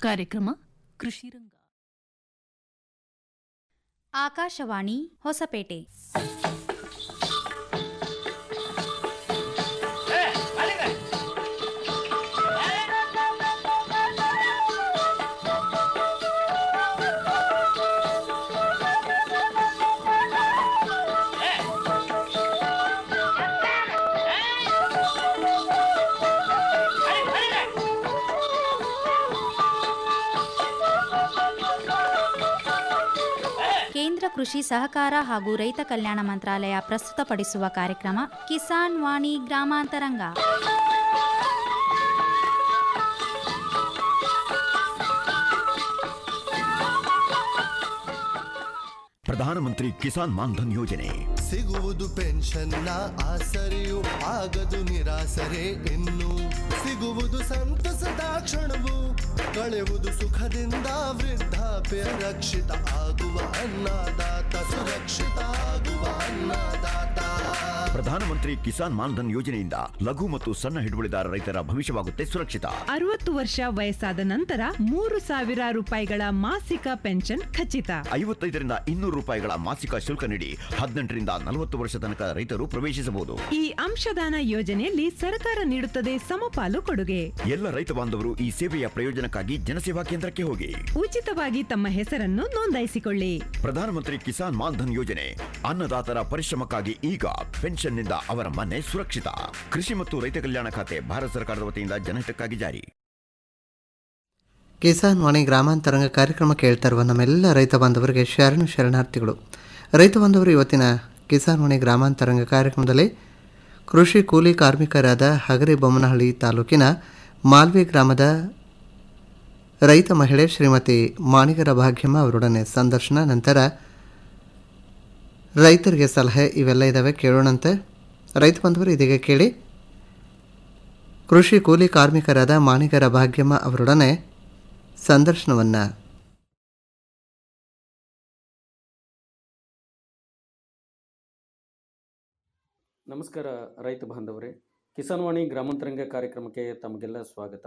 ಕಾರ್ಯಕ್ರಮ ಕೃಷಿ ರಂಗ ಆಕಾಶವಾಣಿ ಹೊಸಪೇಟೆ ಕೇಂದ್ರ ಕೃಷಿ ಸಹಕಾರ ಹಾಗೂ ರೈತ ಕಲ್ಯಾಣ ಮಂತ್ರಾಲಯ ಪ್ರಸ್ತುತಪಡಿಸುವ ಕಾರ್ಯಕ್ರಮ ಕಿಸಾನ್ ವಾಣಿ ಗ್ರಾಮಾಂತರಂಗ ಪ್ರಧಾನಮಂತ್ರಿ ಕಿಸಾನ್ ಮಾನ್ಧನ್ ಯೋಜನೆ ಸಿಗುವುದು ಪೆನ್ಷನ್ನ ಆಸರೆಯು ಆಗದು ನಿರಾಸರೆ ಇನ್ನು ಸಿಗುವುದು ಸಂತಸದ ಕ್ಷಣವು ಕಳೆಯುವುದು ಸುಖದಿಂದ ವೃದ್ಧಾಪ್ಯ ರಕ್ಷಿತ ಆಗುವ ಅನ್ನದಾತ ಸುರಕ್ಷಿತ ಆಗುವ ಅನ್ನದಾತ ಪ್ರಧಾನಮಂತ್ರಿ ಕಿಸಾನ್ ಮಾನ್ಧನ್ ಯೋಜನೆಯಿಂದ ಲಘು ಮತ್ತು ಸಣ್ಣ ಹಿಡುವಳಿದಾರ ರೈತರ ಭವಿಷ್ಯವಾಗುತ್ತೆ ಸುರಕ್ಷಿತ ಅರವತ್ತು ವರ್ಷ ವಯಸ್ಸಾದ ನಂತರ ಮೂರು ಸಾವಿರ ರೂಪಾಯಿಗಳ ಮಾಸಿಕ ಪೆನ್ಷನ್ ಖಚಿತ ಐವತ್ತೈದರಿಂದ ಇನ್ನೂರು ರೂಪಾಯಿಗಳ ಮಾಸಿಕ ಶುಲ್ಕ ನೀಡಿ ಹದಿನೆಂಟರಿಂದ ನಲವತ್ತು ವರ್ಷ ತನಕ ರೈತರು ಪ್ರವೇಶಿಸಬಹುದು ಈ ಅಂಶದಾನ ಯೋಜನೆಯಲ್ಲಿ ಸರ್ಕಾರ ನೀಡುತ್ತದೆ ಸಮಪಾಲು ಕೊಡುಗೆ ಎಲ್ಲ ರೈತ ಬಾಂಧವರು ಈ ಸೇವೆಯ ಪ್ರಯೋಜನಕ್ಕಾಗಿ ಜನಸೇವಾ ಕೇಂದ್ರಕ್ಕೆ ಹೋಗಿ ಉಚಿತವಾಗಿ ತಮ್ಮ ಹೆಸರನ್ನು ನೋಂದಾಯಿಸಿಕೊಳ್ಳಿ ಪ್ರಧಾನಮಂತ್ರಿ ಕಿಸಾನ್ ಮಾನ್ಧನ್ ಯೋಜನೆ ಅನ್ನದಾತರ ಪರಿಶ್ರಮಕ್ಕಾಗಿ ಈಗ ಪೆನ್ಷನ್ನಿಂದ ಅವರ ಮನೆ ಸುರಕ್ಷಿತ ಕೃಷಿ ಮತ್ತು ರೈತ ಕಲ್ಯಾಣ ಖಾತೆ ಭಾರತ ಸರ್ಕಾರದ ವತಿಯಿಂದ ಜನಹಿತಕ್ಕಾಗಿ ಜಾರಿ ಕಿಸಾನ್ ವಾಣಿ ಗ್ರಾಮಾಂತರಂಗ ಕಾರ್ಯಕ್ರಮ ಕೇಳ್ತಾ ಇರುವ ನಮ್ಮೆಲ್ಲ ರೈತ ಬಾಂಧವರಿಗೆ ಶರಣು ಶರಣಾರ್ಥಿಗಳು ರೈತ ಬಾಂಧವರು ಇವತ್ತಿನ ಕಿಸಾನ್ ವಾಣಿ ಗ್ರಾಮಾಂತರಂಗ ಕಾರ್ಯಕ್ರಮದಲ್ಲಿ ಕೃಷಿ ಕೂಲಿ ಕಾರ್ಮಿಕರಾದ ಹಗರಿ ಬೊಮ್ಮನಹಳ್ಳಿ ತಾಲೂಕಿನ ಮಾಲ್ವಿ ಗ್ರಾಮದ ರೈತ ಮಹಿಳೆ ಶ್ರೀಮತಿ ಮಾಣಿಗರ ಭಾಗ್ಯಮ್ಮ ಅವರೊಡನೆ ಸಂದರ್ಶನ ನಂತರ ರೈತರಿಗೆ ಸಲಹೆ ಇವೆಲ್ಲ ಇದ್ದಾವೆ ಕೇಳೋಣಂತೆ ರೈತ ಬಂಧುವರು ಇದೀಗ ಕೇಳಿ ಕೃಷಿ ಕೂಲಿ ಕಾರ್ಮಿಕರಾದ ಮಾಣಿಗರ ಭಾಗ್ಯಮ್ಮ ಅವರೊಡನೆ ಸಂದರ್ಶನವನ್ನು ನಮಸ್ಕಾರ ರೈತ ಬಾಂಧವರೇ ಕಿಸಾನ್ ವಾಣಿ ಗ್ರಾಮಾಂತರಂಗ ಕಾರ್ಯಕ್ರಮಕ್ಕೆ ತಮಗೆಲ್ಲ ಸ್ವಾಗತ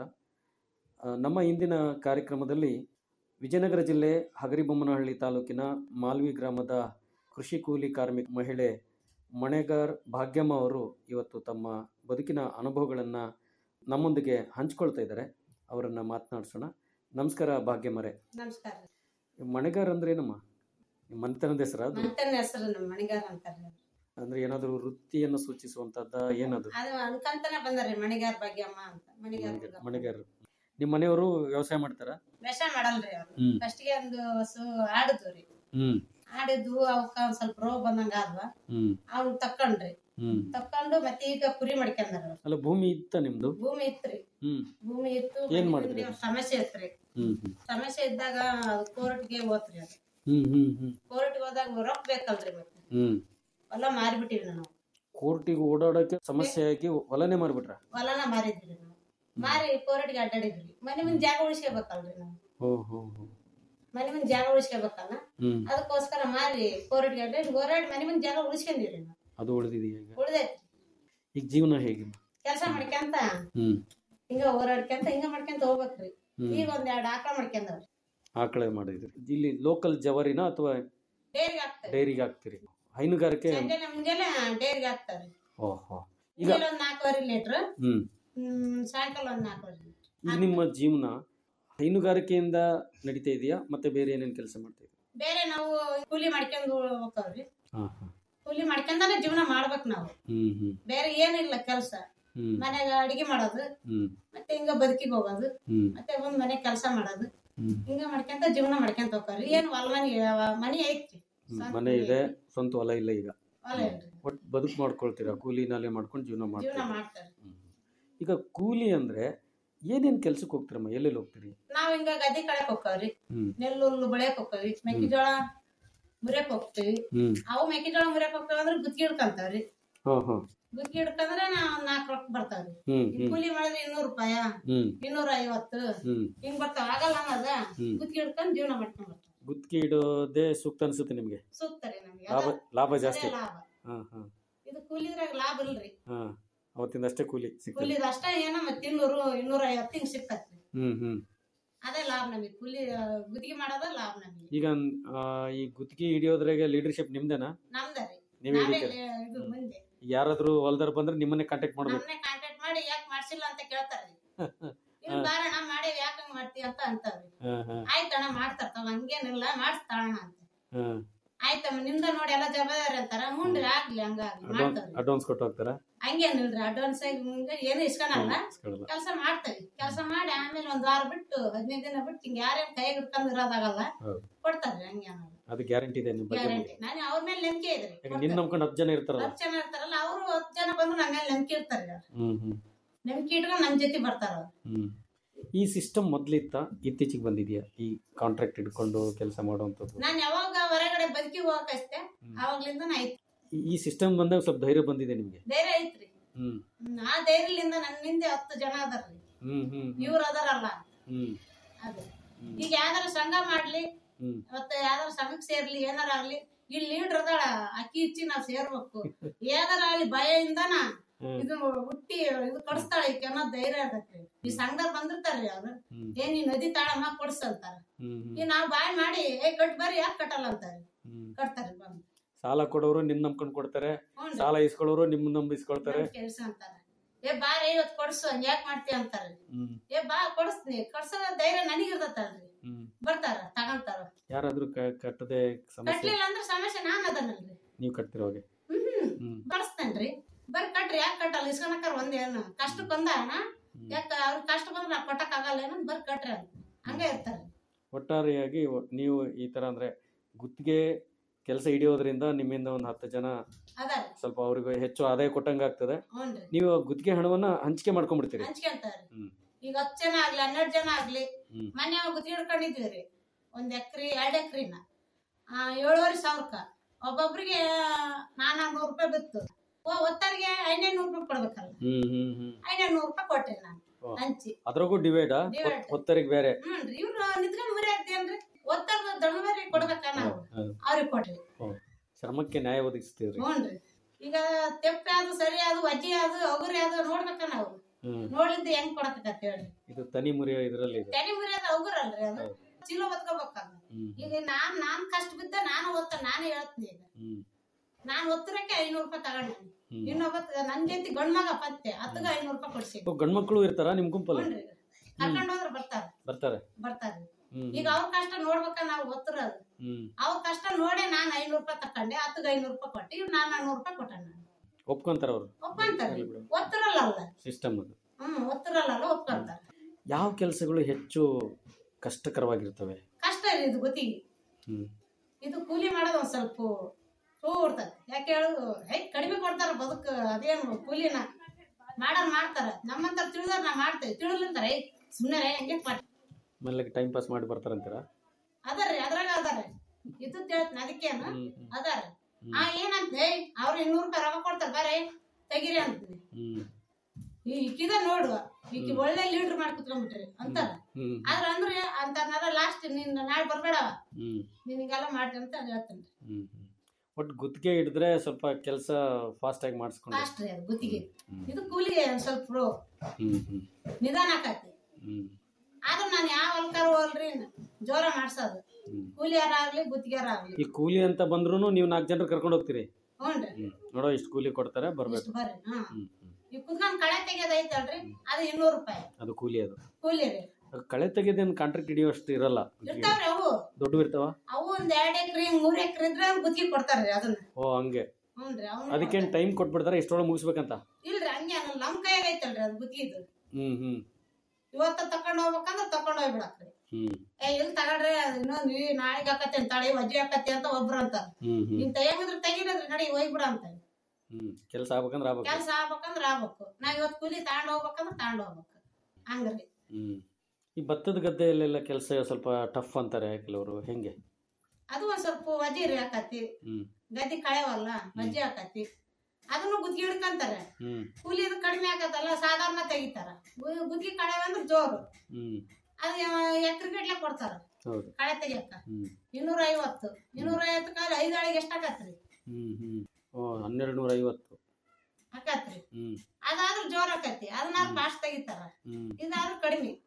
ಆ, ನಮ್ಮ ಇಂದಿನ ಕಾರ್ಯಕ್ರಮದಲ್ಲಿ ವಿಜಯನಗರ ಜಿಲ್ಲೆ ಹಗರಿಬೊಮ್ಮನಹಳ್ಳಿ ತಾಲೂಕಿನ ಮಾಲ್ವಿ ಗ್ರಾಮದ ಕೃಷಿ ಕೂಲಿ ಕಾರ್ಮಿಕ ಮಹಿಳೆ ಮಣೆಗಾರ್ ಭಾಗ್ಯಮ್ಮ ಅವರು ಇವತ್ತು ತಮ್ಮ ಬದುಕಿನ ಅನುಭವಗಳನ್ನು ನಮ್ಮೊಂದಿಗೆ ಹಂಚ್ಕೊಳ್ತಾ ಇದ್ದಾರೆ ಅವರನ್ನು ಮಾತನಾಡಿಸೋಣ ನಮಸ್ಕಾರ ಭಾಗ್ಯಮ್ಮರೇ ನಮಸ್ಕಾರ ಮಣೆಗಾರ್ ಅಂದ್ರೆ ಏನಮ್ಮ ನಿಮ್ಮ ಮನೆತನದ ಹೆಸರು ಅದು ಮಂತನ ಹೆಸರು ನಮ್ಮ ಮಣಿಗಾರ ಅಂತಾರೆ ಅಂದ್ರೆ ಏನಾದರೂ ವೃತ್ತಿಯನ್ನು ಸೂಚಿಸುವಂತದ್ದ ಏನದು ಅದು ಅನ್ಕಂತಾನೆ ಬಂದಾರ್ರಿ ಮಣಿಗಾರ ಬಗ್ಗೆ ಅಮ್ಮ ಅಂತ ಮಣಿಗಾರ ಮಣಿಗಾರ- ಮಣಿಗಾರರು ನಿಮ್ಮ ಮನೆಯವರು ವ್ಯವಸಾಯ ಮಾಡ್ತಾರ ವಿಷ ಮಾಡಲ್ರಿ ಅವ್ರು ಹ್ಮ್ ಫಸ್ಟ್ಗೆ ಒಂದು ಹಸು ಆಡಿದ್ವು ರೀ ಹ್ಮ್ ಆಡಿದ್ವು ಅವಕ್ಕ ಒಂದ್ ಸ್ವಲ್ಪ ರೋಗ ಬಂದಂಗ ಆದ್ವ ಹ್ಮ್ ಅವ್ನ್ ತಕ್ಕೊಂಡ್ರಿ ಹ್ಮ್ ತಕ್ಕೊಂಡು ಮತ್ತೆ ಈಗ ಕುರಿ ಮಾಡ್ಕೊಂಡಾರ ಅವ್ರು. ಅಲ್ಲ ಭೂಮಿ ಇತ್ತ ನಿಮ್ದು ಭೂಮಿ ಇತ್ರಿ ಹ್ಮ್ ಭೂಮಿ ಇತ್ತು ಏನ್ ಮನೆ ಮಾಡಿದ್ರಿ? ಮುಂದೆ ಸಮಸ್ಯೆ ಇತ್ರಿ ಹ್ಮ್ ಹ್ಮ್ ಸಮಸ್ಯೆ ಇದ್ದಾಗ ಕೋರ್ಟ್ಗೆ ಹೋತ್ರಿ ಅದು ಹ್ಮ್ ಹ್ಮ್ ಹ್ಮ್ ಕೋರ್ಟ್ಗೆ ಹೋದಾಗ ರೊಕ್ಕ ಬೇಕಲ್ರಿ ಮತ್ತೆ ಹ್ಮ್ ಹೊಲ ಮಾರಿಬಿಟ್ಟಿವಿ ನಾವು ಕೋರ್ಟಿಗೆ ಓಡಾಡಕ್ಕೆ ಸಮಸ್ಯೆ ಆಗಿ ಹೊಲನೇ ಮಾರ್ಬಿಟ್ರ ಹೊಲನ ಮಾರಿದ್ವಿ ನಾವು ಮಾರಿ ಕೋರ್ಟ್ಗೆ ಅಡ್ಡಾಡಿದ್ವಿ ಮನೆ ಮುಂದೆ ಜಾಗ ಉಳಿಸ್ಕೋಬೇಕಲ್ರಿ ನಾವು ಹೋ ಹೋ ಹೋ ಮನೆ ಮುಂದೆ ಜಾಗ ಉಳಿಸ್ಕೋಬೇಕಲ್ಲ ಹ್ಮ್ ಅದಕ್ಕೋಸ್ಕರ ಮಾರಿ ಕೋರ್ಟ್ಗೆ ಅಡ್ಡಾಡಿ ಹೋರಾಡಿ ಮನೆ ಮುಂದೆ ಜಾಗ ಉಳಿಸ್ಕೊಂಡಿರಿ ನಾವು ಅದು ಉಳಿದಿದೆಯಾ ಈಗ ಉಳ್ದೈತಿ ಈಗ ಜೀವನ ಹೇಗೆ ಕೆಲಸ ಮಾಡ್ಕೊಂತ ಹ್ಮ್ ಹಿಂಗ ಹೋರಾಡ್ಕೊಂತ ಹಿಂಗ ಮಾಡ್ಕೊಂತ ಹೋಗ್ಬೇಕ್ರಿ ಹ್ಮ್ ಈಗ ಒಂದ್ ಎರಡು ಆಕಳ ಮಾಡ್ಕೊಂಡವ್ರಿ ಆಕಳೆ ಮಾಡಿದ್ರಿ ಇಲ್ಲಿ ಲೋಕಲ್ ಜವರಿನ ಅಥವಾ ಡೇರಿಗೆ ಹಾಕ್ತಾರೆ ಡೈರಿಗೆ ಹಾಕ್ತೀರಿ ಹೈನುಗಾರಿಕೆ ಸಂಜೆನೆ ಮುಂಜಾನೆ ಡೇರಿಗೆ ಹಾಕ್ತಾರೆ ಓಹೋ ಈಗ ಮುಂಜಾನೆ ಒಂದ್ ನಾಲ್ಕುವರೆ ಲೀಟ್ರ್ ಹ್ಮ್ ಹ್ಮ್ ಸಾಯಂಕಾಲ ಒಂದ್ ನಾಲ್ಕುವರೆ ಲೀಟ್ರ್ ಈಗ ನಿಮ್ಮ ಜೀವನ ಹೈನುಗಾರಿಕೆಯಿಂದ ನಡೀತಾ ಇದೆಯಾ ಮತ್ತೆ ಬೇರೆ ಏನೇನು ಕೆಲಸ ಮಾಡ್ತಾ ಇದೆಯಾ ಬೇರೆ ನಾವು ಕೂಲಿ ಮಾಡ್ಕೊಂಡು ಹೋಗ್ತಾವ್ರಿ ಹಾ ಹಾ ಕೂಲಿ ಮಾಡ್ಕೊಂಡಾನೆ ಜೀವನ ಮಾಡ್ಬೇಕು ನಾವು ಹ್ಮ್ ಹ್ಮ್ ಬೇರೆ ಏನಿಲ್ಲ ಕೆಲಸ ಹ್ಮ್ ಮನೆಗ ಅಡಿಗೆ ಮಾಡೋದು ಹ್ಮ್ ಮತ್ತೆ ಹಿಂಗ ಬದುಕಿಗೆ ಹೋಗೋದು ಹ್ಮ್ ಮತ್ತೆ ಒಂದ್ ಮನೆ ಕೆಲಸ ಮಾಡೋದು ಹ್ಮ್ ಹಿಂಗ ಮಾಡ್ಕೊಂತ ಜೀವನ ಮಾಡ್ಕೊಂತ ಹೋಗ್ತಾರ್ರಿ ಏನ್ ಹೊಲ ಮನಿ ಮನಿ ಐತ್ರಿ ಹ್ಮ್. ಸ್ವಂತ ಮನೆ ಇದೆ ಸ್ವಂತ ಹೊಲ ಇಲ್ಲ ಈಗ ಹೊಲ ಇಲ್ರಿ ಒಟ್ಟು ಬದುಕು ಮಾಡ್ಕೊಳ್ತೀರಾ ಕೂಲಿ ನಾಲೆ ಮಾಡ್ಕೊಂಡು ಜೀವನ ಜೀವನ ಮಾಡ್ತೀರಾ ಮಾಡ್ತಾರೆ ಹ್ಮ್. ಈಗ ಕೂಲಿ ಅಂದ್ರೆ ಏನೇನ್ ಕೆಲ್ಸಕ್ಕೆ ಹೋಗ್ತೀರಮ್ಮ ಎಲ್ಲೆಲ್ಲಿ ಹೋಗ್ತೀರಿ ನಾವ್ ಹಿಂಗ ಗದ್ದೆ ಕಳೆಕ್ ಹೋಗ್ತಾವ್ರಿ ಹ್ಮ್ ನೆಲ್ಲುಲ್ಲು ಬೆಳೆಯಕ್ ಹೋಗ್ತಾವ್ರಿ ಮೆಕ್ಕೆಜೋಳ ಮುರಿಯಕ್ ಹೋಗ್ತೀವಿ ಹ್ಮ್ ಅವು ಮೆಕ್ಕೆಜೋಳ ಮುರಿಯಕ್ ಹೋಗ್ತಾವ ಅಂದ್ರೆ ಗುತ್ತಿ ಹಿಡ್ಕಂತಾವ್ರಿ ಹಾ ಹಾ ಗುತ್ತಿ ಹಿಡ್ಕಂದ್ರೆ ನಾವ್ ನಾಲ್ಕು ರೊಕ್ಕ ಬರ್ತಾವ್ರಿ ಹ್ಮ್ ಈ ಹ್ಮ್ ಕೂಲಿ ಮಾಡಿದ್ರೆ ಇನ್ನೂರು ರೂಪಾಯ ಹ್ಮ್ ಇನ್ನೂರ ಐವತ್ತು ಹ್ಮ್ ಹಿಂಗ್ ಬರ್ತಾವ ಆಗಲ್ಲ ಅನ್ನೋದ ಹ್ಮ್ ಗುತ್ತಿ ಹಿಡ್ಕೊಂಡ್ ಜೀವನ ಮಾಡ್ಕೊಂಡ್ ಬರ್ತಾವ ಗುತ್ತಿಗೆ ಇಡೋದೇ ಸೂಕ್ತ ಅನ್ಸುತ್ತೆ ನಿಮ್ಗೆ ಸೂಕ್ತರಿ ನಮ್ಗೆ ಲಾಭ ಅದ- ಲಾಭ ಜಾಸ್ತಿ ಅದೇ ಲಾಭ ಹಾ ಹಾ ಇದು ಕೂಲಿದ್ರಾಗ ಲಾಭ ಇಲ್ರಿ ಹಾ ಅವತ್ತಿಂದ ಅಷ್ಟೇ ಕೂಲಿ ಸಿಗ್ತದೆ ಕೂಲಿದ ಅಷ್ಟ ಏನೋ ಮತ್ತೆ ಇನ್ನೂರು ಇನ್ನೂರ ಐವತ್ತು ಹಿಂಗ್ ಸಿಗ್ತತ್ರಿ ಹ್ಮ್ ಹ್ಮ್ ಅದೇ ಲಾಭ ನಮಗೆ ಕೂಲಿ ಆ, ಗುತ್ತಿಗೆ ಮಾಡೋದ ಲಾಭ ನಮಗೆ ಈಗ ಆ, ಈ ಗುತ್ತಿಗೆ ಹಿಡಿಯೋದ್ರಾಗ ಲೀಡರ್ಶಿಪ್ ನಿಮ್ದೇನಾ ನಮ್ದ ರೀ ನೀವೇ ನಾವೇ ಹಿಡಿತೀರ ಲೇ- ಇದು ಮುಂದೆ ಯಾರಾದ್ರೂ ಹೊಲ್ದಾರ ಬಂದ್ರೆ ನಿಮ್ಮನ್ನೇ ಕಾಂಟ್ಯಾಕ್ಟ್ ಮಾಡ್ಬೇಕು ನಮ್ನೆ ಕಾಂಟ್ಯಾಕ್ಟ್ ಮಾಡಿ ಯಾಕೆ ಮಾಡ್ಸಿಲ್ಲ ಅಂತ ಕೇಳ್ತಾರ್ರಿ ಇವ್ ಬಾರಣ ಮಾಡೇವಿ ಯಾಕೆ ಹಂಗ್ ಮಾಡ್ತಿ ಅಂತ ಅಂತಾರ್ರಿ ಹಾ ಹಾ ಆಯ್ತಣ್ಣ ಮಾಡ್ತಾರ ತಗೋ ಹಂಗೇನಿಲ್ಲ ಮಾಡಿಸ್ತಾಳಣ ಅಂತ ಹಾ ಆಯ್ತಮ್ಮ ನಿಮ್ದ ನೋಡಿ ಎಲ್ಲ ಜವಾಬ್ದಾರಿ ಅಂತಾರ ಹುಂಡ್ರಿ ಆಗ್ಲಿ ಹಂಗಾಗ್ಲಿ ಅಡ್ವಾನ್ಸ್ ಮಾಡ್ತಾವ್ರಿ ಅಡ್ವಾನ್ಸ್ ಕೊಟ್ಟು ಹೋಗ್ತಾರ ಹಂಗೇನಿಲ್ರಿ ಅಡ್ವಾನ್ಸ್ ಆಗಿ ಮುಂದೆ ಏನು ಇಸ್ಕೊಳಲ್ಲ ಇಸ್ಕೊಳಲ್ಲ. ಕೆಲಸ ಮಾಡ್ತೇವೆ ಕೆಲಸ ಮಾಡಿ ಆಮೇಲೆ ಒಂದ್ ವಾರ ಬಿಟ್ಟು ಹದಿನೈದು ದಿನ ಬಿಟ್ಟು ಹಿಂಗ ಯಾರೇನ್ ಕೈ ಹಿಡ್ಕೊಂಡ್ ಇರೋದಾಗಲ್ಲ ಹೌದು. ಕೊಡ್ತಾರ್ರಿ ಹಂಗೇನಲ್ಲ ಅದು ಗ್ಯಾರಂಟಿ ಇದೆ ನಿಮ್ಮ ಬಗ್ಗೆ ಗ್ಯಾರಂಟಿ ನಾನು ಅವ್ರ ಮೇಲೆ ನಂಬಿಕೆ ಇದ್ರಿ ಯಾಕೆ ನಿನ್ನ ನಂಬ್ಕೊಂಡು ಹತ್ತು ಜನ ಇರ್ತಾರಲ್ಲ ಹತ್ತು ಜನ ಇರ್ತಾರಲ್ಲ ಅವರು ಹತ್ತು ಜನ ಬಂದ್ರು ನಮ್ಮ ಮೇಲೆ ನಂಬಿಕೆ ಇರ್ತಾರ್ರಿ ಅವ್ರು ಹ್ಮ್ ಹ್ಮ್ ನಂಬಿಕೆ ಇಟ್ಕೊಂಡು ನಮ್ ಜೊತೆ ಬರ್ತಾರ ಅವ್ರು ಹ್ಮ್ ಈ ಸಿಸ್ಟಮ್ ಮೊದ್ಲಿತ್ತ ಇತ್ತೀಚೆಗೆ ಬಂದಿದ್ಯಾ ಈ ಕಾಂಟ್ರಾಕ್ಟ್ ಹಿಡ್ಕೊಂಡು ಕೆಲಸ ಮಾಡುವಂಥದ್ದು ನಾನ್ ಯಾವಾಗ ಹೊರಗಡೆ ಬದುಕಿ ಹೋಗಕಷ್ಟೇ ಅವಾಗ್ಲಿಂದ ಐತಿ ಈ- ಈ ಸಿಸ್ಟಮ್ ಬಂದಾಗ ಸ್ವಲ್ಪ ಧೈರ್ಯ ಬಂದಿದೆ ನಿಮ್ಗೆ ಧೈರ್ಯ ಐತ್ರಿ ಹ್ಮ್ ಹ್ಮ್, ಆ ಧೈರ್ಯದಿಂದ ನನ್ನ ಹಿಂದೆ ಹತ್ತು ಜನ ಅದಾರ್ರಿ ಹ್ಮ್ ಹ್ಮ್ ಇವ್ರು ಅದಾರಲ್ಲ ಹ್ಮ್ ಅದು ಈಗ ಯಾವ್ದಾರ ಸಂಘ ಮಾಡ್ಲಿ ಹ್ಮ್ ಮತ್ತೆ ಯಾವ್ದಾರ ಸಂಘಕ್ಕೆ ಸೇರ್ಲಿ ಏನಾರ ಆಗ್ಲಿ ಇಲ್ಲಿ ಲೀಡ್ರ್ ಅದಾಳ ಅಕ್ಕಿ ಇಚ್ಚಿ ನಾವ್ ಸೇರ್ಬೇಕು ಯಾವ್ದಾರ ಆಗ್ಲಿ ಭಯದಿಂದನ ಹ್ಮ್. ಇದು ಹುಟ್ಟಿ ಇದು ಕೊಡಿಸ್ತಾಳ ಈಕೆ ಅನ್ನೋ ಧೈರ್ಯ ಇರ್ತೈತ್ರಿ ಈ ಸಂಘದಾಗ ಬಂದಿರ್ತಾರ್ರಿ ಅವ್ರು ಹ್ಮ್. ಏನ್ ಈ ನದಿ ತಾಳಮ್ಮ ಕೊಡ್ಸಂತಾರ ಹ್ಮ್ ಹ್ಮ್ ಈ ನಾವ್ ಬಾಯ್ ಮಾಡಿ ಏ ಕಟ್ ಬರ್ರಿ ಯಾಕೆ ಕಟ್ಟಲ್ಲ ಅಂತಾರ ಹ್ಮ್ ಕಟ್ತಾರಿ ಬಂದು ಸಾಲ ಕೊಡೋರು ನಿನ್ನ ನಂಬ್ಕೊಂಡು ಕೊಡ್ತಾರೆ ಹ್ಞೂ ಸಾಲ ಇಸ್ಕೊಳ್ಳೋರು ನಿಮ್ಮ ನಂಬಿ ಇಸ್ಕೊಳ್ತಾರೆ ಕೆಲ್ಸ ಅಂತಾರ ಏ ಬಾರಿ ಇವತ್ ಕೊಡ್ಸು ಹಂಗ ಯಾಕೆ ಮಾಡ್ತೀಯ ಅಂತಾರ ಹ್ಮ್ ಏ ಬಾ ಕೊಡಿಸ್ತೀನಿ ಕೊಡ್ಸೋ ಧೈರ್ಯ ನನಗ್ ಇರ್ತೈತಲ್ರಿ ಹ್ಮ್ ಬರ್ತಾರ ತಗೊಂತಾರ ಯಾರಾದ್ರೂ ಕ- ಕಟ್ಟದೆ ಸಮಸ್ಯೆ ಕಟ್ಲಿಲ್ಲ ಅಂದ್ರೆ ಸಮಸ್ಯೆ ನಾನ್ ಅದನ್ನಲ್ರಿ ನೀವು ಕಟ್ತಿರೋಗೆ ಹ್ಮ್ ಹ್ಮ್ ಕಳಿಸ್ತೇನ್ರಿ ಬರ್ರಿ ಕಟ್ರಿ ಯಾಕೆ ಕಟ್ಟಲ್ಲ ಇಸ್ಕೊಳಕರ್ ಒಂದೇನು ಕಷ್ಟಕ್ಕೆ ಬಂದಾನ ಯಾಕ ಅವ್ರ ಕಷ್ಟ ಬಂದ್ರೆ ನಾ ಕೊಟ್ಟಕ್ ಆಗಲ್ಲ ಏನೋ ಬರ್ರಿ ಕಟ್ರಿ ಅಂತ ಹಂಗೆ ಇರ್ತಾರ ಒಟ್ಟಾರೆಯಾಗಿ ಒ- ನೀವು ಈ ತರ ಅಂದ್ರೆ ಗುತ್ತಿಗೆ ಕೆಲಸ ಹಿಡಿಯೋದ್ರಿಂದ ನಿಮ್ಮಿಂದ ಒಂದು ಹತ್ತು ಜನ ಅದಾರ ಸ್ವಲ್ಪ ಅವ್ರಿಗೆ ಹೆಚ್ಚು ಆದಾಯ ಕೊಟ್ಟಂಗ ಆಗ್ತದೆ ಹ್ಞೂನ್ರಿ ನೀವು ಆ ಗುತ್ತಿಗೆ ಹಣವನ್ನ ಹಂಚಿಕೆ ಮಾಡ್ಕೊಂಡ್ಬಿಡ್ತೀರಿ ಹಂಚ್ಕೊಂತಾರ್ರಿ ಹ್ಮ್. ಈಗ ಹತ್ತು ಜನ ಆಗ್ಲಿ ಹನ್ನೆರಡು ಜನ ಆಗ್ಲಿ ಹ್ಮ್. ಮನೆ ಗುದ್ದಿ ಹಿಡ್ಕೊಂಡಿದ್ವಿ ಒಂದ್ ಎಕ್ರಿ ಎರಡ್ ಎಕ್ರಿನ ಆ ಏಳುವರೆ ಸಾವಿರಕ್ಕ ಒಬ್ಬೊಬ್ರಿಗೆ ನಾನಾ ನೂರು ರೂಪಾಯಿ ಬಿತ್ತು ಒ- ಒತ್ತರಿಗೆ ಐನೈದು ನೂರು ರೂಪಾಯಿ ಕೊಡ್ಬೇಕಲ್ಲ ಹ್ಮ್ ಹ್ಮ್ ಹ್ಮ್ ಐನೈದು ನೂರು ರೂಪಾಯಿ ಕೊಟ್ರಿ ನಾನು ಓ. ಹಂಚಿ ಅದ್ರಾಗೂ ಡಿವೈಡಾ Divide. ಹೊತ್ತರಿಗೆ ಬೇರೆ ಹ್ಞೂನ್ರಿ ಇವ್ರು ನಿಂತ್ಕೊಂಡ್ ಮುರಿ ಹಾಕ್ತೇನ್ರಿ ಒತ್ತರದ ದಣಬರಿ ಕೊಡ್ಬೇಕ ನಾವು ಹ್ಮ್. ಅವ್ರಿಗೆ ಕೊಟ್ರಿ ಶ್ರಮಕ್ಕೆ ನ್ಯಾಯ ಒದಗಿಸ್ತೀವ್ರಿ ಹ್ಞೂನ್ರಿ ಈಗ ತೆಪ್ಪೆ ಅದು ಸರಿ ಅದು ಅಜ್ಜಿ ಅದು ಅಗುರಿ ಅದು ನೋಡ್ಬೇಕ ನಾವು ಹ್ಮ್ ನೋಡ್ಲಿಂದ ಹೆಂಗ್ ಕೊಡಕತ್ತ ಹೇಳ್ರಿ ಇದು ತನಿ ಮುರಿಯೋ ಇದ್ರಲ್ಲಿ ಇದೆ ತೆನಿ ಮುರಿ ಅದು ಅಗುರಲ್ರಿ ಅದು ಚೀಲ ಒತ್ಕೋಬೇಕಲ್ಲ ಹ್ಮ್ ಈಗ ನಾನ್ ನಾನ್ ಕಷ್ಟ ಬಿದ್ದ ನಾನು ಓದ್ತ ನಾನೇ ಹೇಳ್ತೀನಿ ಈಗ ಹ್ಮ್ ನಾನ್ ಒತ್ತರಕ್ಕೆ ಐನೂರು ರೂಪಾಯಿ ತಗೊಂಡೆ ಹ್ಮ್. ಇನ್ನೊಬ್ಬ ನನ್ ಜೊತೆ ಗಂಡ್ ಮಗ ಪತ್ತೆ ಹತ್ತಗ ಐನೂರು ರೂಪಾಯಿ ಕೊಡ್ಸಿ ಓ, ಗಂಡ್ಮಕ್ಳು ಇರ್ತಾರ ನಿಮ್ ಗುಂಪಲ್ಲಿ ಹ್ಞೂನ್ರಿ ಕರ್ಕೊಂಡ್ ಹೋದ್ರ ಬರ್ತಾರ ಬರ್ತಾರೆ ಬರ್ತಾರ ಹ್ಮ್ ಈಗ ಅವ್ರ ಕಷ್ಟ ನೋಡ್ಬೇಕ ನಾವು ಒತ್ತರ ಅದು ಹ್ಮ್ ಅವ್ರ ಕಷ್ಟ ನೋಡಿ ನಾನ್ ಐನೂರು ರೂಪಾಯಿ ತಕೊಂಡೆ ಹತ್ತಗ ಐನೂರು ರೂಪಾಯಿ ಕೊಟ್ಟೆ ಇವ್ ನಾನ್ ನಾನ್ನೂರು ರೂಪಾಯಿ ಕೊಟ್ಟೆ ನಾನು ಒಪ್ಕೊಂತಾರ ಅವ್ರು ಒಪ್ಕೊಂತಾರೆ ಒತ್ತರಲ್ಲ ಅಲ್ಲ ಸಿಸ್ಟಮ್ ಅದು ಹ್ಮ್ ಒತ್ತರಲ್ಲ ಒಪ್ಕೊಂತಾರೆ ಯಾವ ಕೆಲಸಗಳು ಹೆಚ್ಚು ಕಷ್ಟಕರವಾಗಿರ್ತವೆ ಕಷ್ಟ ರೀ ಇದು ಗೊತ್ತಿಗೆ ಹ್ಮ್ ಇದು ಕೂಲಿ ಮಾಡೋದು ಒಂದ್ ಸ್ವಲ್ಪ ಹೋಗ್ಬಿಡ್ತದೆ ಯಾಕೆ ಹೇಳು ಹೇ ಕಡಿಮೆ ಕೊಡ್ತಾರ ಬದುಕು ಅದೇನು ಕೂಲಿನ ಮಾಡೋರ್ ಮಾಡ್ತಾರ ನಮ್ಮಂತ ತಿಳಿದವ್ರ ನಾ ಮಾಡ್ತೇವೆ ತಿಳಿದ್ಲಿಂತಾರೆ ಸುಮ್ಮನೆ ಹೆಂಗೆ ಮಾಡಿ ಮೆಲ್ಲಗೆ ಟೈಮ್ ಪಾಸ್ ಮಾಡಿ ಬರ್ತಾರಂತೀರಾ ಅದಾರ್ರಿ ಅದ್ರಾಗ ಅದಾರ ಇದು ಹೇಳ್ತೀನಿ ಅದಕ್ಕೇನು ಹ್ಮ್ ಹ್ಮ್ ಅದಾರ ಆ ಏನಂತೆ ಅವ್ರ ಇನ್ನೂರು ರೂಪಾಯಿ ರೊಕ್ಕ ಕೊಡ್ತಾರ ಬರೇ ತೆಗಿರಿ ಅಂತೀನಿ ಹ್ಮ್ ಈ ಇಕ್ಕಿದ ನೋಡು ಈಕಿ ಒಳ್ಳೆ ಲೀಡರ್ ಮಾಡಿ ಕುತ್ಕೊಂಡ್ಬಿಟ್ರಿ ಅಂತಾರ ಹ್ಮ್ ಆದ್ರ ಅಂದ್ರೆ ಅಂತಾರ ಲಾಸ್ಟ್ ನಿನ್ ನಾಳೆ ಬರ್ಬೇಡವ ಹ್ಮ್ ನಿನಗೆಲ್ಲ ಮಾಡ್ತೀನಿ ಅಂತ ಹೇಳ್ತೀನಿ ಹ್ಮ್ ಹ್ಮ್ ಒಟ್ಟು ಗುತ್ತಿಗೆ ಹಿಡಿದ್ರೆ ಸ್ವಲ್ಪ ಕೆಲಸ ಫಾಸ್ಟ್ ಆಗಿ ಮಾಡಿಸ್ಕೊಂಡು ಲಾಸ್ಟ್ ರೀ ಅದು ಗುತ್ತಿಗೆ ಹ್ಮ್. ಇದು ಕೂಲಿ ಒಂದ್ ಸ್ವಲ್ಪ ರೋ ಹ್ಮ್ ಹ್ಮ್ ನಿಧಾನ ಆಕತಿ ಹ್ಮ್ ಆದ್ರೆ ನಾನು ಯಾವ ಹೊಲ್ಕಾರ ಹೋಲ್ರಿ ಜೋರ ಮಾಡ್ಸೋದು ಹ್ಮ್. ಕೂಲಿಯಾರ ಆಗ್ಲಿ ಗುತ್ತಿಗೆಯಾರ ಆಗ್ಲಿ ಈ ಕೂಲಿ ಅಂತ ಬಂದ್ರು ನೀವು ನಾಲ್ಕು ಜನರು ಕರ್ಕೊಂಡು ಹೋಗ್ತೀರಿ ಹ್ಞೂನ್ರಿ ಹ್ಮ್ ನೋಡೋ ಇಷ್ಟು ಕೂಲಿ ಕೊಡ್ತಾರೆ ಬರ್ಬೇಕು ಇಷ್ಟು ಬರ್ರಿ ಹಾ ಹ್ಮ್ ಹ್ಮ್ ಈ ಕುತ್ಕೊಂಡ್ ಕಳೆ ತೆಗಿಯೋದ್ ಐತಲ್ರಿ ಅದು ಇನ್ನೂರು ರೂಪಾಯಿ ಅದು ಕೂಲಿ ಅದು ಕೂಲಿ ರೀ ಅದು ಕಳೆ ತೆಗೆದೇನು ಕಾಂಟ್ರಾಕ್ಟ್ ಹಿಡಿಯೋಷ್ಟು ಇರಲ್ಲ ಇರ್ತಾವ್ರಿ ಅವು ದೊಡ್ಡ ಇರ್ತಾವ ಅವು ಒಂದ್ ಎರಡ್ ಎಕ್ರೆ ಮೂರ್ ಎಕ್ರೆ ಇದ್ರೆ ಅವ್ರು ಗುತ್ತಿಗೆ ಕೊಡ್ತಾರ್ರಿ ಅದನ್ನ ಓ ಹಂಗೆ ಹ್ಞೂನ್ರಿ ಅವ್ನು ಅದಕ್ಕೇನು ಟೈಮ್ ಕೊಟ್ಬಿಡ್ತಾರೆ ಇಷ್ಟೊಳಗೆ ಮುಗಿಸ್ಬೇಕಂತ ಇಲ್ರಿ ಹಂಗೆ ಅನ್ನಲ್ಲ ನಮ್ ಕೈಯಾಗ ಐತಲ್ರಿ ಅದು ಗುತ್ತಿಗೆದು ಹ್ಮ್ ಹ್ಮ್ ಇವತ್ತ ತಕೊಂಡ್ ಹೋಗ್ಬೇಕಂದ್ರ ತಕೊಂಡ್ ಹೋಗ್ಬಿಡಕ್ರಿ ಹ್ಮ್ ಏ ಇಲ್ಲಿ ತಗಡ್ರಿ ಅದು ಇನ್ನೊಂದು ಈ ನಾಳೆಗೆ ಹಾಕತ್ತೆ ಅಂತಾಳೆ ವಜ್ಜಿ ಹಾಕತ್ತೆ ಅಂತ ಒಬ್ರು ಅಂತಾರ ಹ್ಮ್ ಹ್ಮ್ ನಿನ್ ತೆಗಿಯೋದ್ರ ತೆಗಿರೋದ್ರಿ ನಡಿ ಹೋಗ್ಬಿಡ ಅಂತ ಹ್ಮ್ ಕೆಲಸ ಆಗ್ಬೇಕಂದ್ರೆ ಆಗ್ಬೇಕು ಕೆಲ್ಸ ಆಗ್ಬೇಕಂದ್ರ ಆಗ್ಬೇಕು ನಾವ್ ಇವತ್ ಕೂಲಿ ತಗೊಂಡ್ ಹೋಗ್ಬೇಕಂದ್ರ ತಗೊಂಡ್ ಹೋಗ್ಬೇಕು ಹಂಗ್ರಿ ಹ್ಮ್ ಈ ಭತ್ತದ ಗದ್ದೆಯಲ್ಲೆಲ್ಲ ಕೆಲಸ ಸ್ವಲ್ಪ ಟಫ್ ಅಂತಾರೆ ಕೆಲವರು ಹೆಂಗೆ ಅದು ಒಂದ್ ಸ್ವಲ್ಪ ವಜ್ಜಿ ರೀ ಹಾಕತಿ ಹ್ಮ್ ಗದ್ದಿ ಕಳೆವಲ್ಲ ವಜ್ಜಿ ಹಾಕತಿ ಅದನ್ನು ಗುದ್ಗಿ ಹಿಡ್ಕಂತಾರೆ ಹ್ಮ್ ಕೂಲಿ ಅದು ಕಡಿಮೆ ಆಕತ್ತಲ್ಲ ಸಾಧಾರಣ ತೆಗಿತಾರ ಗು- ಗುದ್ಗಿ ಕಳೆವ ಅಂದ್ರೆ ಜೋರು ಹ್ಮ್ ಅದು ಎಕ್ರೆ ಗಟ್ಲೆ ಕೊಡ್ತಾರ ಹೌದು ಕಳೆ ತೆಗಿಯಕ್ಕ ಹ್ಮ್ ಇನ್ನೂರ ಐವತ್ತು ಇನ್ನೂರ ಐವತ್ತು ಕಾಲ ಐದಾಳಿಗೆ ಎಷ್ಟ್ ಆಕತ್ರಿ ಹ್ಮ್ ಹ್ಮ್ ಓ ಹನ್ನೆರಡು ನೂರ ಐವತ್ತು ಆಕತ್ರಿ ಹ್ಮ್ ಅದಾದ್ರೂ ಜೋರ್ ಆಕತಿ ಅದನ್ನಾದ್ರೂ ಫಾಸ್ಟ್ ತೆಗಿತಾರ ಹ್ಮ್ ಇದಾದ್ರೂ ಕಡಿಮೆ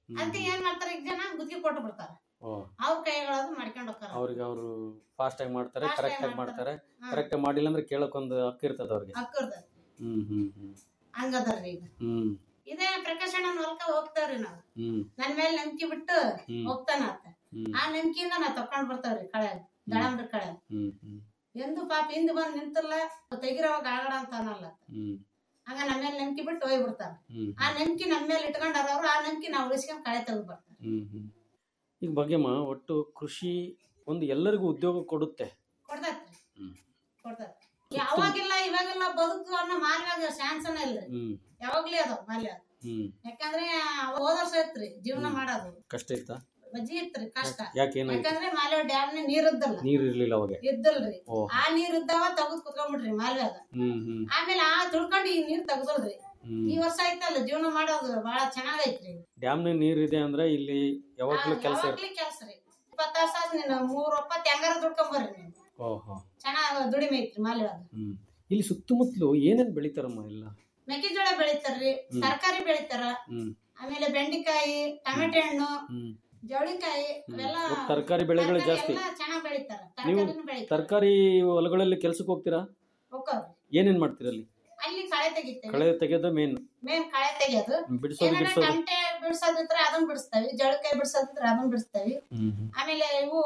ಅದಕ್ಕೆ ಏನ್ ಮಾಡ್ತಾರೆ ಈಗ ಜನ ಗುತ್ತಿಗೆ ಕೊಟ್ಟು ಬಿಡ್ತಾರ ಓ ಅವ್ರ ಕೈಗಳದು ಮಾಡ್ಕೊಂಡು ಹೋಗ್ತಾರ ಅವ್ರಿಗೆ ಅವರು ಫಾಸ್ಟ್ ಆಗಿ ಮಾಡ್ತಾರೆ Fast ಆಗಿ ಕರೆಕ್ಟ್ ಆಗಿ ಮಾಡ್ತಾರೆ ಮಾಡ್ತಾರೆ. ಹಾ. ಕರೆಕ್ಟ್ ಆಗಿ ಮಾಡಿಲ್ಲ ಅಂದ್ರೆ ಕೇಳಕ್ಕೊಂದು ಹಕ್ಕು ಇರ್ತದೆ ಅವ್ರಿಗೆ ಅಕ್ಕರ್ದ ಹ್ಮ್ ಹ್ಮ್ ಹ್ಮ್ ಹಂಗದಾರ್ರಿ ಈಗ ಹ್ಮ್ ಇದೇ ಪ್ರಕಾಶ್ ಅಣ್ಣನ ಹೊಲ್ಕ ಹೋಗ್ತಾವ್ರಿ ನಾವು ಹ್ಮ್ ನನ್ ಮೇಲೆ ನಂಬಿಕೆ ಬಿಟ್ಟು ಹ್ಮ್ ಹೋಗ್ತಾನ ಆತ ಹ್ಮ್ ಆ ನಂಬಿಕೆಯಿಂದ ನಾ ತಕೊಂಡ್ ಬರ್ತಾವ್ರಿ ಕಳೆ ದಳಂಬ್ರಿ ಕಳೆ ಹ್ಮ್ ಹ್ಮ್ ಎಂದು ಪಾಪ ಹಿಂದ್ ಬಂದ್ ನಿಂತಲ್ಲ ತೆಗಿರೋವಾಗ ಆಗಡ ಅಂತ ಅನ್ನಲ್ಲ ಹ್ಮ್ ಹಂಗ ನಮ್ಮ ಮೇಲೆ ನಂಬಿಕೆ ಬಿಟ್ಟು ಹೋಗಿ ಬಿಡ್ತಾರ ಹ್ಮ್ ಆ ನಂಬಿಕೆ ನಮ್ಮ ಮೇಲೆ ಇಟ್ಕೊಂಡಾರ ಅವ್ರು ಆ ನಂಬಿಕೆ ನಾವು ಉಳಿಸ್ಕೊಂಡ್ ಕಳೆ ತೆಗೆದು ಬರ್ತಾರೆ ಹ್ಮ್ ಹ್ಮ್ ಈಗ ಭಾಗ್ಯಮ್ಮ ಒಟ್ಟು ಕೃಷಿ ಒಂದು ಎಲ್ಲರಿಗೂ ಉದ್ಯೋಗ ಕೊಡುತ್ತೆ ಕೊಡ್ತೈತ್ರಿ ಹ್ಮ್. ಕೊಡ್ತೈತಿ ಯಾವಾಗಿಲ್ಲ ಇವಾಗಿಲ್ಲ ಬದುಕು ಅನ್ನೋ ಮಾಲ್ಯಾಗ ಶಾನ್ಸನ ಇಲ್ರಿ ಹ್ಮ್ ಯಾವಾಗ್ಲೂ ಅದಾವ ಮಾಲ್ಯ ಹ್ಮ್ ಯಾಕಂದ್ರೆ ಹೋದ ವರ್ಷ ಇತ್ರಿ ಜೀವನ ಹ್ಮ್. ಮಾಡೋದು ಕಷ್ಟ ಇತ್ತಾ ಬಜ್ಜಿ ಇತ್ರಿ ಕಷ್ಟ ಯಾಕೆ ಏನಾಯ್ತು ಯಾಕಂದ್ರೆ ಮಾಲ್ಯ ಡ್ಯಾಮ್ ನೀರ್ ಇದ್ದಲ್ಲ ನೀರ್ ಇರ್ಲಿಲ್ಲ ಅವಾಗ ಇದ್ದಲ್ರಿ ಓ ಆ ನೀರ್ ಇದ್ದಾವ ತೆಗೆದ್ ಕುತ್ಕೊಂಡ್ಬಿಟ್ರಿ ಮಾಲ್ಯಾಗ ಹ್ಮ್ ಹ್ಮ್ ಆಮೇಲೆ ಆ ತಿಳ್ಕೊಂಡು ಈ ನೀರ್ ತೆಗ್ದಲ್ರಿ ಹ್ಮ್ ಈ ವರ್ಷ ಐತಲ್ಲ ಜೀವನ ಮಾಡೋದು ಬಹಳ ಚೆನ್ನಾಗೈತ್ರಿ ಡ್ಯಾಮ್ನಾಗ ನೀರ್ ಇದೆ ಅಂದ್ರೆ ಇಲ್ಲಿ ಯಾವಾಗ್ಲೂ ಕೆಲಸ ಇರುತ್ತೆ ಯಾವಾಗ್ಲೂ ಕೆಲ್ಸ ರೀ ಇಪ್ಪತ್ತು ತಾಸ ನೀನು ಮೂರ್ ಒಪ್ಪತ್ತು ಹೆಂಗಾರ ದುಡ್ಕೊಂಬರ್ರಿ ನೀವು ಓಹೋ ಚೆನ್ನಾಗ್ ದುಡಿಮೆ ಐತ್ರಿ ಮಾಲ್ಯಾಗ ಹ್ಮ್ ಇಲ್ಲಿ ಸುತ್ತಮುತ್ತಲು ಏನೇನ್ ಬೆಳಿತಾರಮ್ಮ ಎಲ್ಲ ಮೆಕ್ಕೆಜೋಳ ಬೆಳಿತಾರ್ರಿ ಹ್ಮ್. ತರಕಾರಿ ಬೆಳಿತಾರ ಹ್ಮ್ ಆಮೇಲೆ ಬೆಂಡೆಕಾಯಿ ಟೊಮೆಟೊ ಹಣ್ಣು ಹ್ಮ್ ಜವಳಿಕಾಯಿ ಹ್ಮ್. ಅವೆಲ್ಲ ಒಟ್ ತರಕಾರಿ ಬೆಳೆಗಳು ತರಕಾರಿ ಜಾಸ್ತಿ ಎಲ್ಲ ಚೆನ್ನಾಗ್ ಬೆಳಿತಾರ ನೀವು ತರಕಾರಿನೂ ಬೆಳಿತಾರ ತರಕಾರಿ ಹೊಲಗಳಲ್ಲಿ ಕೆಲ್ಸಕ್ಕೆ ಹೋಗ್ತೀರಾ ಹೋಗ್ತಾವ್ರಿ ಏನೇನ್ ಮಾಡ್ತೀರಾ ಅಲ್ಲಿ ಅಲ್ಲಿ ಕಳೆ ತೆಗಿತೇವೆ ಕಳೆ ತೆಗೆಯೋದು ಮೇನ್ ಮೇನ್ ಕಳೆ ತೆಗಿಯೋದು ಬಿಡಿಸೋದು ಏನಾರ ಬಿಡಿಸೋದು ಟಮಟೆ ಬಿಡ್ಸೋದಿದ್ರೆ ಅದನ್ನ ಬಿಡಿಸ್ತೇವಿ ಜವಳಿಕಾಯಿ ಬಿಡ್ಸೋದಿದ್ರೆ ಅದನ್ನ ಬಿಡಿಸ್ತೇವಿ ಹ್ಮ್ ಹ್ಮ್ ಆಮೇಲೆ ಇವು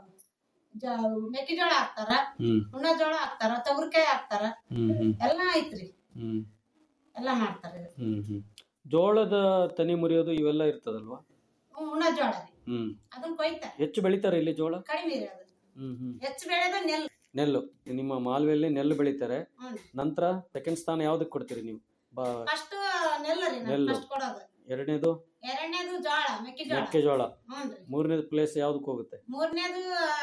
ಜ- ಮೆಕ್ಕೆಜೋಳ ಹಾಕ್ತಾರ ಹ್ಮ್ ಹುಣ್ಣ ಜೋಳ ಹಾಕ್ತಾರ ತೊಗರಿಕಾಯಿ ಹಾಕ್ತಾರ ಹ್ಮ್ ಹ್ಮ್ ಎಲ್ಲ ಐತ್ರಿ ಹ್ಮ್ ಎಲ್ಲ ಮಾಡ್ತಾರ ಹ್ಮ್ ಹ್ಮ್ ಜೋಳದ ತನಿ ಮುರಿಯೋದು ಇವೆಲ್ಲ ಇರ್ತದಲ್ವಾ ಹುಣ್ಣ ಜೋಳ ರೀ ಹ್ಮ್ ಅದನ್ನ ಕೊಯ್ತಾರ ಹೆಚ್ಚು ಬೆಳಿತಾರೆ ಇಲ್ಲಿ ಜೋಳ ಕಡಿಮೆ ರೀ ಅದು ಹ್ಮ್ ಹ್ಮ್ ಹೆಚ್ಚು ಬೆಳೆದು ನೆಲ್ ನೆಲ್ಲು ನಿಮ್ಮ ಮಾಲ್ವೆಯಲ್ಲಿ ನೆಲ್ಲು ಬೆಳಿತಾರೆ ಹ್ಮ್ ನಂತರ ಸೆಕೆಂಡ್ ಸ್ಥಾನ ಯಾವ್ದಕ್ ಕೊಡ್ತೀರಿ ನೀವು ಬಾ ಫಸ್ಟ್ ನೆಲ್ಲು ರೀ ನೆಲ್ಲು. ಫಸ್ಟ್ ಕೊಡೋದು ಎರಡನೇದು ಎರಡನೇದು ಜೋಳ ಮೆಕ್ಕೆಜೋಳ ಮೆಕ್ಕೆಜೋಳ ಹ್ಞೂನ್ರಿ ಮೂರನೇದು ಪ್ಲೇಸ್ ಯಾವ್ದಕ್ ಹೋಗುತ್ತೆ ಮೂರನೇದು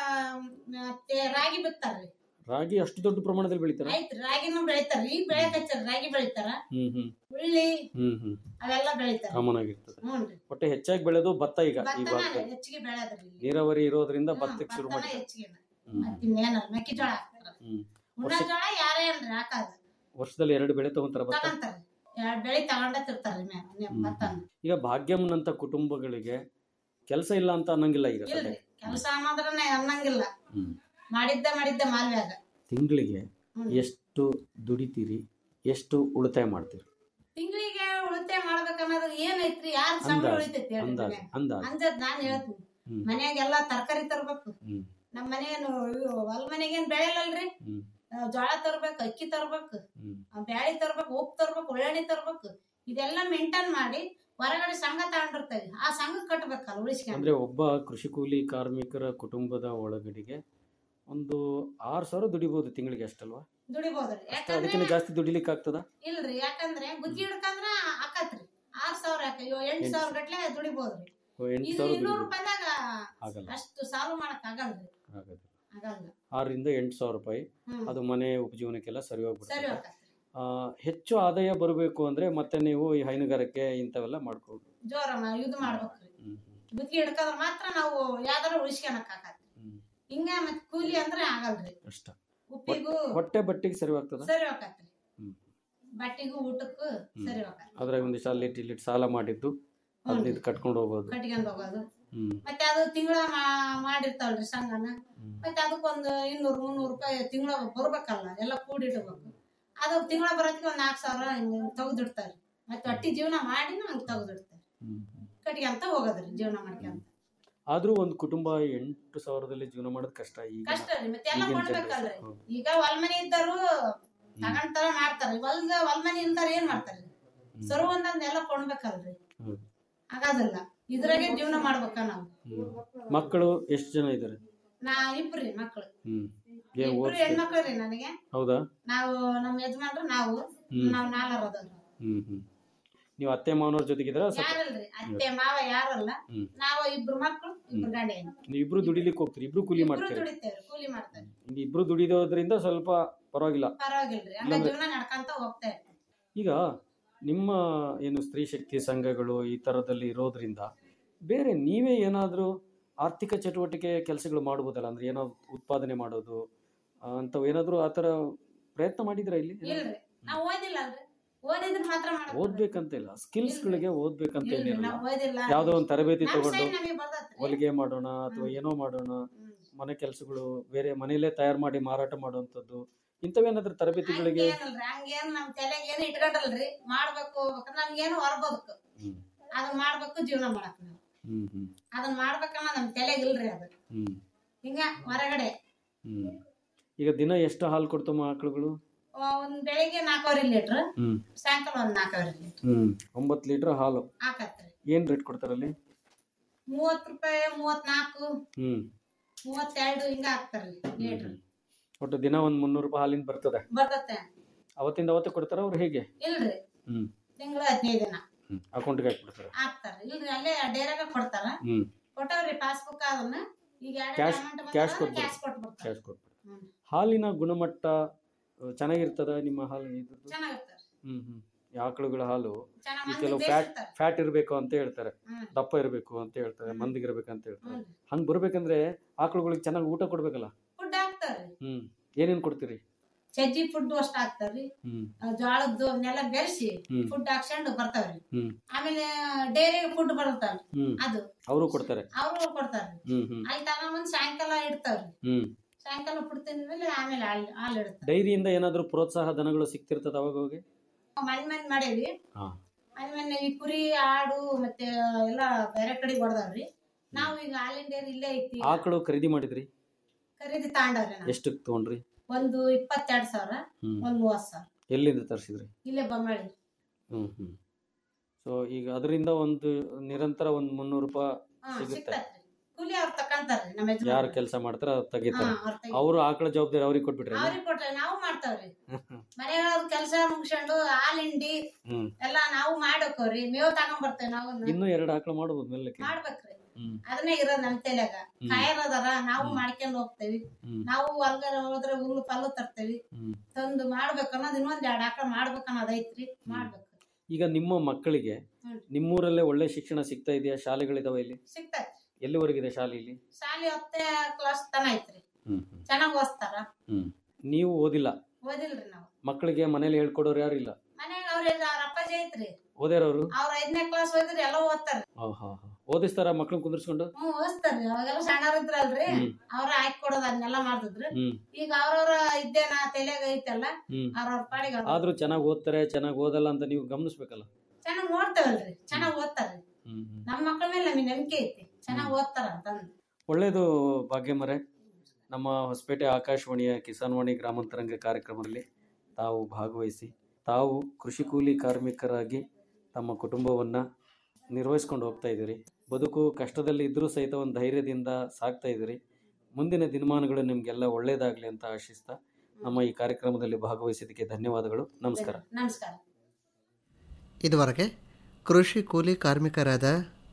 ಮತ್ತೆ ರಾಗಿ ಬಿತ್ತಾರ್ರಿ ರಾಗಿ ಅಷ್ಟು ದೊಡ್ಡ ಪ್ರಮಾಣದಲ್ಲಿ ಬೆಳಿತಾರ ಐತ್ರಿ ರಾಗಿನೂ ಬೆಳಿತಾರ ಈಗ ಬೆಳೆಯಕ್ ಹಚ್ಚಾರ ರಾಗಿ ಬೆಳಿತಾರ ಹ್ಮ್ ಹ್ಮ್ ಉಳ್ಳಿ ಹ್ಮ್ ಹ್ಮ್ ಅವೆಲ್ಲ ಬೆಳಿತಾರ ಕಾಮನ್ ಆಗಿರ್ತದೆ ಹ್ಞೂನ್ರಿ ಒಟ್ಟೆ ಹೆಚ್ಚಾಗಿ ಬೆಳೆದು ಭತ್ತ ಈಗ ಈ ಭತ್ತನ ಭಾಗದಲ್ಲಿ ಹೆಚ್ಚಿಗೆ ಬೆಳೆದ್ರಿ ಇಲ್ಲಿ ನೀರಾವರಿ ಇರೋದ್ರಿಂದ ಹ್ಮ್, ಭತ್ತಕ್ಕೆ ಶುರು ಭತ್ತನ ಮಾಡಿ ಹೆಚ್ಚಿಗೆ ಹ್ಮ್ ಮತ್ತೆ ಇನ್ನೇನಲ್ಲ ಮೆಕ್ಕೆಜೋಳ ಹಾಕ್ತಾರ ಹ್ಮ್ ಉಣ್ಣ ವರ್ಷ- ಜೋಳ ಯಾರೇ ಅನ್ರಿ ಹಾಕಾದ ವರ್ಷದಲ್ಲಿ ಎರಡು ಬೆಳೆ ತಗೊಂತಾರ ಭತ್ತ ತಗೊಂತಾರ ಎರಡ್ ಬೆಳಿ ತಗೊಂಡ ತಿರ್ತಾರ್ರಿ ಮ್ಯಾ- ಮ್ಯಾ- ಹ್ಮ್. ಭತ್ತನ ಈಗ ಭಾಗ್ಯಮ್ಮನಂತ ಕುಟುಂಬಗಳಿಗೆ ಕೆಲಸ ಇಲ್ಲ ಅಂತ ಅನ್ನಂಗಿಲ್ಲ ಈಗ ಇಲ್ರಿ ಸದ್ಯ ಕೆಲಸ ಅನ್ನೋದ್ರನ್ನ ಅನ್ನಂಗಿಲ್ಲ ಹ್ಮ್ ಮಾಡಿದ್ದ ಮಾಡಿದ್ದ ಮಾಲ್ವ್ಯಾಗ ತಿಂಗಳಿಗೆ ಹ್ಮ್. ಎಷ್ಟು ದುಡಿತೀರಿ ಎಷ್ಟು ಉಳಿತಾಯ ಮಾಡ್ತೀರಿ ತಿಂಗಳಿಗೆ ಉಳಿತಾಯ ಮಾಡ್ಬೇಕನ್ನೋದು ಏನೈತ್ರಿ ಯಾರ ಸಂಬಳ ಅಂದಾಜ್ ಉಳಿತೈತಿ ಹೇಳ್ರಿ ಅಂದಾಜ್ ಮನ್ಯಾಗ? ಅಂದಾಜ್ ಅಂಜದ್ ನಾನ್ ಹೇಳ್ತೀನಿ ಹ್ಮ್. ಮನ್ಯಾಗೆಲ್ಲಾ ತರಕಾರಿ ತರ್ಬೇಕು ಹ್ಮ್ ನಮ್ ಮನೇನು ಇವು ಹೊಲ ಮನೆಗೇನ್ ಬೆಳೆಯಲ್ಲಲ್ರಿ ಹ್ಮ್ ಆ, ಜೋಳ ತರ್ಬೇಕು ಅಕ್ಕಿ ತರ್ಬೇಕು ಹ್ಮ್ ಆ, ಬ್ಯಾಳಿ ತರ್ಬೇಕು ಉಪ್ಪು ತರ್ಬೇಕು ಉಳ್ಳಾಣಿ ತರ್ಬೇಕು ಇದೆಲ್ಲ ಮೇಂಟೈನ್ ಮಾಡಿ ಹೊರಗಡೆ ಸಂಘ ತಗೊಂಡಿರ್ತೇವಿ ಆ ಸಂಘ ಕಟ್ಬೇಕಲ್ಲ ಉಳಿಸ್ಕೊಂಡು ಅಂದ್ರೆ ಒಬ್ಬ ಕೃಷಿ ಕೂಲಿ ಕಾರ್ಮಿಕರ ಕುಟುಂಬದ ಒಳಗಡೆಗೆ ಒಂದು ಆರು ಸಾವಿರ ದುಡಿಬಹುದು ತಿಂಗಳಿಗೆ ಅಷ್ಟಲ್ವಾ ದುಡಿಬೋದ್ರಿ ಅಷ್ಟೇ ಯಾಕಂದ್ರೆ ಅದಕ್ಕಿಂತ ಜಾಸ್ತಿ ದುಡಿಲಿಕ್ಕೆ ಆಗ್ತದ ಇಲ್ರಿ ಯಾಕಂದ್ರೆ ಗುದ್ದಿ ಹಿಡ್ಕಂದ್ರ ಆಕತ್ರಿ ಆರ್ ಸಾವಿರ ಯಾಕ ಇವ್ ಎಂಟ್ ಎಂಟ್ ಸಾವಿರ ಗಟ್ಲೆ ದುಡಿಬೋದ್ರಿ ಎಂಟು ಇದು ಸಾವಿರ ಇನ್ನೂರು ದುಡಿಬಹುದು ರೂಪಾಯಿದಾಗ ಆಗಲ್ಲ ಅಷ್ಟು ಸಾಲ್ವ್ ಮಾಡಕ್ ಆಗಲ್ರಿ ಆಗೋದಿಲ್ಲ ಆಗಲ್ಲ ಆರರಿಂದ ಎಂಟು ಸಾವಿರ ರೂಪಾಯಿ ಹ್ಮ್ ಅದು ಮನೆ ಉಪಜೀವನಕ್ಕೆಲ್ಲ ಸರಿ ಸರಿ ಹೋಗ್ಬಿಡ್ತದೆ ಹೋಗತ್ರಿ ಆ, ಹೆಚ್ಚು ಆದಾಯ ಬರಬೇಕು ಅಂದ್ರೆ ಮತ್ತೆ ನೀವು ಈ ಹೈನುಗಾರಿಕೆ ಇಂಥವೆಲ್ಲ ಮಾಡ್ಕೊಂಡು ಜೋರ ಮಾ- ಇದು ಮಾಡ್ಬೇಕ್ರಿ ಹ್ಮ್ ಗುದ್ದಿ ಹಿಡ್ಕಂದ್ರ ಮಾತ್ರ ನಾವು ಯಾವ್ದಾರ ಉಳಿಸ್ಕೊಳಕ್ ಆಗತ್ರಿ ಹ್ಮ್ ಹಿಂಗ ಮತ್ ಕೂಲಿ ಅಂದ್ರೆ ಆಗಲ್ರಿ ಕಷ್ಟ ಉಪ್ಪಿಗೂ ಹೊಟ್ಟೆ ಬಟ್ಟೆಗೆ ಸರಿ ಆಗ್ತದ ಸರಿ ಹೋಗತ್ರಿ ಹ್ಮ್. ಬಟ್ಟಿಗೂ ಊಟಕ್ಕೂ ಹ್ಮ್. ಸರಿ ಹೋಗತ್ರಿ ಅದ್ರಾಗ ಒಂದಿಷ್ಟು ಅಲ್ಲಿ ಇಲ್ಲಿ ಸಾಲ ಮಾಡಿದ್ದು ಅದನ್ನ ಇದು ಕಟ್ಕೊಂಡು ಹೋಗೋದು ಕಟ್ಕೊಂಡ್ ಹೋಗೋದು ಹ್ಮ್ ಮತ್ತೆ ಅದು ತಿಂಗಳ ಮಾಡಿರ್ತಾವಲ್ರಿ ಸಂಘನ ಹ್ಮ್. ಮತ್ತೆ ಅದಕ್ಕೊಂದು ಇನ್ನೂರು ಮುನ್ನೂರು ರೂಪಾಯಿ ತಿಂಗಳ ಬರ್ಬೇಕಲ್ಲ ಎಲ್ಲ ಕೂಡಿಡ್ಬೇಕು ಅದು ತಿಂಗಳ ಬರೋದಕ್ಕೆ ಒಂದ್ ನಾಲ್ಕು ಸಾವಿರ ಹಿಂಗೆ ತೆಗ್ದಿಡ್ತಾರೆ ಮತ್ತೆ ಒಟ್ಟಿ ಜೀವನ ಮಾಡಿ ಹಂಗೆ ತೆಗ್ದಿಡ್ತಾರೆ ಹ್ಮ್ ಹ್ಮ್. ಕಟ್ಕೊಂತ ಹೋಗೋದ್ರಿ ಜೀವನ ಮಾಡ್ಕೊಂತ ಆದ್ರೂ ಒಂದು ಕುಟುಂಬ ಎಂಟು ಸಾವಿರದಲ್ಲಿ ಜೀವನ ಮಾಡೋದು ಕಷ್ಟ ಈಗ ಕಷ್ಟ ರೀ ಮತ್ತೆ ಎಲ್ಲ ಈಗಿನ ಕೊಡ್ಬೇಕಲ್ರಿ generation. ಹೌದು. ಈಗ ಹೊಲ್ಮನೆ ಇದ್ದರು ತಗೊಂತಾರ ಮಾಡ್ತಾರ ಹೊಲ್ದ ಹೊಲ್ಮನೆ ಇಲ್ದಾರ ಏನ್ ಮಾಡ್ತಾರ್ರಿ ಸರ್ವ ಒಂದೊಂದ್ ಎಲ್ಲ ಕೊಂಡ್ಬೇಕಲ್ರಿ ಹೌದು. ಆಗೋದಿಲ್ಲ ಇದ್ರಾಗೆ ಜೀವನ ಮಾಡ್ಬೇಕ ನಾವು ಹ್ಮ್. ಮಕ್ಕಳು ಎಷ್ಟು ಜನ ಇದ್ದಾರೆ ನಾ ಇಬ್ರಿ ಮಕ್ಳು ಹ್ಮ್ ಏನ್ ಇಬ್ರು ಓದಿಸ್ತೀರಿ? ಹೆಣ್ಮಕ್ಳು ರೀ ನನಗೆ ಹೌದಾ ನಾವು ನಮ್ಮ ಯಜಮಾನ್ರು ನಾವು ಹ್ಮ್. ನಾವ್ ನಾಲ್ವರು ಅದಾವ್ರಿ ಹ್ಮ್ ಹ್ಮ್ ನೀವು ಅತ್ತೆ ಮಾವನವ್ರ ಜೊತೆಗಿದ್ರ ಯಾರಲ್ರಿ ಅತ್ತೆ ಮಾವ ಯಾರಲ್ಲ ಹ್ಮ್. ನಾವು ಇಬ್ರು ಮಕ್ಳು ಇಬ್ರು ಗಂಡ ಹೆಣ್ಣು. ನೀವು ಇಬ್ರು ದುಡಿಲಿಕ್ಕೆ ಹೋಗ್ತೀರಿ ಇಬ್ರು ಕೂಲಿ ಇಬ್ರು ಮಾಡ್ತೀರಿ ದುಡಿತೇವ್ರಿ ಕೂಲಿ ಮಾಡ್ತೇವೆ ಇಲ್ಲಿ ಇಬ್ರು ದುಡಿದೋದ್ರಿಂದ ಸ್ವಲ್ಪ ಪರವಾಗಿಲ್ಲ ಪರವಾಗಿಲ್ರಿ ಹಂಗ ಇಲ್ಲಾಂದ್ರೆ- ಜೀವನ ನಡ್ಕಂತ ಹೋಗ್ತಾ ಇರ್ತೀವಿ ಈಗ ನಿಮ್ಮ ಏನು ಸ್ತ್ರೀ ಶಕ್ತಿ ಸಂಘಗಳು ಈ ಥರದಲ್ಲಿ ಇರೋದ್ರಿಂದ ಬೇರೆ ನೀವೇ ಏನಾದರೂ ಆರ್ಥಿಕ ಚಟುವಟಿಕೆ ಕೆಲಸಗಳು ಮಾಡ್ಬೋದಲ್ಲ ಅಂದ್ರೆ ಏನೋ ಉತ್ಪಾದನೆ ಮಾಡೋದು ಆ, ಅಂಥವು ಏನಾದರೂ ಆ ಥರ ಪ್ರಯತ್ನ ಮಾಡಿದ್ರಾ ಇಲ್ಲಿ ಇಲ್ರಿ ನಾವ್ ಓದಿಲ್ಲ ಅಲ್ರಿ ಓದಿದ್ರೆ ಮಾತ್ರ ಮಾಡಕ್ ಓದ್ಬೇಕಂತ ಇಲ್ಲ ಸ್ಕಿಲ್ಸ್ ಗಳಿಗೆ ಓದ್ಬೇಕಂತ ಇಲ್ರಿ, ಏನಿಲ್ಲ ನಾವ್ ಓದಿಲ್ಲ ಯಾವ್ದೋ ಒಂದು ತರಬೇತಿ ನಮ್ ತಗೊಂಡು side ನಮಿಗ್ ಬರ್ತೈತ್ರಿ. ಹೊಲಿಗೆ ಮಾಡೋಣ ಅಥವಾ ಹ್ಮ್. ಏನೋ ಮಾಡೋಣ ಹ್ಮ್. ಮನೆ ಕೆಲಸಗಳು ಬೇರೆ ಮನೆಯಲ್ಲೇ ತಯಾರು ಮಾಡಿ ಮಾರಾಟ ಮಾಡುವಂಥದ್ದು ಇಂಥವೇನಾದ್ರೂ ತರಬೇತಿಗಳಿಗೆ ಹಂಗೇನಿಲ್ರಿ ಹಂಗೇನ್ ನಮ್ ತಲೆಗೆ ಏನು ಇಟ್ಕೊಂಡಲ್ರಿ ಮಾಡ್ಬೇಕು ಹೋಗ್ಬೇಕಂದ್ರ ನಮ್ಗೇನು ಹೊರಬೋದಕ್ಕೆ ಹ್ಮ್ ಅದನ್ನ ಮಾಡ್ಬೇಕು ಜೀವನ ಮಾಡಕ್ ನಾವು ಹ್ಮ್ ಹ್ಮ್ ಅದನ್ನ ಮಾಡ್ಬೇಕನ್ನ ನಮ್ ತಲೆಗೆ ಇಲ್ರಿ ಅದು ಹ್ಮ್ ಹಿಂಗ ಹೊರಗಡೆ ಹ್ಮ್ ಈಗ ದಿನ ಎಷ್ಟು ಹಾಲು ಕೊಡ್ತಮ್ಮ ಆಕಳುಗಳು ಆ, ಒಂದ್ ಬೆಳಿಗ್ಗೆ ನಾಲ್ಕೂವರೆ ಲೀಟ್ರ್ ಹ್ಮ್ ಸಾಯಂಕಾಲ ಒಂದ್ ನಾಲ್ಕೂವರೆ ಲೀಟ್ರ್ ಹ್ಮ್ ಒಂಬತ್ತು ಲೀಟರ್ ಹಾಲು ಹಾಕತ್ರಿ ಏನ್ ರೇಟ್ ಕೊಡ್ತಾರಲ್ಲಿ ಮೂವತ್ ರೂಪಾಯಿ ಮೂವತ್ನಾಲ್ಕು ಹ್ಮ್ ಮೂವತ್ತೆರಡು ಹಿಂಗ ಹಾಕ್ತಾರ್ರಿ ಲೀಟ್ರ್ ಒಟ್ಟು ದಿನ ಒಂದ್ ಮುನ್ನೂರು ರೂಪಾಯಿ ಹಾಲಿಂದ ಬರ್ತದೆ ಬರ್ತತೆ ಅವತ್ತಿಂದ ಅವತ್ತೇ ಕೊಡ್ತಾರ ಅವ್ರು ಹೇಗೆ ಇಲ್ರಿ ಹ್ಮ್ ತಿಂಗಳು ಹದಿನೈದು ದಿನ ಹ್ಮ್ ಅಕೌಂಟ್ಗೆ ಹಾಕ್ಬಿಡ್ತಾರೆ ಹಾಕ್ತಾರ ಇಲ್ರಿ ಅಲ್ಲೇ ಡೈರೆಕ್ಟ್ ಕೊಡ್ತಾರ ಹ್ಮ್ ಕೊಟ್ಟವ್ರಿ ಪಾಸ್ಬುಕ್ ಅದನ್ನ ಈಗ Cash- cash ಕೊಟ್ಬಿಡ್ತಾರೆ. ಕ್ಯಾಶ್ ಕೊಟ್ಬಿಡ್ತಾರ ಕ್ಯಾಶ್ ಕೊಟ್ಬಿಡ್ತಾರೆ ಹ್ಮ್. ಹಾಲಿನ ಗುಣಮಟ್ಟ ಆ, ಚೆನ್ನಾಗಿರ್ತದ ನಿಮ್ಮ ಹಾಲು ಇದ್ರದ್ದು ಚೆನ್ನಾಗಿರ್ತಾರ ಹ್ಮ್ ಹ್ಮ್ ಈ ಆಕಳುಗಳ ಹಾಲು ಚೆನ್ನಾಗ್ ಈ ಮಂದಿ ಕೆಲವು ಫ್ಯಾಟ್ ಬೇಯಿಸ್ತಾರ. ಫ್ಯಾಟ್ ಇರಬೇಕು ಅಂತ ಹೇಳ್ತಾರೆ ಹ್ಮ್. ದಪ್ಪ ಇರಬೇಕು ಅಂತ ಹೇಳ್ತಾರೆ ಮಂದಿಗೆ ಇರ್ಬೇಕು ಅಂತ ಹೇಳ್ತಾರೆ ಹ್ಮ್. ಹಂಗ್ ಬರ್ಬೇಕಂದ್ರೆ ಆಕಳುಗಳಿಗೆ ಚೆನ್ನಾಗಿ ಊಟ ಕೊಡ್ಬೇಕಲ್ಲ ಫುಡ್ ಹಾಕ್ತಾರ್ರಿ ಹ್ಮ್ ಏನೇನ್ ಕೊಡ್ತೀರಿ ಸಜ್ಜಿ ಫುಡ್ ಅಷ್ಟ ಹಾಕ್ತಾರ್ರಿ ಹ್ಮ್ ಆ, ಜೋಳದ್ದು ಅವನ್ನೆಲ್ಲ ಬೆರೆಸಿ ಹ್ಮ್. ಫುಡ್ ಹಾಕ್ಸ್ಕೊಂಡು ಬರ್ತಾವ್ರಿ ಹ್ಮ್ ಆಮೇಲೆ ಡೈರಿ ಫುಡ್ ಬರುತ್ತಲ್ರಿ ಹ್ಮ್ ಅದು ಅವರು ಕೊಡ್ತಾರೆ ಅವರು ಕೊಡ್ತಾರ್ರಿ ಹ್ಮ್ ಹ್ಮ್ ಅಲ್ಲಿ ತಗೊಂಬಂದ್ ಸಾಯಂಕಾಲ ಇಡ್ತಾವ್ರಿ ಹ್ಮ್ ಸಾಯಂಕಾಲ ಫುಡ್ ತಿಂದ್ಮೇಲೆ ಆಮೇಲೆ ಹಾಲ್ ಹಾಲು ಇಡ್ತಾರ ಡೈರಿಯಿಂದ ಏನಾದ್ರೂ ಪ್ರೋತ್ಸಾಹ ಧನಗಳು ಸಿಗ್ತಿರ್ತದ ಅವಾಗ ಹೋಗಿ ಮನೆ ಮನೆ ಮಾಡೇವಿ ಹಾ ಮನೆ ಮನೆ ಈ ಕುರಿ ಆಡು ಮತ್ತೆ ಎಲ್ಲ ಬೇರೆ ಕಡೆ ಹೊಡೆದವ್ರಿ ನಾವು ಈಗ ಹಾಲಿನ ಡೈರಿ ಇಲ್ಲೇ ಐತಿ ಆಕಳು ಖರೀದಿ ಮಾಡಿದ್ರಿ ಖರೀದಿ ತಾಂಡವ್ರಿ ನಾವು ಎಷ್ಟಕ್ಕೆ ತಗೊಂಡ್ರಿ ಒಂದು ಇಪ್ಪತ್ತೆರಡು ಸಾವಿರ ಹ್ಮ್ ಒಂದ್ ಮೂವತ್ ಸಾವಿರ ಎಲ್ಲಿಂದ ತರಿಸಿದ್ರಿ ಇಲ್ಲೇ ಬೊಮ್ಮಳಿ ಹ್ಮ್ ಹ್ಮ್ ಸೊ ಈಗ ಅದರಿಂದ ಒಂದು ನಿರಂತರ ಒಂದ್ ಮುನ್ನೂರು ರೂಪಾಯಿ ಹಾ ಸಿಗುತ್ತೆ. ಸಿಗ್ತೈತ್ರಿ ಕೂಲಿ ಅವ್ರು ತಕ್ಕಂತಾರ್ರಿ ನಮ್ಮ ಯಾರು ಯಜಮಾನ್ರು. ಕೆಲಸ ಮಾಡ್ತಾರ ಅದ್ ಹಾ, ತೆಗಿತಾರೆ ಅವ್ರ್ ತೆಗಿ- ಅವರು ಆಕಳ ಜವಾಬ್ದಾರಿ ಅವ್ರಿಗೆ ಕೊಟ್ಬಿಟ್ರೆ ಅವ್ರಿಗೆ ಕೊಟ್ರೆ ನಾವು ಮಾಡ್ತಾವ್ರಿ ಮನೆಗಳ ಕೆಲಸ ಮುಗಿಸ್ಕೊಂಡು ಹಾಲ್ ಹಿಂಡಿ ಹ್ಮ್ ಎಲ್ಲ ನಾವು ಮಾಡಕೋರಿ ಮೇವ್ ತಗೊಂಡ್ ಬರ್ತೇವೆ ನಾವು ಇನ್ನೂ ಎರಡು ಆಕಳ ಮಾಡ್ಬೋದು ಮೇಲಕ್ಕೆ ಮಾಡ್ಬೇಕ್ರಿ ಹ್ಮ್ ಅದನ್ನೇ ಇರೋದ್ ನಮ್ ತಲೆಗ ಹ್ಮ್. ಕಾಯರದಾರ ನಾವು ಮಾಡ್ಕೊಂಡ್ ಹೋಗ್ತೇವಿ ಹ್ಮ್ ನಾವು ಹೊಲ್ಗರ ಹೋದ್ರೆ ಹುಲ್ಲು ಪಲ್ಲು ತರ್ತೇವಿ ಹ್ಮ್ ತಂದು ಮಾಡ್ಬೇಕು ಅನ್ನೋದು ಇನ್ನೊಂದ್ ಎರಡ್ ಆಕಳ ಮಾಡ್ಬೇಕು ಅನ್ನೋದ್ ಐತ್ರಿ ಮಾಡ್ಬೇಕು ಈಗ ನಿಮ್ಮ ಮಕ್ಕಳಿಗೆ ಹ್ಮ್. ನಿಮ್ಮೂರಲ್ಲೇ ಒಳ್ಳೆ ಶಿಕ್ಷಣ ಸಿಗ್ತಾ ಇದೆಯಾ ಶಾಲೆಗಳಿದಾವ ಇಲ್ಲಿ ಸಿಗ್ತೈತಿ ಎಲ್ಲಿವರೆಗಿದೆ ಶಾಲೆ ಇಲ್ಲಿ ಶಾಲಿ ಹತ್ತನೇ ಕ್ಲಾಸ್ ತನ ಐತ್ರಿ ಹ್ಮ್ ಚೆನ್ನಾಗ್ ಓದ್ತಾರ ಹ್ಮ್ ನೀವು ಓದಿಲ್ಲ ಓದಿಲ್ರಿ ನಾವು ಮಕ್ಕಳಿಗೆ ಮನೇಲಿ ಹೇಳ್ಕೊಡೋರು ಯಾರು ಇಲ್ಲ ಮನ್ಯಾಗ ಅವ್ರ ಅವ್ರ ಅಪ್ಪಾಜಿ ಐತ್ರಿ ಓದ್ಯಾರವ್ರು ಅವ್ರ ಐದನೇ ಕ್ಲಾಸ್ ಓದಿದ್ರಿ ಎಲ್ಲ ಓದ್ತಾರ ಹಾ ಹಾ ಹಾ ಓದಿಸ್ತಾರ ಮಕ್ಳನ್ನ ಕುಂದಿರ್ಸ್ಕೊಂಡು ಹ್ಮ್ ಓದಿಸ್ತಾರ್ರಿ ಅವಾಗೆಲ್ಲ ಸಣ್ಣವ್ರ ಇದ್ರಲ್ರಿ ಹ್ಮ್ ಅವ್ರ ಹಾಕಿ ಕೊಡೋದ್ ಅದನ್ನೆಲ್ಲ ಮಾಡ್ತಿದ್ರು ಹ್ಮ್ ಈಗ ಅವ್ರವ್ರ ಇದ್ದೇನ ತಲೆಗ ಐತಲ್ಲ ಹ್ಮ್ ಅವ್ರವ್ರ ಪಾಡಿಗೆ ಅವ್ರು ಆದ್ರೂ ಚೆನ್ನಾಗಿ ಓದ್ತಾರೆ ಚೆನ್ನಾಗಿ ಓದಲ್ಲ ಅಂತ ನೀವು ಗಮನಿಸ್ಬೇಕಲ್ಲ ಚೆನ್ನಾಗ್ ನೋಡ್ತೇವಲ್ರಿ ಚೆನ್ನಾಗ್ ಓದ್ತಾರ್ರಿ ಹ್ಮ್ ಹ್ಮ್ ನಮ್ಮ ಮಕ್ಕಳ ಮೇಲೆ ನಮಗೆ ನಂಬಿಕೆ ಐತಿ ಚೆನ್ನಾಗ್ ಓದ್ತಾರ ಅಂತಂದು ಒಳ್ಳೇದು ಭಾಗ್ಯಮರೆ ನಮ್ಮ ಹೊಸಪೇಟೆ ಆಕಾಶವಾಣಿಯ ಕಿಸಾನ್ವಾಣಿ ಗ್ರಾಮಾಂತರಂಗ ಕಾರ್ಯಕ್ರಮದಲ್ಲಿ ತಾವು ಭಾಗವಹಿಸಿ ತಾವು ಕೃಷಿ ಕೂಲಿ ಕಾರ್ಮಿಕರಾಗಿ ತಮ್ಮ ಕುಟುಂಬವನ್ನು ನಿರ್ವಹಿಸ್ಕೊಂಡು ಹೋಗ್ತಾ ಇದ್ದೀರಿ ಬದುಕು ಕಷ್ಟದಲ್ಲಿ ಇದ್ದರೂ ಸಹಿತ ಒಂದು ಧೈರ್ಯದಿಂದ ಸಾಕ್ತಾ ಇದ್ದೀರಿ ಮುಂದಿನ ದಿನಮಾನಗಳು ನಿಮಗೆಲ್ಲ ಒಳ್ಳೆಯದಾಗಲಿ ಅಂತ ಆಶಿಸ್ತಾ ನಮ್ಮ ಈ ಕಾರ್ಯಕ್ರಮದಲ್ಲಿ ಭಾಗವಹಿಸಿದ್ದಕ್ಕೆ ಧನ್ಯವಾದಗಳು ನಮಸ್ಕಾರ ನಮಸ್ಕಾರ ಇದುವರೆಗೆ ಕೃಷಿ ಕೂಲಿ ಕಾರ್ಮಿಕರಾದ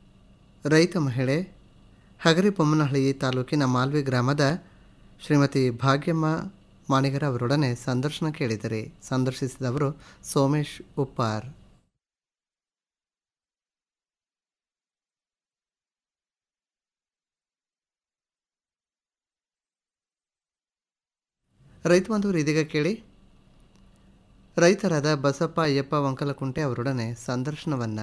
ರೈತ ಮಹಿಳೆ ಹಗರಿಬೊಮ್ಮನಹಳ್ಳಿ ತಾಲೂಕಿನ ಮಾಲ್ವಿ ಗ್ರಾಮದ ಶ್ರೀಮತಿ ಭಾಗ್ಯಮ್ಮ ಮಾಣಿಗರ ಅವರೊಡನೆ ಸಂದರ್ಶನ ಕೇಳಿದರೆ ಸಂದರ್ಶಿಸಿದವರು ಸೋಮೇಶ್ ಉಪ್ಪಾರ್ ರೈತ ಬಾಂಧವರು ಇದೀಗ ಕೇಳಿ ರೈತರಾದ ಬಸಪ್ಪ ಅಯ್ಯಪ್ಪ ವಂಕಲಕುಂಟೆ ಅವರೊಡನೆ ಸಂದರ್ಶನವನ್ನು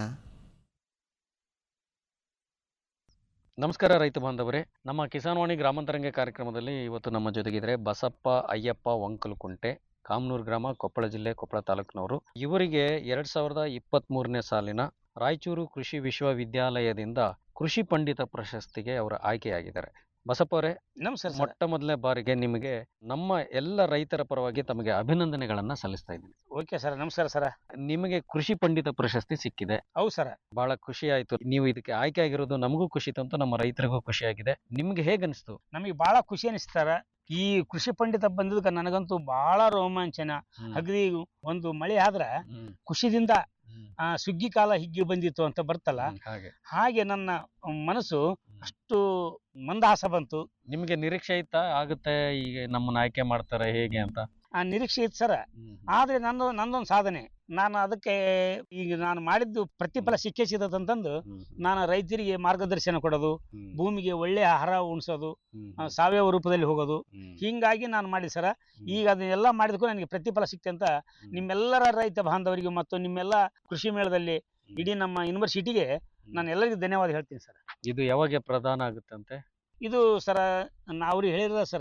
ನಮಸ್ಕಾರ ರೈತ ಬಾಂಧವರೇ ನಮ್ಮ ಕಿಸಾನ್ವಾಣಿ ಗ್ರಾಮಾಂತರಂಗ ಕಾರ್ಯಕ್ರಮದಲ್ಲಿ ಇವತ್ತು ನಮ್ಮ ಜೊತೆಗಿದ್ರೆ ಬಸಪ್ಪ ಅಯ್ಯಪ್ಪ ವಂಕಲಕುಂಟೆ ಕಾಮನೂರು ಗ್ರಾಮ ಕೊಪ್ಪಳ ಜಿಲ್ಲೆ ಕೊಪ್ಪಳ ತಾಲೂಕಿನವರು ಇವರಿಗೆ ಎರಡ್ ಸಾವಿರದ ಇಪ್ಪತ್ತ್ ಮೂರನೇ ಸಾಲಿನ ರಾಯಚೂರು ಕೃಷಿ ವಿಶ್ವವಿದ್ಯಾಲಯದಿಂದ ಕೃಷಿ ಪಂಡಿತ ಪ್ರಶಸ್ತಿಗೆ ಅವರು ಆಯ್ಕೆಯಾಗಿದ್ದಾರೆ ಬಸಪ್ಪ ಅವರೇ ನಮಸ್ಕಾರ ಸರ್ ಮೊಟ್ಟ ಮೊದಲನೇ ಬಾರಿಗೆ ನಿಮಗೆ ನಮ್ಮ ಎಲ್ಲ ರೈತರ ಪರವಾಗಿ ತಮಗೆ ಅಭಿನಂದನೆಗಳನ್ನ ಸಲ್ಲಿಸ್ತಾ ಇದ್ದೀನಿ ಓಕೆ ಸರ್ ನಮಸ್ಕಾರ ಸರ್ ನಿಮಗೆ ಕೃಷಿ ಪಂಡಿತ ಪ್ರಶಸ್ತಿ ಸಿಕ್ಕಿದೆ ಹೌದು ಸರ್ ಬಹಳ ಖುಷಿ ಆಯ್ತು ನೀವು ಇದಕ್ಕೆ ಆಯ್ಕೆ ಆಗಿರೋದು ನಮಗೂ ಖುಷಿ ತಂತು ನಮ್ಮ ರೈತರಿಗೂ ಖುಷಿ ಆಗಿದೆ ನಿಮ್ಗೆ ಹೇಗನ್ನಿಸ್ತು ನಮಗೆ ಬಹಳ ಖುಷಿ ಅನಿಸ್ತಾರ ಈ ಕೃಷಿ ಪಂಡಿತ ಬಂದಿದ್ದಕ್ಕೆ ನನಗಂತೂ ಬಹಳ ರೋಮಾಂಚನ ಅಗದಿ ಒಂದು ಮಳೆ ಆದ್ರ ಹ್ಮ್. ಖುಷಿದಿಂದ ಹ್ಮ್. ಆ ಸುಗ್ಗಿ ಕಾಲ ಹಿಗ್ಗಿ ಬಂದಿತ್ತು ಅಂತ ಬರ್ತಲ್ಲ ಹ್ಮ್, ಹಾಗೆ ಹಾಗೆ ನನ್ನ ಮನಸ್ಸು ಅಷ್ಟು ಮಂದಹಾಸ ಬಂತು ನಿಮ್ಗೆ ನಿರೀಕ್ಷೆ ಇತ್ತಾ ಆಗುತ್ತೆ ಈಗ ನಮ್ಮನ್ನ ಆಯ್ಕೆ ಮಾಡ್ತಾರೆ ಹೇಗೆ ಅಂತ ಆ ನಿರೀಕ್ಷೆ ಇತ್ತು ಸರ್ ಆದ್ರೆ ನಂದು ನಂದೊಂದು ಸಾಧನೆ ನಾನು ಅದಕ್ಕೆ ಈಗ ನಾನು ಮಾಡಿದ್ದು ಪ್ರತಿಫಲ ಸಿಕ್ಕೇ ಸಿಗತ್ತಂತಂದು ನಾನು ರೈತರಿಗೆ ಮಾರ್ಗದರ್ಶನ ಕೊಡೋದು ಭೂಮಿಗೆ ಒಳ್ಳೆ ಆಹಾರ ಉಣಿಸೋದು ಆ, ಸಾವಯವ ರೂಪದಲ್ಲಿ ಹೋಗೋದು ಹಿಂಗಾಗಿ ನಾನು ಮಾಡಿ ಸರ ಈಗ ಅದನ್ನೆಲ್ಲ ಮಾಡಿದಕ್ಕೂ ನನಗೆ ಪ್ರತಿಫಲ ಸಿಕ್ತೆ ಅಂತ ನಿಮ್ಮೆಲ್ಲರ ರೈತ ಬಾಂಧವರಿಗೆ ಮತ್ತು ನಿಮ್ಮೆಲ್ಲ ಕೃಷಿ ಮೇಳದಲ್ಲಿ ಇಡೀ ನಮ್ಮ ಯೂನಿವರ್ಸಿಟಿಗೆ ನಾನು ಎಲ್ಲರಿಗೂ ಧನ್ಯವಾದ ಹೇಳ್ತೀನಿ ಸರ್ ಇದು ಯಾವಾಗ ಪ್ರಧಾನ ಆಗುತ್ತಂತೆ ಇದು ಸರ ಅವ್ರಿಗೆ ಹೇಳಿರೋ ಸರ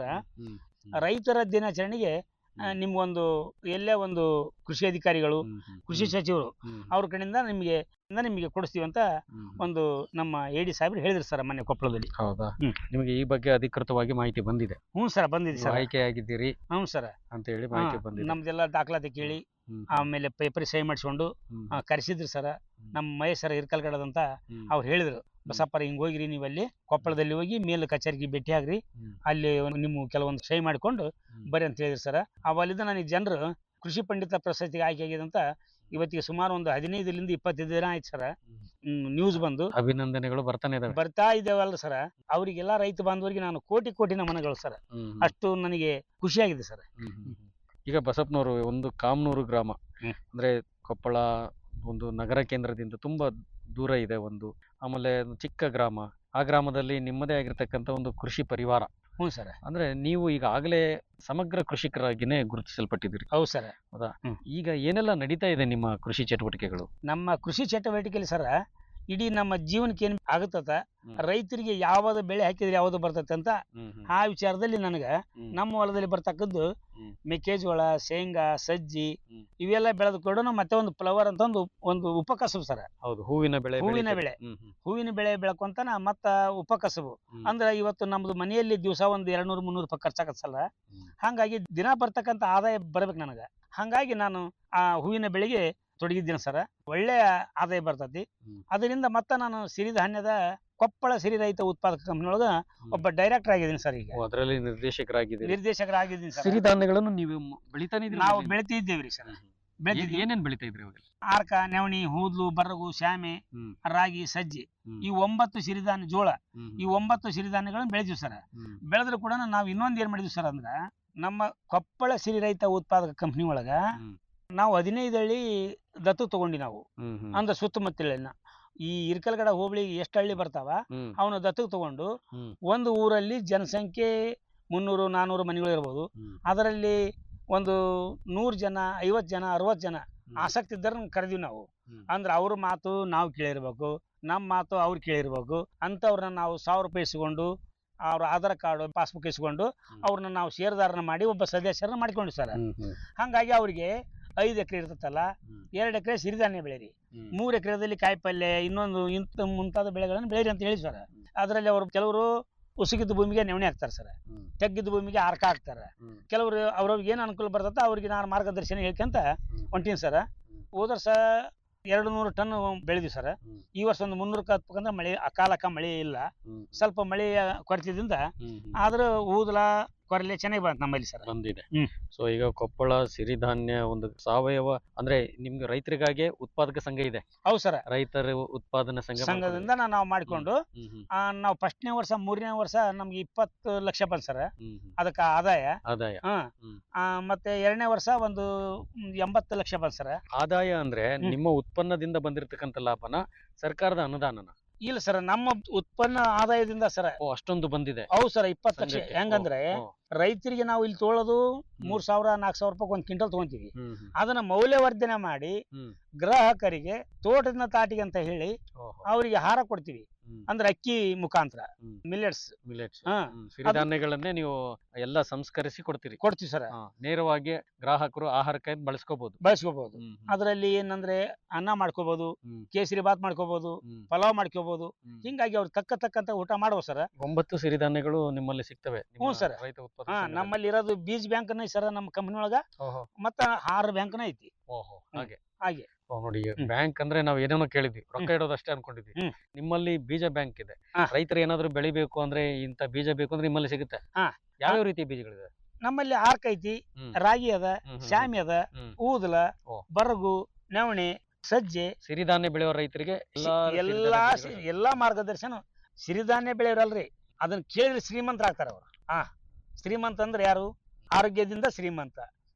ರೈತರ ದಿನಾಚರಣೆಗೆ ಆ, ನಿಮ್ಗೊಂದು ಎಲ್ಲೇ ಒಂದು ಕೃಷಿ ಅಧಿಕಾರಿಗಳು ಕೃಷಿ ಸಚಿವರು ಅವ್ರ ಕಡೆಯಿಂದ ನಿಮಗೆ ಇಂದ ನಿಮಗೆ ಕೊಡಿಸ್ತೀವಿ ಅಂತ ಒಂದು ನಮ್ಮ ಎ ಡಿ ಸಾಹೇಬ್ರು ಹೇಳಿದ್ರು ಸರ್ ಮೊನ್ನೆ ಕೊಪ್ಪಳದಲ್ಲಿ ಹೌದಾ ಹ್ಮ್. ನಿಮಗೆ ಈ ಬಗ್ಗೆ ಅಧಿಕೃತವಾಗಿ ಮಾಹಿತಿ ಬಂದಿದೆ ಹ್ಞೂ ಸರ್ ಬಂದಿದೆ ನೀವು ಸರ್ ಆಯ್ಕೆಯಾಗಿದ್ದೀರಿ ಹ್ಞೂ ಸರ್ ಅಂತ ಹೇಳಿ ಮಾಹಿತಿ ಬಂದಿದೆ ನಮ್ದೆಲ್ಲ ದಾಖಲಾತಿ ಕೇಳಿ ಹ್ಮ್. ಆಮೇಲೆ ಪೇಪರ್ ಸಹಿ ಮಾಡಿಸ್ಕೊಂಡು ಹ್ಮ್. ಆ, ಕರೆಸಿದ್ರು ಸರ ನಮ್ಮ ಮಹೇಶ್ ಸರ್ ಇರ್ಕಲ್ಗಡದಂತ ಹ್ಮ್. ಅವ್ರು ಹೇಳಿದ್ರು ಬಸಪ್ಪರ ಹಿಂಗ್ ಹೋಗಿರಿ ನೀವು ಅಲ್ಲಿ ಕೊಪ್ಪಳದಲ್ಲಿ ಹೋಗಿ ಮೇಲ್ ಕಚೇರಿಗೆ ಭೇಟಿ ಆಗ್ರಿ ಹ್ಮ್. ಅಲ್ಲಿ ಒಂದು ನಿಮ್ಮ ಕೆಲವೊಂದು ಸಹಿ ಮಾಡಿಕೊಂಡು ಬರ್ರಿ ಅಂತ ಹೇಳಿದ್ರು ಸರ್ ಅವಲ್ಲಿದ್ದ ನನಗೆ ಜನರು ಕೃಷಿ ಪಂಡಿತ ಪ್ರಶಸ್ತಿಗೆ ಆಯ್ಕೆ ಆಗಿದೆ ಅಂತ ಇವತ್ತಿಗೆ ಸುಮಾರು ಒಂದು ಹದಿನೈದರಿಂದ ಇಪ್ಪತ್ತೈದು ದಿನ ಆಯ್ತು ಸರ್ ನ್ಯೂಸ್ ಬಂದು ಅಭಿನಂದನೆಗಳು ಬರ್ತಾನೆ ಇದಾವೆ ಬರ್ತಾ ಇದ್ದೇವಲ್ಲ ಸರ್ ಅವರಿಗೆಲ್ಲ ರೈತ ಬಾಂಧವರಿಗೆ ನಾನು ಕೋಟಿ ಕೋಟಿ ನಮನಗಳು ಸರ್ ಹ್ಮ್. ಅಷ್ಟು ನನಗೆ ಖುಷಿಯಾಗಿದೆ ಸರ್ ಹ್ಮ್, ಹ್ಮ್, ಹ್ಮ್. ಈಗ ಬಸಪ್ಪನವರು ಒಂದು ಕಾಮನೂರು ಗ್ರಾಮ ಹ್ಮ್. ಅಂದ್ರೆ ಕೊಪ್ಪಳ ಒಂದು ನಗರ ಕೇಂದ್ರದಿಂದ ತುಂಬಾ ದೂರ ಇದೆ ಒಂದು ಆಮೇಲೆ ಒಂದು ಚಿಕ್ಕ ಗ್ರಾಮ ಆ ಗ್ರಾಮದಲ್ಲಿ ನಿಮ್ಮದೇ ಆಗಿರ್ತಕ್ಕಂಥ ಒಂದು ಕೃಷಿ ಪರಿವಾರ ಹ್ಞೂ ಸರ್ ಅಂದ್ರೆ ನೀವು ಈಗಾಗಲೇ ಸಮಗ್ರ ಕೃಷಿಕರಾಗಿನೇ ಗುರುತಿಸಲ್ಪಟ್ಟಿದ್ದೀರಿ ಹೌದು ಸರ್ ಹೌದಾ ಹ್ಮ್. ಈಗ ಏನೆಲ್ಲ ನಡೀತಾ ಇದೆ ನಿಮ್ಮ ಕೃಷಿ ಚಟುವಟಿಕೆಗಳು ನಮ್ಮ ಕೃಷಿ ಚಟುವಟಿಕೆಯಲ್ಲಿ ಸರ ಇಡೀ ನಮ್ಮ ಜೀವನಕ್ಕೆ ಏನು ಆಗುತ್ತದ ಹ್ಮ್. ರೈತರಿಗೆ ಯಾವ್ದು ಬೆಳೆ ಹಾಕಿದ್ರೆ ಯಾವ್ದು ಬರ್ತೈತೆ ಅಂತ ಹ್ಮ್, ಹ್ಮ್. ಆ ವಿಚಾರದಲ್ಲಿ ನನಗೆ ಹ್ಮ್. ನಮ್ಮ ಹೊಲದಲ್ಲಿ ಬರ್ತಕ್ಕದ್ದು ಹ್ಮ್. ಮೆಕ್ಕೆಜೋಳ ಶೇಂಗಾ ಸಜ್ಜಿ ಹ್ಮ್. ಇವೆಲ್ಲ ಬೆಳೆದು ಕೊಡೋಣ ಮತ್ತೆ ಒಂದು ಫ್ಲವರ್ ಅಂತ ಒಂದು ಒಂದು ಉಪಕಸಬು ಸರ ಹೌದು ಹೂವಿನ ಬೆಳೆ ಹೂವಿನ ಬೆಳೀತೀರಿ. ಬೆಳೆ. ಹ್ಮ್, ಹ್ಮ್, ಹೂವಿನ ಬೆಳೆ ಬೆಳ್ಕೊಂತಾನ ಮತ್ತ ಉಪಕಸಬು ಹ್ಮ್. ಅಂದ್ರೆ ಇವತ್ತು ನಮ್ದು ಮನೆಯಲ್ಲಿ ದಿವಸ ಒಂದು ಎರಡ್ ನೂರು ಮುನ್ನೂರು ರೂಪಾಯಿ ಖರ್ಚಾಗತ್ತಲ್ಲ ಹ್ಮ್. ಹಾಗಾಗಿ ದಿನ ಬರ್ತಕ್ಕಂಥ ಆದಾಯ ಬರ್ಬೇಕು ನನಗೆ ಹಾಗಾಗಿ ನಾನು ಆ ಹೂವಿನ ಬೆಳೆಗೆ ತೊಡಗಿದ್ದೀನಿ ಸರ ಒಳ್ಳೆ ಆದಾಯ ಬರ್ತೈತಿ ಹ್ಮ್. ಅದರಿಂದ ಮತ್ತೆ ನಾನು ಸಿರಿಧಾನ್ಯದ ಕೊಪ್ಪಳ ಸಿರಿ ರೈತ ಉತ್ಪಾದಕ ಕಂಪನಿ ಒಳಗ ಒಬ್ಬ ಡೈರೆಕ್ಟರ್ ಆಗಿದ್ದೀನಿ ಸರ್ ಈಗ ಓ, ಅದರಲ್ಲಿ ನಿರ್ದೇಶಕರಾಗಿದ್ದೀರಿ ನಿರ್ದೇಶಕರಾಗಿದ್ದೀನಿ ಸರ್ ಸಿರಿಧಾನ್ಯಗಳನ್ನು ನೀವು ಮ್- ಬೆಳಿತಾನೆ ಇದ್ರಿ ನಾವು ಮೊದ್ಲಿಂದ? ಬೆಳಿತಿದ್ದೇವ್ರಿ ಸರ್ ಹ್ಮ್, ಹ್ಮ್. ಬೆಳಿತಿದ್ದೀವಿ ಏನೇನ್ ಬೆಳಿತಾ ಇದ್ರಿ ಅವಾಗ ಆರ್ಕ ನವಣಿ ಹೂದ್ಲು ಬರಗು ಶಾಮೆ ಹ್ಮ್. ರಾಗಿ ಸಜ್ಜಿ ಹ್ಮ್. ಈ ಒಂಬತ್ತು ಸಿರಿಧಾನ್ಯ ಜೋಳ ಹ್ಮ್, ಈ ಒಂಬತ್ತು ಸಿರಿಧಾನ್ಯಗಳನ್ನು ಬೆಳೆದಿವಿ ಸರ್ ಹ್ಮ್. ಬೆಳೆದ್ರು ಕೂಡ ನಾವು ಇನ್ನೊಂದು ಏನ್ ಮಾಡಿದ್ವಿ ಸರ್ ಅಂದ್ರ ನಮ್ಮ ಕೊಪ್ಪಳ ಸಿರಿ ರೈತ ಉತ್ಪಾದಕ ಕಂಪ್ನಿ ಒಳಗ ಹ್ಮ್. ನಾವು ಹದಿನೈದು ಹಳ್ಳಿ ದತ್ತು ತಗೊಂಡಿ ನಾವು ಹ್ಮ್, ಹ್ಮ್. ಅಂದ್ರ ಸುತ್ತಮುತ್ತಲಿನ ಈ ಇರ್ಕಲ್ಗಡ ಹೋಬಳಿ ಎಷ್ಟು ಹಳ್ಳಿ ಬರ್ತಾವ ಹ್ಮ್, ಅವನು ದತ್ತಕ್ಕೆ ತಗೊಂಡು ಹ್ಮ್. ಒಂದು ಊರಲ್ಲಿ ಜನಸಂಖ್ಯೆ ಮುನ್ನೂರು ನಾನೂರು ಮನೆಗಳು ಇರ್ಬೋದು ಹ್ಮ್. ಅದರಲ್ಲಿ ಒಂದು ನೂರು ಜನ ಐವತ್ತು ಜನ ಅರವತ್ತು ಜನ ಹ್ಮ್. ಆಸಕ್ತಿ ಇದ್ದಾರ ಕರೆದಿವಿ ನಾವು ಹ್ಮ್. ಅಂದ್ರೆ ಅವ್ರ ಮಾತು ನಾವು ಕೇಳಿರ್ಬೇಕು ನಮ್ಮ ಮಾತು ಅವ್ರು ಕೇಳಿರ್ಬೇಕು ಅಂಥವ್ರನ್ನ ನಾವು ಸಾವಿರ ರೂಪಾಯಿ ಇಸ್ಕೊಂಡು ಅವ್ರ ಆಧಾರ್ ಕಾರ್ಡ್ ಪಾಸ್ಬುಕ್ ಇಸ್ಕೊಂಡು ಹ್ಮ್. ಅವ್ರನ್ನ ನಾವು ಷೇರ್ದಾರನ ಮಾಡಿ ಒಬ್ಬ ಸದಸ್ಯರನ್ನ ಮಾಡ್ಕೊಂಡು ಸರ್ ಹ್ಮ್, ಹ್ಮ್. ಹಂಗಾಗಿ ಅವ್ರಿಗೆ ಐದು ಎಕರೆ ಇರ್ತೈತಲ್ಲ ಹ್ಮ್. ಎರಡು ಎಕರೆ ಸಿರಿಧಾನ್ಯ ಬೆಳೀರಿ ಹ್ಮ್. ಮೂರು ಎಕರೆದಲ್ಲಿ ಕಾಯಿಪಲ್ಯ ಇನ್ನೊಂದು ಇಂಥ ಮುಂತಾದ ಬೆಳೆಗಳನ್ನು ಬೆಳೀರಿ ಅಂತ ಹೇಳಿ ಸರ್ ಅದರಲ್ಲಿ ಅವರು ಕೆಲವರು ಉಸುಗಿದ್ದ ಭೂಮಿಗೆ ನೆವಣಿ ಹಾಕ್ತಾರೆ ಸರ್ ಹ್ಮ್. ತೆಗ್ಗಿದ್ದ ಭೂಮಿಗೆ ಅರ್ಕ ಹಾಕ್ತಾರೆ ಹ್ಮ್. ಕೆಲವರು ಅವ್ರವ್ರಿಗೆ ಏನು ಅನುಕೂಲ ಬರ್ತೈತೆ ಅವ್ರಿಗೆ ನಾನು ಮಾರ್ಗದರ್ಶನ ಹೇಳ್ಕೊಂತ ಹ್ಮ್. ಹೊಂಟೀನಿ ಸರ್ ಹೋದ ವರ್ಷ ಎರಡು ನೂರು ಟನ್ ಬೆಳೆದಿವಿ ಸರ್ ಹ್ಮ್. ಈ ವರ್ಷ ಒಂದು ಮುನ್ನೂರಕ್ಕೆ ಹತ್ಬೇಕಂದ್ರೆ ಮಳೆ ಅಕಾಲಕ್ಕ ಮಳೆ ಇಲ್ಲ ಹ್ಮ್. ಸ್ವಲ್ಪ ಮಳೆಯ ಕೊರತೆದಿಂದ ಹ್ಮ್, ಹ್ಮ್. ಆದ್ರೂ ಊದಲ ಕೊರಲೆ ಚೆನ್ನಾಗಿ ಬಂತು ನಮ್ಮಲ್ಲಿ ಸರ್ ಬಂದಿದೆ ಹ್ಮ್. ಸೊ ಈಗ ಕೊಪ್ಪಳ ಸಿರಿಧಾನ್ಯ ಒಂದು ಸಾವಯವ ಅಂದ್ರೆ ನಿಮ್ಗೆ ರೈತರಿಗಾಗೆ ಉತ್ಪಾದಕ ಸಂಘ ಇದೆ ಹೌದು ಸರ್ ರೈತರ ಉತ್ಪಾದನಾ ಸಂಘ ಸಂಘದಿಂದ ನಾ- ನಾವು ಮಾಡಿಕೊಂಡು ಹ್ಮ್, ಹ್ಮ್, ಆ, ನಾವು ಫಸ್ಟ್ನೇ ವರ್ಷ ಮೂರನೇ ವರ್ಷ ನಮ್ಗೆ ಇಪ್ಪತ್ತು ಲಕ್ಷ ಬಂತು ಸರ್ ಹ್ಮ್, ಹ್ಮ್. ಅದಕ್ಕೆ ಆದಾಯ ಆದಾಯ ಹಾ ಹ್ಮ್. ಆ, ಮತ್ತೆ ಎರಡನೇ ವರ್ಷ ಒಂದು ಮ್, ಎಂಬತ್ತು ಲಕ್ಷ ಬಂತು ಸರ್ ಆದಾಯ ಅಂದ್ರೆ ಹ್ಮ್. ನಿಮ್ಮ ಉತ್ಪನ್ನದಿಂದ ಬಂದಿರತಕ್ಕಂತ ಲಾಭನ ಸರ್ಕಾರದ ಅನುದಾನನ ಇಲ್ಲ ಸರ್ ನಮ್ಮ ಉತ್ಪನ್ನ ಆದಾಯದಿಂದ ಸರ್ ಓ ಅಷ್ಟೊಂದು ಬಂದಿದೆ ಹೌದು ಸರ್ ಇಪ್ಪತ್ತು ಲಕ್ಷ ಸಂಘಕ್ಕೆ. ಹೆಂಗಂದ್ರೆ ಓ, ಓ. ರೈತರಿಗೆ ನಾವು ಇಲ್ಲಿ ತೊಗೊಳೋದು ಮೂರ್ ಸಾವಿರ ನಾಲ್ಕು ಸಾವಿರ ರೂಪಾಯಿ ಒಂದು ಕ್ವಿಂಟಲ್ ತಗೊಂತೀವಿ ಹ್ಮ್, ಹ್ಮ್, ಅದನ್ನ ಮೌಲ್ಯವರ್ಧನೆ ಮಾಡಿ ಹ್ಮ್. ಗ್ರಾಹಕರಿಗೆ ತೋಟದ ತಾಟಿಗೆ ಅಂತ ಹೇಳಿ ಓಹೋ. ಅವರಿಗೆ ಆಹಾರ ಕೊಡ್ತೀವಿ ಹ್ಮ್. ಅಂದ್ರೆ ಅಕ್ಕಿ ಮುಖಾಂತರ ಹ್ಮ್. ಮಿಲೆಟ್ಸ್ ಮಿಲೆಟ್ಸ್ ಹಾ. ಹ್ಮ್, ಸಿರಿಧಾನ್ಯಗಳನ್ನೇ ನೀವು ಎಲ್ಲ ಸಂಸ್ಕರಿಸಿ ಕೊಡ್ತೀರಿ ಕೊಡ್ತೀವಿ ಸರ್ ಹಾ, ನೇರವಾಗಿ ಗ್ರಾಹಕರು ಆಹಾರಕ್ಕಾಗಿ ಬಳಸ್ಕೋಬಹುದು ಬಳಸ್ಕೋಬಹುದು ಹ್ಮ್, ಹ್ಮ್, ಅದರಲ್ಲಿ ಏನಂದ್ರೆ ಅನ್ನ ಮಾಡ್ಕೋಬಹುದು ಹ್ಮ್, ಕೇಸರಿ ಬಾತ್ ಮಾಡ್ಕೋಬಹುದು ಹ್ಮ್, ಪಲಾವ್ ಮಾಡ್ಕೋಬಹುದು ಹ್ಮ್. ಹಿಂಗಾಗಿ ಅವ್ರು ತಕ್ಕ ತಕ್ಕಂತ ಊಟ ಮಾಡುವ ಸರ್ ಒಂಬತ್ತು ಸಿರಿಧಾನ್ಯಗಳು ನಿಮ್ಮಲ್ಲಿ ಸಿಗ್ತವೆ ನಿಮ್ಮ ಹ್ಞೂ ಸರ್. ರೈತ ಉತ್ಪಾದಕ ಹಾ ಸಂಘದಲ್ಲಿ. ನಮ್ಮಲ್ಲಿ ಇರೋದು ಬೀಜ್ ಬ್ಯಾಂಕ್ ಸರ್ ನಮ್ಮ ಕಂಪನಿ ಒಳಗ ಓಹೋ, ಮತ್ತ ಆರು ಬ್ಯಾಂಕ್ನ ಐತಿ ಓಹೋ, ಹಾಗೆ ಹಾಗೆ ಓ, ನೋಡಿ ಹ್ಮ್. ಬ್ಯಾಂಕ್ ಅಂದ್ರೆ ನಾವು ಏನೇನೋ ಕೇಳಿದ್ವಿ ರೊಕ್ಕ ಇಡೋದು ಅಷ್ಟೇ ಅನ್ಕೊಂಡಿದ್ವಿ ಹ್ಮ್. ನಿಮ್ಮಲ್ಲಿ ಬೀಜ ಬ್ಯಾಂಕ್ ಇದೆ ಹಾ. ರೈತರು ಏನಾದ್ರು ಬೆಳಿಬೇಕು ಅಂದ್ರೆ ಇಂತ ಬೀಜ ಬೇಕು ಅಂದ್ರೆ ನಿಮ್ಮಲ್ಲಿ ಸಿಗುತ್ತೆ ಹಾ. ಯಾವ್ಯಾವ ರೀತಿ ಬೀಜಗಳಿದೆ ನಮ್ಮಲ್ಲಿ ಆರ್ಕ್ ಐತಿ ಹ್ಮ್. ರಾಗಿ ಅದ ಹ್ಮ್, ಹ್ಮ್, ಶಾಮಿ ಅದ ಹ್ಮ್. ಊದಲ ಓ. ಬರಗು ನವಣೆ ಸಜ್ಜೆ ಸಿರಿಧಾನ್ಯ ಬೆಳೆಯುವ ರೈತರಿಗೆ ಎಲ್ಲಾ ಎಲ್ಲಾ ಸಿರಿಧಾನ್ಯ ಸಿ- ಬೀಜಗಳು ಎಲ್ಲಾ ಮಾರ್ಗದರ್ಶನ ಸಿರಿಧಾನ್ಯ ಬೆಳೆಯೋರಲ್ರಿ ಅದನ್ನ ಕೇಳಿದ್ರೆ ಶ್ರೀಮಂತರಾಗ್ತಾರ ಅವ್ರು ಹಾ ಶ್ರೀಮಂತ ಅಂದ್ರೆ ಯಾರು ಆರೋಗ್ಯದಿಂದ ಶ್ರೀಮಂತ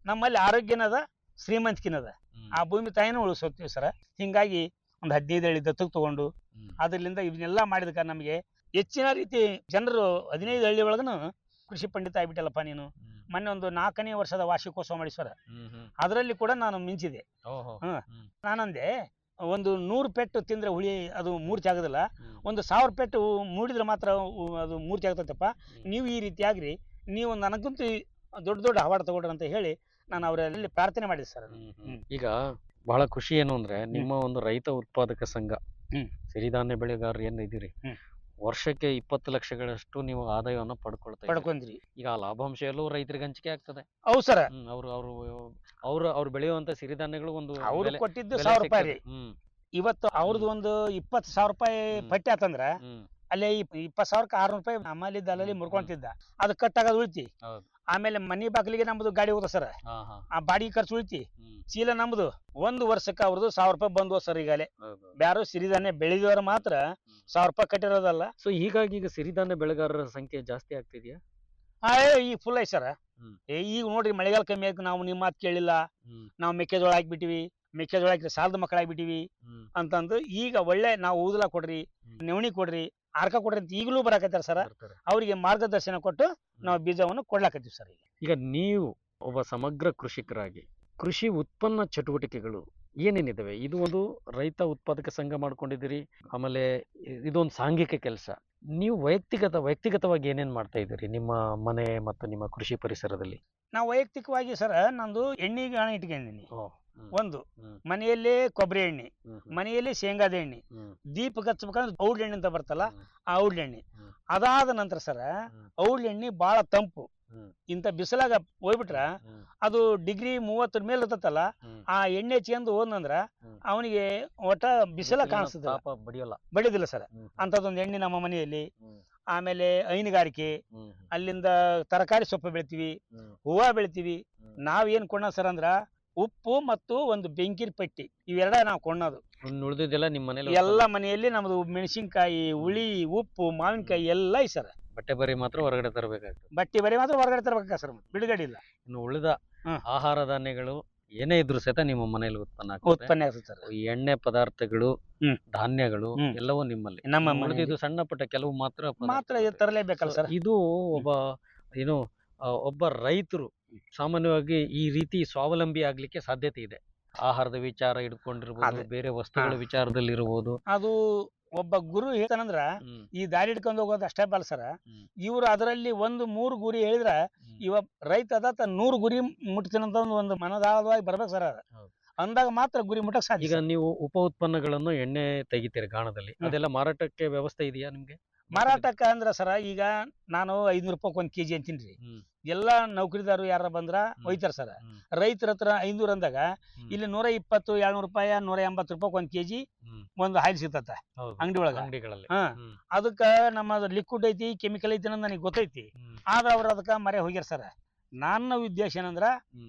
ನಮ್ಮಲ್ಲಿ ಆರೋಗ್ಯನದ ಶ್ರೀಮಂತಿಕಿನದ ಆ ಭೂಮಿ ತಾಯಿನೂ ಉಳಿಸೋತೀವಿ ಸರ ಹಿಂಗಾಗಿ ಒಂದು ಹದಿನೈದು ಹಳ್ಳಿ ದತ್ತಕ್ಕೆ ತಗೊಂಡು ಅದರಿಂದ ಇವನ್ನೆಲ್ಲ ಮಾಡಿದಕ್ಕೆ ನಮಗೆ ಹೆಚ್ಚಿನ ರೀತಿ ಜನರು ಹದಿನೈದು ಹಳ್ಳಿ ಒಳಗನು ಕೃಷಿ ಪಂಡಿತ ಆಗ್ಬಿಟ್ಟಲ್ಲಪ್ಪ ನೀನು ಮೊನ್ನೆ ಒಂದು ನಾಲ್ಕನೇ ವರ್ಷದ ವಾರ್ಷಿಕೋತ್ಸವ ಮಾಡಿ ಸರ್ ಅದರಲ್ಲಿ ಕೂಡ ನಾನು ಮಿಂಚಿದೆ ಓಹೋ ಹ್ಮ್ ನಾನಂದೆ ಒಂದು ನೂರು ಪೆಟ್ಟು ತಿಂದ್ರೆ ಹುಳಿ ಅದು ಮೂರ್ತಿ ಆಗೋದಿಲ್ಲ ಒಂದು ಸಾವಿರ ಪೆಟ್ಟು ಮೂಡಿದ್ರೆ ಮಾತ್ರ ಉ- ಅದು ಮೂರ್ತಿ ಆಗ್ತೈತಪ್ಪ ನೀವು ಈ ರೀತಿ ಆಗ್ರಿ ನೀವು ನನಗಂತೂ ಈ ದೊಡ್ಡ ದೊಡ್ಡ ಅವಾರ್ಡ್ ತಗೊಳ್ರಿ ಅಂತ ಹೇಳಿ ನಾನು ಅವರಲ್ಲಿ ಪ್ರಾರ್ಥನೆ ಮಾಡಿದೆ ಸರ್ ಈಗ ಬಹಳ ಖುಷಿ ಏನು ಅಂದ್ರೆ ನಿಮ್ಮ ಒಂದು ರೈತ ಉತ್ಪಾದಕ ಸಂಘ ಸಿರಿಧಾನ್ಯ ಬೆಳೆಗಾರರು ಏನು ಇದ್ದೀರಿ ವರ್ಷಕ್ಕೆ ಇಪ್ಪತ್ತು ಲಕ್ಷಗಳಷ್ಟು ನೀವು ಆದಾಯವನ್ನು ಪಡ್ಕೊಳ್ತಾ ಇದ್ದೀರಿ. ಪಡ್ಕೊಂಡ್ರಿ ಈಗ ಆ ಲಾಭಾಂಶ ಎಲ್ಲವೂ ರೈತರಿಗೆ ಹಂಚಿಕೆ ಆಗ್ತದೆ ಹೌದು ಸರ್ ಅವರು ಅವರು ಅವ್ರು ಅವ್ರು ಬೆಳೆಯುವಂತ ಸಿರಿಧಾನ್ಯಗಳು ಒಂದು ಅವ್ರು ಬೆಲೆ- ಕೊಟ್ಟಿದ್ದು ಬೆಲೆ ಸಾವಿರ ರೂಪಾಯಿ ರೀ ಸಿಗ್ತದೆ. ಹ್ಮ್ ಇವತ್ತು ಅವ್ರದ್ದು ಒಂದು ಇಪ್ಪತ್ತು ಸಾವಿರ ರೂಪಾಯಿ ಪಟ್ಟಿ ಆತಂದ್ರ ಅಲ್ಲೇ ಇಪ್ಪತ್ತು ಸಾವಿರಕ್ಕೆ ಆರ್ನೂರು ರೂಪಾಯಿ ನಮ್ಮಲ್ಲಿ ದಲ್ಲಲ್ಲಿ ಮುರ್ಕೊಂತಿದ್ದ ಅದು ಕಟ್ ಆಗೋದು ಉಳಿತಿ ಹೌದು ಆಮೇಲೆ ಮನಿ ಬಾಗಿಲಿಗೆ ನಮ್ದು ಗಾಡಿ ಹೋದ ಸರ್ ಹಾ ಹಾ ಆ ಬಾಡಿಗೆ ಖರ್ಚು ಉಳಿತಿ ಚೀಲ ನಮ್ದು ಒಂದು ವರ್ಷಕ್ಕೆ ಅವ್ರದ್ದು ಸಾವಿರ ರೂಪಾಯಿ ಬಂದ್ವು ಸರ್ ಈಗಲೇ ಹೌದು ಬ್ಯಾರು ಸಿರಿಧಾನ್ಯ ಬೆಳೆದವರು ಮಾತ್ರ ಸಾವಿರ ರೂಪಾಯಿ ಕಟ್ಟಿರೋದಲ್ಲ ಸೊ ಹೀಗಾಗಿ ಈಗ ಸಿರಿಧಾನ್ಯ ಬೆಳೆಗಾರರ ಸಂಖ್ಯೆ ಜಾಸ್ತಿ ಆಗ್ತಿದ್ಯಾ ಆ, ಏ, ಈಗ ಫುಲ್ ಐತಿ ಸರ್ ಏ ಈಗ ನೋಡ್ರಿ ಮಳೆಗಾಲ ಕಮ್ಮಿ ಆಯ್ತು ನಾವು ನಿಮ್ಮ ಮಾತು ಕೇಳಿಲ್ಲ ನಾವು ಮೆಕ್ಕೆಜೋಳ ಹಾಕ್ಬಿಟ್ಟಿವಿ ಮೆಕ್ಕೆಜೋಳ ಹಾಕಿ ಸಾಲದ ಮಕ್ಕಳು ಹಾಕ್ಬಿಟ್ಟಿವಿ ಅಂತಂದು ಈಗ ಒಳ್ಳೆ ನಾವು ಊದಲ ಕೊಡ್ರಿ ನೆವಣಿ ಕೊಡ್ರಿ ಆರ್ಕ ಕೊಡ್ರಿ ಅಂತ ಈಗಲೂ ಬರಾಕತ್ತಾರ ಸರ್ ಅವರಿಗೆ ಮಾರ್ಗದರ್ಶನ ಕೊಟ್ಟು ನಾವು ಬೀಜವನ್ನು ಕೊಡ್ಲಾಕತ್ತೀವಿ ಸರ್ ಈಗ ಈಗ ನೀವು ಒಬ್ಬ ಸಮಗ್ರ ಕೃಷಿಕರಾಗಿ ಕೃಷಿ ಉತ್ಪನ್ನ ಚಟುವಟಿಕೆಗಳು ಏನೇನಿದಾವೆ ಇದು ಒಂದು ರೈತ ಉತ್ಪಾದಕ ಸಂಘ ಮಾಡ್ಕೊಂಡಿದ್ದೀರಿ ಆಮೇಲೆ ಇ- ಇದೊಂದು ಸಾಂಘಿಕ ಕೆಲಸ ನೀವು ವೈಯಕ್ತಿಗತ ವೈಯಕ್ತಿಗತವಾಗಿ ಏನೇನ್ ಮಾಡ್ತಾ ಇದ್ದೀರಿ ನಿಮ್ಮ ಮನೆ ಮತ್ತು ನಿಮ್ಮ ಕೃಷಿ ಪರಿಸರದಲ್ಲಿ ನಾವು ವೈಯಕ್ತಿಕವಾಗಿ ಸರ್ ನಂದು ಎಣ್ಣೆ ಗಾಣ ಇಟ್ಕೊಂಡಿನಿ ಒಂದು ಮನೆಯಲ್ಲೇ ಕೊಬ್ಬರಿ ಎಣ್ಣೆ ಮನೆಯಲ್ಲೇ ಶೇಂಗಾದ ಎಣ್ಣೆ ದೀಪ ಹಚ್ಬೇಕಂದ್ರೆ ಔಡ್ಲ ಎಣ್ಣೆ ಅಂತ ಬರ್ತಲ್ಲ ಆ ಔಡ್ಲ ಎಣ್ಣೆ ಅದಾದ ನಂತರ ಸರ ಔಡ್ಲ ಎಣ್ಣೆ ಭಾಳ ತಂಪು ಇಂಥ ಬಿಸಿಲಾಗ ಹೋಗ್ಬಿಟ್ರ ಅದು ಡಿಗ್ರಿ ಮೂವತ್ತರ ಮೇಲೆ ಇರ್ತತಲ್ಲ ಆ ಎಣ್ಣೆ ಚೆಂದು ಹೋದ್ನಂದ್ರ ಅವನಿಗೆ ಒಟ್ಟ ಬಿಸಿಲ ಕಾಣಿಸ್ತದ ತಾಪ ಬಡಿಯಲ್ಲ ಬಡಿದಿಲ್ಲ ಸರ್ ಅಂಥದ್ದೊಂದು ಎಣ್ಣೆ ನಮ್ಮ ಮನೆಯಲ್ಲಿ ಆಮೇಲೆ ಹೈನುಗಾರಿಕೆ ಅಲ್ಲಿಂದ ತರಕಾರಿ ಸೊಪ್ಪು ಬೆಳಿತೀವಿ ಹೂವ ಬೆಳಿತೀವಿ ನಾವೇನ್ ಕೊಂಡ ಸರ್ ಅಂದ್ರ ಉಪ್ಪು ಮತ್ತು ಒಂದು ಬೆಂಕಿನ ಪಟ್ಟಿ ಇವೆರಡ ನಾವು ಕೊಂಡೋದು ಇನ್ನು ಉಳಿದಿದ್ದೆಲ್ಲ ನಿಮ್ಮ ಮನೇಲಿ ಎಲ್ಲ ಮನೆಯಲ್ಲಿ ನಮ್ದು ಮೆಣಸಿನ್ಕಾಯಿ ಹುಳಿ ಉಪ್ಪು ಮಾವಿನಕಾಯಿ ಎಲ್ಲ ಐತ್ ಸರ್ ಬಟ್ಟೆ ಬರಿ ಮಾತ್ರ ಹೊರಗಡೆ ತರಬೇಕಾಗ್ತದೆ ಬಟ್ಟೆ ಬರೀ ಮಾತ್ರ ಹೊರಗಡೆ ತರ್ಬೇಕ ಸರ್ ಬಿಡುಗಡೆ ಇಲ್ಲ ಇನ್ನು ಉಳಿದ ಆಹಾರ ಧಾನ್ಯಗಳು ಏನೇ ಇದ್ರು ಸಹಿತ ನಿಮ್ಮ ಮನೆಯಲ್ಲಿ ಉತ್ಪನ್ನ ಆಗ್ತದೆ. ಉತ್ಪನ್ನ ಆಗ್ತದೆ ಸರ್ ಈ ಎಣ್ಣೆ ಪದಾರ್ಥಗಳು ಧಾನ್ಯಗಳು ಎಲ್ಲವೂ ನಿಮ್ಮಲ್ಲಿ ನಮ್ಮ ಇನ್ನು ಮನೆಯಲ್ಲಿ. ಉಳಿದಿದ್ದು ಸಣ್ಣ ಪುಟ್ಟ ಕೆಲವು ಮಾತ್ರ ಪದಾರ್ಥ. ಮಾತ್ರ ಇದು ತರಲೇಬೇಕಲ್ಲ ಸರ್ ಇದು ಒಬ್ಬ ಏನು ಆ, ಒಬ್ಬ ರೈತರು ಸಾಮಾನ್ಯವಾಗಿ ಈ ರೀತಿ ಸ್ವಾವಲಂಬಿ ಆಗ್ಲಿಕ್ಕೆ ಸಾಧ್ಯತೆ ಇದೆ ಆಹಾರದ ವಿಚಾರ ಇಟ್ಕೊಂಡಿರ್ಬೋದು ಅದೇ. ಬೇರೆ ವಸ್ತುಗಳ ಹಾ. ವಿಚಾರದಲ್ಲಿ ಇರಬಹುದು ಅದು ಒಬ್ಬ ಗುರು ಹೇಳ್ತಾನಂದ್ರ ಈ ದಾರಿ ಹಿಡ್ಕೊಂಡು ಹೋಗೋದು ಅಷ್ಟೇ ಬಲ್ಲ ಸರ ಇವ್ರು ಅದರಲ್ಲಿ ಒಂದು ಮೂರು ಗುರಿ ಹೇಳಿದ್ರ ಇವ ರೈತ ಅದಾತ ನೂರು ಗುರಿ ಮುಟ್ತೀನಂತ ಒಂದು ಒಂದು ಮನದಾಳವಾಗಿ ಬರ್ಬೇಕು ಸರ್ ಅಂದಾಗ ಮಾತ್ರ ಗುರಿ ಮುಟ್ಟಕ್ ಸಾಧ್ಯ ಈಗ ನೀವು ಉಪ ಉತ್ಪನ್ನಗಳನ್ನು ಎಣ್ಣೆ ತೆಗಿತೀರಿ ಗಾಣದಲ್ಲಿ ಅದೆಲ್ಲ ಮಾರಾಟಕ್ಕೆ ವ್ಯವಸ್ಥೆ ಇದೆಯಾ ನಿಮ್ಗೆ ಮಾರಾಟಕ್ಕೆ ಅಂದ್ರ ಸರ ಈಗ ನಾನು ಐದ್ನೂರು ರೂಪಾಯಿ ಒಂದ್ ಕೆಜಿ ಅಂತೀನ್ರಿ ಎಲ್ಲಾ ನೌಕರಿದಾರರು ಯಾರ ಬಂದ್ರ ಒಯ್ತಾರ ಸರ್ ರೈತರ ಹತ್ರ ಐನೂರು ಅಂದಾಗ ಇಲ್ಲಿ ನೂರ ಇಪ್ಪತ್ತು ಏಳ್ನೂರು ರೂಪಾಯಿ ನೂರ ಎಂಬತ್ತು ರೂಪಾಯಿ ಒಂದ್ ಕೆಜಿ ಒಂದು ಹಾಯ್ಲ್ ಸಿಗ್ತತ್ತ ಹೌದು. ಅಂಗಡಿ ಒಳಗ ಅಂಗಡಿಗಳಲ್ಲಿ ಹಾ ಅದಕ್ಕ ನಮ್ಮ ಲಿಕ್ವಿಡ್ ಐತಿ ಕೆಮಿಕಲ್ ಐತಿ ಅನ್ನೋದು ನನಗೆ ಗೊತ್ತೈತಿ ಆದ್ರ ಅವ್ರ ಅದಕ್ಕ ಮರೆ ಹೋಗ್ಯಾರ ಸರ್ ನನ್ನ ಉದ್ದೇಶ ಏನಂದ್ರ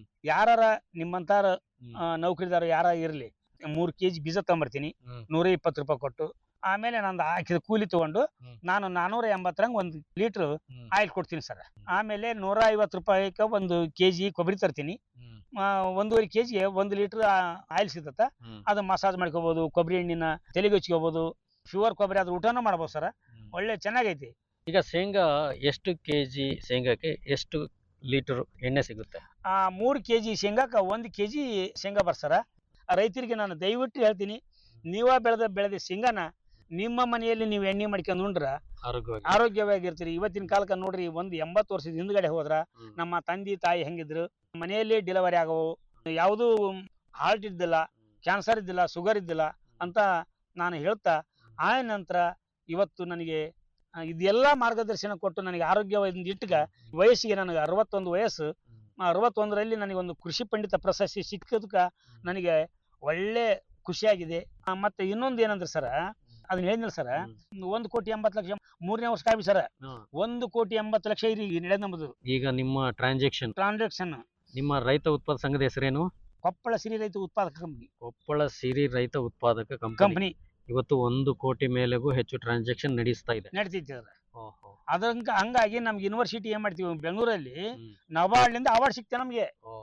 ಯಾರ ನಿಮ್ಮಂತಾರ ಆ, ನೌಕರಿದಾರ ಯಾರ ಇರ್ಲಿ ಮೂರ್ ಕೆಜಿ ಬೀಜ ತಗೊಂಬರ್ತೀನಿ ನೂರ ಇಪ್ಪತ್ತು ರೂಪಾಯಿ ಕೊಟ್ಟು ಆಮೇಲೆ ನಂದು ಹಾಕಿದ ಕೂಲಿ ತಗೊಂಡು ನಾನು ನಾನೂರ ಎಂಬತ್ತರಂಗ ಒಂದು ಲೀಟ್ರ್ ಆಯಿಲ್ ಕೊಡ್ತೀನಿ ಸರ್ ಆಮೇಲೆ ನೂರ ಐವತ್ತು ರೂಪಾಯಿಗೆ ಒಂದು ಕೆಜಿ ಕೊಬ್ಬರಿ ತರ್ತೀನಿ ಆ, ಒಂದೂವರೆ ಕೆಜಿಗೆ ಒಂದು ಲೀಟ್ರ್ ಆಯಿಲ್ ಸಿಗ್ತತ್ತ ಅದು ಮಸಾಜ್ ಮಾಡ್ಕೋಬಹುದು ಕೊಬ್ಬರಿ ಎಣ್ಣಿನ ತಲೆಗೆ ಹಚ್ಕೋಬಹುದು ಶುಗರ್ ಕೊಬ್ಬರಿ ಅದ್ರ ಊಟನೂ ಮಾಡ್ಬೋದು ಸರ್ ಒಳ್ಳೆ ಚೆನ್ನಾಗೈತಿ ಈಗ ಶೇಂಗಾ ಎಷ್ಟು ಕೆಜಿ ಶೇಂಗಾಕ್ಕೆ ಎಷ್ಟು ಲೀಟರ್ ಎಣ್ಣೆ ಸಿಗುತ್ತೆ ಆ ಮೂರು ಕೆ ಜಿ ಶೇಂಗಾಕ ಒಂದು ಕೆ ಜಿ ಶೇಂಗಾ ಬರ್ಸಾರ ರೈತರಿಗೆ ನಾನು ದಯವಿಟ್ಟು ಹೇಳ್ತೀನಿ ನೀವ ಬೆಳೆದ ಬೆಳೆದ ಶೇಂಗಾನ ನಿಮ್ಮ ಮನೆಯಲ್ಲಿ ನೀವು ಎಣ್ಣೆ ಮಾಡ್ಕೊಂಡು ಉಂಡ್ರ ಆರೋಗ್ಯವಾಗಿ ಆರೋಗ್ಯವಾಗಿರ್ತೀರಿ ಇವತ್ತಿನ ಕಾಲಕ್ಕೆ ನೋಡ್ರಿ ಒಂದು ಎಂಬತ್ತು ವರ್ಷದ ಹಿಂದ್ಗಡೆ ಹೋದ್ರ ನಮ್ಮ ತಂದೆ ತಾಯಿ ಹೆಂಗಿದ್ರು ಮನೆಯಲ್ಲೇ ಡೆಲಿವರಿ ಆಗವು ಯಾವುದೂ ಹಾರ್ಟ್ ಇದ್ದಿಲ್ಲ ಕ್ಯಾನ್ಸರ್ ಇದ್ದಿಲ್ಲ ಶುಗರ್ ಇದ್ದಿಲ್ಲ ಅಂತ ನಾನು ಹೇಳ್ತಾ ಆ ನಂತರ ಇವತ್ತು ನನಗೆ ಆ, ಇದೆಲ್ಲ ಮಾರ್ಗದರ್ಶನ ಕೊಟ್ಟು ನನಗೆ ಆರೋಗ್ಯವಾದ ಇಟ್ಟಗ ವಯಸ್ಸಿಗೆ ನನಗೆ ಅರವತ್ತೊಂದು ವಯಸ್ಸು ಆ ಅರವತ್ತೊಂದರಲ್ಲಿ ನನಗೆ ಒಂದು ಕೃಷಿ ಪಂಡಿತ ಪ್ರಶಸ್ತಿ ಸಿಕ್ಕದಕ್ಕ ನನಗೆ ಒಳ್ಳೆ ಖುಷಿಯಾಗಿದೆ ಆ, ಮತ್ತೆ ಇನ್ನೊಂದು ಏನಂದ್ರೆ ಸರ ಅದನ್ನ ಹೇಳಿದ್ನಲ್ಲ ಸರ ಒಂದು ಕೋಟಿ ಎಂಬತ್ತು ಲಕ್ಷ ಮೂರನೇ ವರ್ಷ ಕಾಯ್ವಿ ಸರ ಒಂದು ಕೋಟಿ ಎಂಬತ್ತು ಲಕ್ಷ ಇರಿ ನಡೆದ ನಮ್ಮದು ಈಗ ನಿಮ್ಮ ಟ್ರಾನ್ಸಾಕ್ಷನ್ ಟ್ರಾನ್ಸಾಕ್ಷನ್ ನಿಮ್ಮ ರೈತ ಉತ್ಪಾದಕ ಸಂಘದ ಹೆಸರೇನು ಕೊಪ್ಪಳ ಸಿರಿ ರೈತ ಉತ್ಪಾದಕ ಕಂಪನಿ ಕೊಪ್ಪಳ ಸಿರಿ ರೈತ ಉತ್ಪಾದಕ ಕಂಪನಿ ಕಂಪನಿ ಇವತ್ತು ಒಂದು ಕೋಟಿ ಮೇಲೆಗೂ ಹೆಚ್ಚು ಟ್ರಾನ್ಸಾಕ್ಷನ್ ನಡೆಸ್ತಾ ಇದೆ ನಡೀತೈತಿ ಅದ ಅದಂಗ ಹಂಗಾಗಿ ನಮ್ಗೆ ಯೂನಿವರ್ಸಿಟಿ ಏನ್ ಮಾಡ್ತೀವಿ ಬೆಂಗಳೂರಲ್ಲಿ ನಬಾರ್ಡ್ಲಿಂದ ಅವಾರ್ಡ್ ಸಿಗ್ತೇವೆ ನಮ್ಗೆ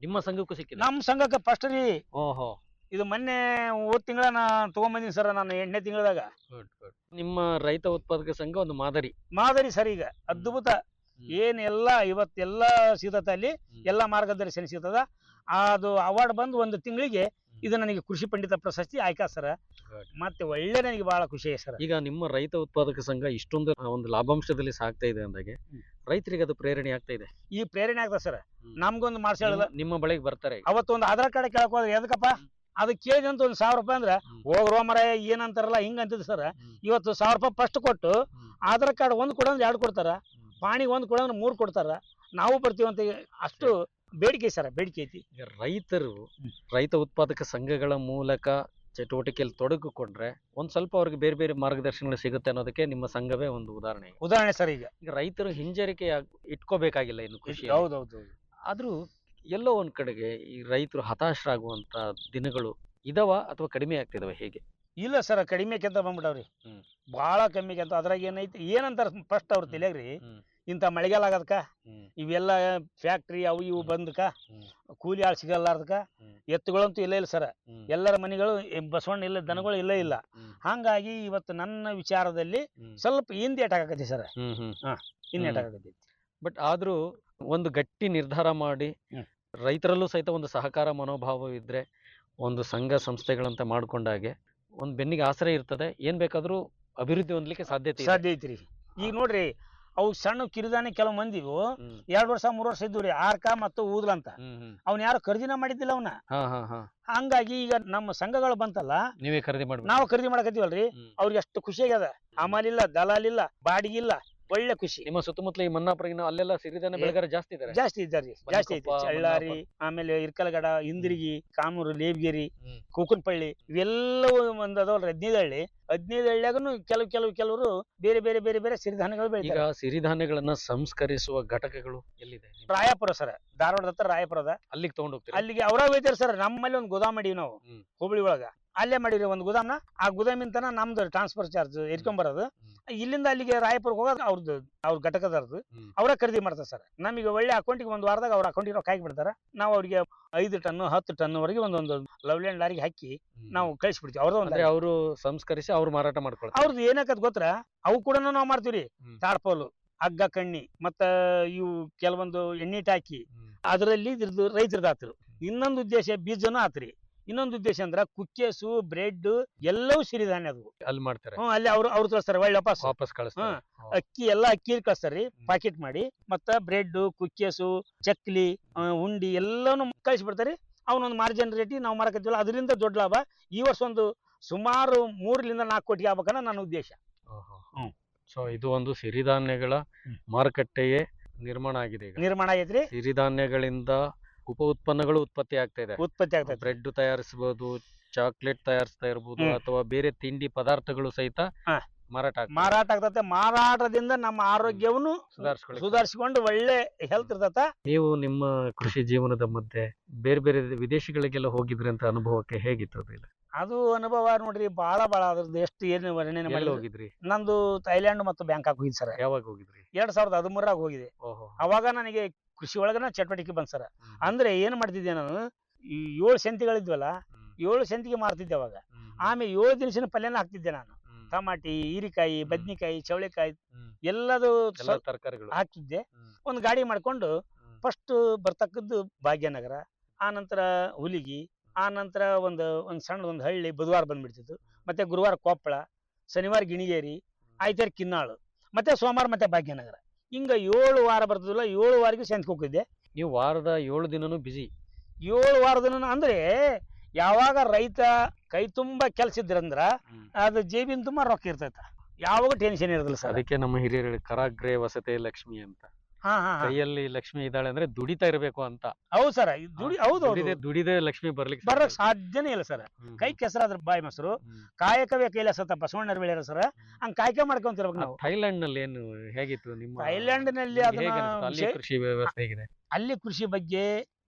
ನಿಮ್ಮ ಸಂಘಕ್ಕೂ ಸಿಕ್ಕಿದೆ ನಮ್ಮ ಸಂಘಕ್ಕೆ ಫಸ್ಟ್ ರೀ ಓಹೋ ಇದು ಮೊನ್ನೆ ಹೋದ್ ತಿಂಗಳ ನಾ ತಗೊಂಬಂದಿನಿ ಸರ್ ನಾನು ಎಂಟನೇ ತಿಂಗಳದಾಗ ಗುಡ್ ಗುಡ್ ನಿಮ್ಮ ರೈತ ಉತ್ಪಾದಕ ಸಂಘ ಒಂದು ಮಾದರಿ ಮಾದರಿ ಸರ್ ಈಗ ಅದ್ಭುತ ಏನ್ ಎಲ್ಲ ಇವತ್ತೆಲ್ಲ ಸಿಗತ್ತ ಅಲ್ಲಿ ಎಲ್ಲ ಮಾರ್ಗದರ್ಶನ ಸಿಗ್ತದ ಅದು ಅವಾರ್ಡ್ ಬಂದು ಒಂದು ತಿಂಗಳಿಗೆ ಇದು ನನಗೆ ಕೃಷಿ ಪಂಡಿತ ಪ್ರಶಸ್ತಿ ಆಯ್ಕ ಸರ್ ಮತ್ತೆ ಒಳ್ಳೆ ನನಗೆ ಬಹಳ ಖುಷಿ ಇದೆ ಸರ್ ಈಗ ನಿಮ್ಮ ರೈತ ಉತ್ಪಾದಕ ಸಂಘ ಇಷ್ಟೊಂದು ಆ, ಒಂದು ಲಾಭಾಂಶದಲ್ಲಿ ಸಾಗ್ತಾ ಇದೆ ಅಂದಾಗೆ ರೈತರಿಗೆ ಅದು ಪ್ರೇರಣೆ ಆಗ್ತಾ ಇದೆ ಈ ಪ್ರೇರಣೆ ಆಗ್ತದೆ ಸರ್ ನಮ್ಗೊಂದು ಮಾಡ್ಸಿ ಹೇಳಲ್ಲ ನಿಮ್ಮ- ನಿಮ್ಮ ಬಳಿಗೆ ಬರ್ತಾರೆ ಈಗ. ಅವತ್ತೊಂದು ಆಧಾರ್ ಕಾರ್ಡ್ ಕೇಳಕ್ ಹೋದ್ರೆ ಎದಕ್ಕಪ್ಪ ಅದು ಕೇಳಿದಂತ ಒಂದ್ ಸಾವಿರ ರೂಪಾಯಿ ಅಂದ್ರ ಹೋಗ್ರೋ ಮರ ಏನಂತಾರಲ್ಲ ಹಿಂಗ ಅಂತಿದ್ ಸರ್ ಇವತ್ತು ಸಾವಿರ ರೂಪಾಯಿ ಫಸ್ಟ್ ಕೊಟ್ಟು ಆಧಾರ್ ಕಾರ್ಡ್ ಒಂದ್ ಕೊಡಂದ್ರೆ ಎರಡು ಕೊಡ್ತಾರ ಪಾಣಿ ಒಂದ್ ಕೊಡಂದ್ರೆ ಮೂರ್ ಕೊಡ್ತಾರ ನಾವು ಬರ್ತೀವಂತ ಅಷ್ಟು ಬೇಡಿಕೆ ಸರ್ ಬೇಡಿಕೆ ಐತಿ ಈಗ ರೈತರು ರೈತ ಉತ್ಪಾದಕ ಸಂಘಗಳ ಮೂಲಕ ಚಟುವಟಿಕೆಯಲ್ಲಿ ತೊಡಗಿಕೊಂಡ್ರೆ ಒಂದ್ ಸ್ವಲ್ಪ ಅವ್ರಿಗೆ ಬೇರೆ ಬೇರೆ ಮಾರ್ಗದರ್ಶನಗಳು ಸಿಗುತ್ತೆ ಅನ್ನೋದಕ್ಕೆ ನಿಮ್ಮ ಸಂಘವೇ ಒಂದು ಉದಾಹರಣೆ ಉದಾಹರಣೆ ಸರ್ ಈಗ ಈಗ ರೈತರು ಹಿಂಜರಿಕೆ ಆಗ್- ಇಟ್ಕೋಬೇಕಾಗಿಲ್ಲ ಇನ್ನು ಖುಷಿ ಹೌದೌದು ಆದ್ರೂ ಎಲ್ಲೋ ಒಂದ್ ಕಡೆಗೆ ಈ ರೈತರು ಹತಾಶರಾಗುವಂತ ದಿನಗಳು ಇದಾವ ಅಥವಾ ಕಡಿಮೆ ಆಗ್ತಿದಾವೆ ಹೇಗೆ ಇಲ್ಲ ಸರ್ ಕಡಿಮೆ ಕೆಂತ ಬಂದ್ಬಿಟ್ಟವ್ರಿ ಬಹಳ ಕಮ್ಮಿ ಕೆಂತ ಅದ್ರಾಗ ಏನೈತಿ ಏನಂತಾರ ಫಸ್ಟ್ ಅವ್ರ ತಲೆಗ್ರಿ ಇಂಥ ಮಳೆಗಾಲ ಆಗದಕ್ಕ ಇವೆಲ್ಲ ಫ್ಯಾಕ್ಟ್ರಿ ಅವು ಇವು ಬಂದಕ ಕೂಲಿ ಆಳ್ ಸಿಗಲ್ಲಾರ್ದಕ ಎತ್ತುಗಳಂತೂ ಇಲ್ಲ ಇಲ್ಲ ಸರ್ ಎಲ್ಲರ ಮನೆಗಳು ಎ- ಬಸವಣ್ಣ ಇಲ್ಲ ದನಗಳು ಇಲ್ಲ ಇಲ್ಲ ಹಂಗಾಗಿ ಇವತ್ತು ನನ್ನ ವಿಚಾರದಲ್ಲಿ ಸ್ವಲ್ಪ ಹಿಂದೇಟ್ ಆಗಕತ್ತಿ ಸರ್ ಹ್ಮ್ ಹ್ಮ್ ಹಾ ಹಿಂದೇಟ್ ಆಗಕತ್ತಿ ಬಟ್ ಆದ್ರೂ ಒಂದು ಗಟ್ಟಿ ನಿರ್ಧಾರ ಮಾಡಿ ರೈತರಲ್ಲೂ ಸಹಿತ ಒಂದು ಸಹಕಾರ ಮನೋಭಾವ ಇದ್ರೆ ಒಂದು ಸಂಘ ಸಂಸ್ಥೆಗಳಂತ ಮಾಡ್ಕೊಂಡಾಗೆ ಒಂದು ಬೆನ್ನಿಗೆ ಆಸರೆ ಇರ್ತದೆ ಏನ್ ಬೇಕಾದ್ರೂ ಅಭಿವೃದ್ಧಿ ಹೊಂದಲಿಕ್ಕೆ ಸಾಧ್ಯತೆ ಇದೆ. ಸಾಧ್ಯ ಐತ್ರಿ ಈಗ ನೋಡ್ರಿ ಅವು ಸಣ್ಣ ಕಿರಿದಾನೆ ಕೆಲವು ಮಂದಿವು ಎರಡ್ ವರ್ಷ ಮೂರ್ ವರ್ಷ ಇದ್ದು ರೀ ಆರ್ಕ ಮತ್ತು ಊದ್ಲ ಅಂತ ಅವ್ನ ಯಾರು ಖರೀದಿನ ಮಾಡಿದ್ದಿಲ್ಲ ಅವನ ಹಾ ಹಾ ಹಾ ಹಂಗಾಗಿ ಈಗ ನಮ್ಮ ಸಂಘಗಳು ಬಂತಲ್ಲ ನೀವೇ ಖರೀದಿ ಮಾಡ್ಬೇಕು ನಾವು ಖರೀದಿ ಮಾಡಕತ್ತೀವಲ್ರಿ ಅವ್ರಿಗೆ ಅಷ್ಟು ಖುಷಿ ಆಗ್ಯದ ಹಮಾಲಿಲ್ಲ ದಲಾಲಿಲ್ಲ ಬಾಡಿಗಿಲ್ಲ ಒಳ್ಳೆ ಖುಷಿ ನಿಮ್ಮ ಸುತ್ತಮುತ್ತಲ ಈ ಮನ್ನಾಪುರಗಿನ ಅಲ್ಲೆಲ್ಲ ಸಿರಿಧಾನ್ಯ ಬೆಳೆಗಾರ ಜಾಸ್ತಿ ಇದ್ದಾರೆ ಜಾಸ್ತಿ ಇದ್ದಾರ್ರಿ ಜಾಸ್ತಿ ಐತಿ ಮನ್ಕೊಪ್ಪ, ಚಳ್ಳಾರಿ ಆಮೇಲೆ ಇರ್ಕಲಗಡ ಇಂದಿರ್ಗಿ ಕಾಮೂರು ಲೇಬ್ಗಿರಿ ಕೂಕನಪಳ್ಳಿ ಇವೆಲ್ಲವೂ ಒಂದ್ ಅದಾವಲ್ರಿ ಹದಿನೈದು ಹಳ್ಳಿ ಹದಿನೈದು ಹಳ್ಳಿಯಾಗನು ಕೆಲವು ಕೆಲವು ಕೆಲವರು ಬೇರೆ ಬೇರೆ ಬೇರೆ ಬೇರೆ ಸಿರಿಧಾನ್ಯಗಳು ಈಗ ಬೆಳಿತಾರೆ ಸಿರಿಧಾನ್ಯಗಳನ್ನ ಸಂಸ್ಕರಿಸುವ ಘಟಕಗಳು ಎಲ್ಲಿದೆ ರಾಯಪುರ ಸರ್ ಧಾರವಾಡದ ಹತ್ರ ರಾಯಪುರದ ಅಲ್ಲಿಗೆ ತಗೊಂಡು ಹೋಗ್ತೀರಾ ಅಲ್ಲಿಗೆ ಅವರ ಒಯ್ತಾರೆ ಸರ್ ನಮ್ಮಲ್ಲಿ ಒಂದು ಗೋದಾಮ್ ಮಾಡೀವಿ ನಾವು ಹುಬ್ಳಿ ಒಳಗ ಅಲ್ಲೇ ಮಾಡಿರಿ ಒಂದು ಗೋದಾಮ್ನ ಆ ಗೋದಾಮಿಂತನ ನಮ್ದು ಟ್ರಾನ್ಸ್ಫರ್ ಚಾರ್ಜ್ ಎರ್ಕೊಂಬರೋದು ಇಲ್ಲಿಂದ ಅಲ್ಲಿಗೆ ರಾಯಪುರಕ್ಕೆ ಹೋಗೋದು ಅವ್ರದ್ದು ಅವ್ರ ಘಟಕದವ್ರದ್ದು ಅವರ ಖರೀದಿ ಮಾಡ್ತಾರೆ ಸರ್ ನಮಗೆ ಒಳ್ಳೆ ಅಕೌಂಟಿಗೆ ಒಂದು ವಾರದಾಗ ಅವ್ರ ಅಕೌಂಟಿಗೆ ರೊಕ್ಕ ಹಾಕಿ ಬಿಡ್ತಾರೆ ನಾವು ಅವ್ರಿಗೆ ಐದು ಟನ್ ಹತ್ತು ಟನ್ ವರೆಗೆ ಒಂದೊಂದು ಲವ್ಲ್ಯಾಂಡ್ ಲಾರಿಗೆ ಹಾಕಿ ನಾವು ಕಳಿಸ್ಬಿಡ್ತೀವಿ ಅವ್ರದ್ದು ಒಂದು ಅಂದ್ರೆ ಅವರು ಸಂಸ್ಕರಿಸಿ ಅವ್ರು ಮಾರಾಟ ಮಾಡ್ಕೊಳ್ತಾರೆ ಅವ್ರದ್ದು ಏನಾಕತ್ ಗೊತ್ತರ ಅವು ಕೂಡ ನಾವು ಮಾಡ್ತೀವ್ರಿ ತಾಡ್ಪೋಲು ಹಗ್ಗ ಕಣ್ಣಿ ಮತ್ತ ಇವು ಕೆಲವೊಂದು ಎಣ್ಣೆ ಟಾಕಿ ಅದರಲ್ಲಿ ಇದ್ರದ್ದು ರೈತರದ್ದು ಆತ್ರು ಇನ್ನೊಂದು ಉದ್ದೇಶ ಬೀಜನೂ ಆತ್ರಿ ಇನ್ನೊಂದು ಉದ್ದೇಶ ಅಂದ್ರ ಕುಕ್ಕೇಸು ಬ್ರೆಡ್ ಎಲ್ಲವೂ ಸಿರಿಧಾನ್ಯ ಅದು ಅಲ್ಲಿ ಮಾಡ್ತಾರೆ ಹ್ಮ್ ಅಲ್ಲಿ ಅವ್ರು ಅವ್ರು ಕಳಿಸ್ತಾರೆ ಒಳ್ಳೆ ವಾಪಸ್ ವಾಪಸ್ ಕಳಿಸ್ತಾರೆ ಹ್ಮ್ ಅಕ್ಕಿ ಎಲ್ಲ ಅಕ್ಕಿ ಕಳಿಸ್ತಾರ್ರಿ ಪಾಕೆಟ್ ಮಾಡಿ ಮತ್ತ ಬ್ರೆಡ್ ಕುಕ್ಕೇಸು ಚಕ್ಲಿ ಆ, ಉಂಡಿ ಎಲ್ಲಾನು ಕಳಿಸ್ಬಿಡ್ತಾರೆ ಅವನೊಂದು ಮಾರ್ಜಿನ್ ರೇಟಿ ನಾವು ಮಾರಕತ್ತೀವಲ್ಲ ಅದರಿಂದ ದೊಡ್ಡ ಲಾಭ ಈ ವರ್ಷ ಒಂದು ಸುಮಾರು ಮೂರರಿಂದ ನಾಲ್ಕು ಕೋಟಿ ಆಗ್ಬೇಕನ್ನ ನನ್ನ ಉದ್ದೇಶ ಹ್ಮ್ ಸೊ ಇದು ಒಂದು ಸಿರಿಧಾನ್ಯಗಳ ಮಾರುಕಟ್ಟೆಯೇ ನಿರ್ಮಾಣ ಆಗಿದೆ ಈಗ ನಿರ್ಮಾಣ ಆಗೈತ್ರಿ ಸಿರಿಧಾನ್ಯಗಳಿಂದ ಉಪ ಉತ್ಪನ್ನಗಳು ಉತ್ಪತ್ತಿ ಆಗ್ತಾ ಇದೆ ಉತ್ಪತ್ತಿ ಆಗ್ತೈತೆ ಬ್ರೆಡ್ ತಯಾರಿಸಬಹುದು ಚಾಕ್ಲೇಟ್ ತಯಾರಿಸ್ತಾ ಇರಬಹುದು ಹ್ಮ್. ಅಥವಾ ಬೇರೆ ತಿಂಡಿ ಪದಾರ್ಥಗಳು ಸಹಿತ ಹಾ. ಮಾರಾಟ ಆಗ್ತದೆ ಮಾರಾಟ ಆಗ್ತತೆ ಮಾರಾಟದಿಂದ ನಮ್ಮ ಆರೋಗ್ಯವನ್ನು ಸುಧಾರಿಸ್ಕೊಳ್ಳಿಕ್ಕೆ ಸುಧಾರಿಸಿಕೊಂಡು ಒಳ್ಳೆ ಹೆಲ್ತ್ ಇರ್ತತ ನೀವು ನಿಮ್ಮ ಕೃಷಿ ಜೀವನದ ಮಧ್ಯೆ ಬೇರೆ ಬೇರೆ ವಿದೇಶಗಳಿಗೆಲ್ಲ ಹೋಗಿದ್ರಿ ಅಂತ ಅನುಭವಕ್ಕೆ ಹೇಗಿತ್ತು ಅದು ಇಲ್ಲ ಅದು ಅನುಭವ ನೋಡ್ರಿ ಬಹಳ ಬಹಳ ಅದ್ರದ್ದು ಎಷ್ಟು ಏನು ವರ್ಣನೆ ಎಲ್ಲಿ ಮಾಡಿ ಹೋಗಿದ್ರಿ ನಂದು ಥೈಲ್ಯಾಂಡ್ ಮತ್ತು ಬ್ಯಾಂಕಾಕ್ ಹೋಗಿದ್ ಸರ್ ಯಾವಾಗ ಹೋಗಿದ್ರಿ ಎರಡ್ ಸಾವಿರದ ಹದಿಮೂರಾಗ ಹೋಗಿದೆ ಓಹೋ ಅವಾಗ ನನಗೆ ಕೃಷಿ ಒಳಗನ ಚಟುವಟಿಕೆ ಬಂದ್ ಸರ್ ಅಂದ್ರೆ ಏನ್ ಮಾಡ್ತಿದ್ದೆ ನಾನು ಈ ಏಳು ಸೆಂತಿಗಳಿದ್ವಲ್ಲ ಏಳು ಸೆಂತಿಗೆ ಮಾರ್ತಿದ್ದೆ ಅವಾಗ ಆಮೇಲೆ ಏಳು ದಿನಸಿನ ಪಲ್ಯನ ಹಾಕ್ತಿದ್ದೆ ನಾನು ಟಮಾಟಿ ಹೀರಿಕಾಯಿ ಬದ್ನಿಕಾಯಿ ಚವಳಿಕಾಯಿ ಎಲ್ಲದು ಎಲ್ಲ ಸ್ವಲ್ಪ ತರಕಾರಿಗಳು ಹಾಕ್ತಿದ್ದೆ ಒಂದು ಗಾಡಿ ಮಾಡ್ಕೊಂಡು ಫಸ್ಟ್ ಬರ್ತಕ್ಕದ್ದು ಭಾಗ್ಯನಗರ ಆ ನಂತರ ಹುಲಿಗಿ ಆ ನಂತರ ಒಂದು ಒಂದು ಸಣ್ಣ ಒಂದು ಹಳ್ಳಿ ಬುಧವಾರ ಬಂದ್ಬಿಡ್ತಿತ್ತು ಮತ್ತೆ ಗುರುವಾರ ಕೊಪ್ಪಳ ಶನಿವಾರ ಗಿಣಿಗೇರಿ ಆಯ್ತಾರ ಕಿನ್ನಾಳು ಮತ್ತೆ ಸೋಮವಾರ ಮತ್ತೆ ಭಾಗ್ಯನಗರ ಹಿಂಗ ಏಳು ವಾರ ಬರ್ತದಲ್ಲ ಏಳು ವಾರಿಗೆ ಸಂತಿಗೆ ಹೋಗಿದ್ದೆ ನೀವು ವಾರದ ಏಳು ದಿನನೂ ಬಿಸಿ ಏಳು ವಾರದನ ಅಂದ್ರೆ ಯಾವಾಗ ರೈತ ಕೈ ತುಂಬಾ ಕೆಲ್ಸ ಇದ್ರಂದ್ರ ಅದು ಜೇಬಿನ ತುಂಬಾ ರೊಕ್ಕ ಇರ್ತೈತ ಯಾವಾಗ ಟೆನ್ಷನ್ ಇರೋದಿಲ್ಲ ಸರ್ ಅದಕ್ಕೆ ನಮ್ಮ ಹಿರಿಯರು ಹೇಳಿ ಕರಾಗ್ರೆ ವಸತೆ ಲಕ್ಷ್ಮಿ ಅಂತ ಹಾ ಹಾ ಹಾ. ಕೈಯಲ್ಲಿ ಲಕ್ಷ್ಮಿ ಇದ್ದಾಳೆ ಅಂದ್ರೆ ದುಡಿತಾ ಇರಬೇಕು ಅಂತ ಹೌದು ಸರ್ ದುಡಿ ಹೌದು ದುಡಿದೆ ದುಡಿದೆ ಲಕ್ಷ್ಮಿ ಬರ್ಲಿಕ್ಕೆ ಬರಕ್ ಸಾಧ್ಯನೇ ಇಲ್ಲ ಸರ್ ಕೈ ಕೆಸರಾದ್ರ ಬಾಯಿ ಮೊಸರು ಕಾಯಕವೇ ಕೈಲಾಸತ್ತ ಬಸವಣ್ಣರ ಬೆಳೆಯರ ಸರ್ ಹಂಗ್ ಕಾಯಕ ಮಾಡ್ಕೊಂತಿರ್ಬೇಕು ನಾವು ಥೈಲ್ಯಾಂಡ್ ನಲ್ಲಿ ಏನು ಹೇಗಿತ್ತು ನಿಮ್ಮ ಥೈಲ್ಯಾಂಡ್ ನಲ್ಲಿ ನಿಮ್ಗೆ ಅದನ್ನ ಹೇಗೆ ಅನ್ಸ್ತು? ಅಲ್ಲಿ ವಿಷಯ- ಕೃಷಿ ವ್ಯವಸ್ಥೆ ಹೇಗಿದೆ ಅಲ್ಲಿ ಕೃಷಿ ಬಗ್ಗೆ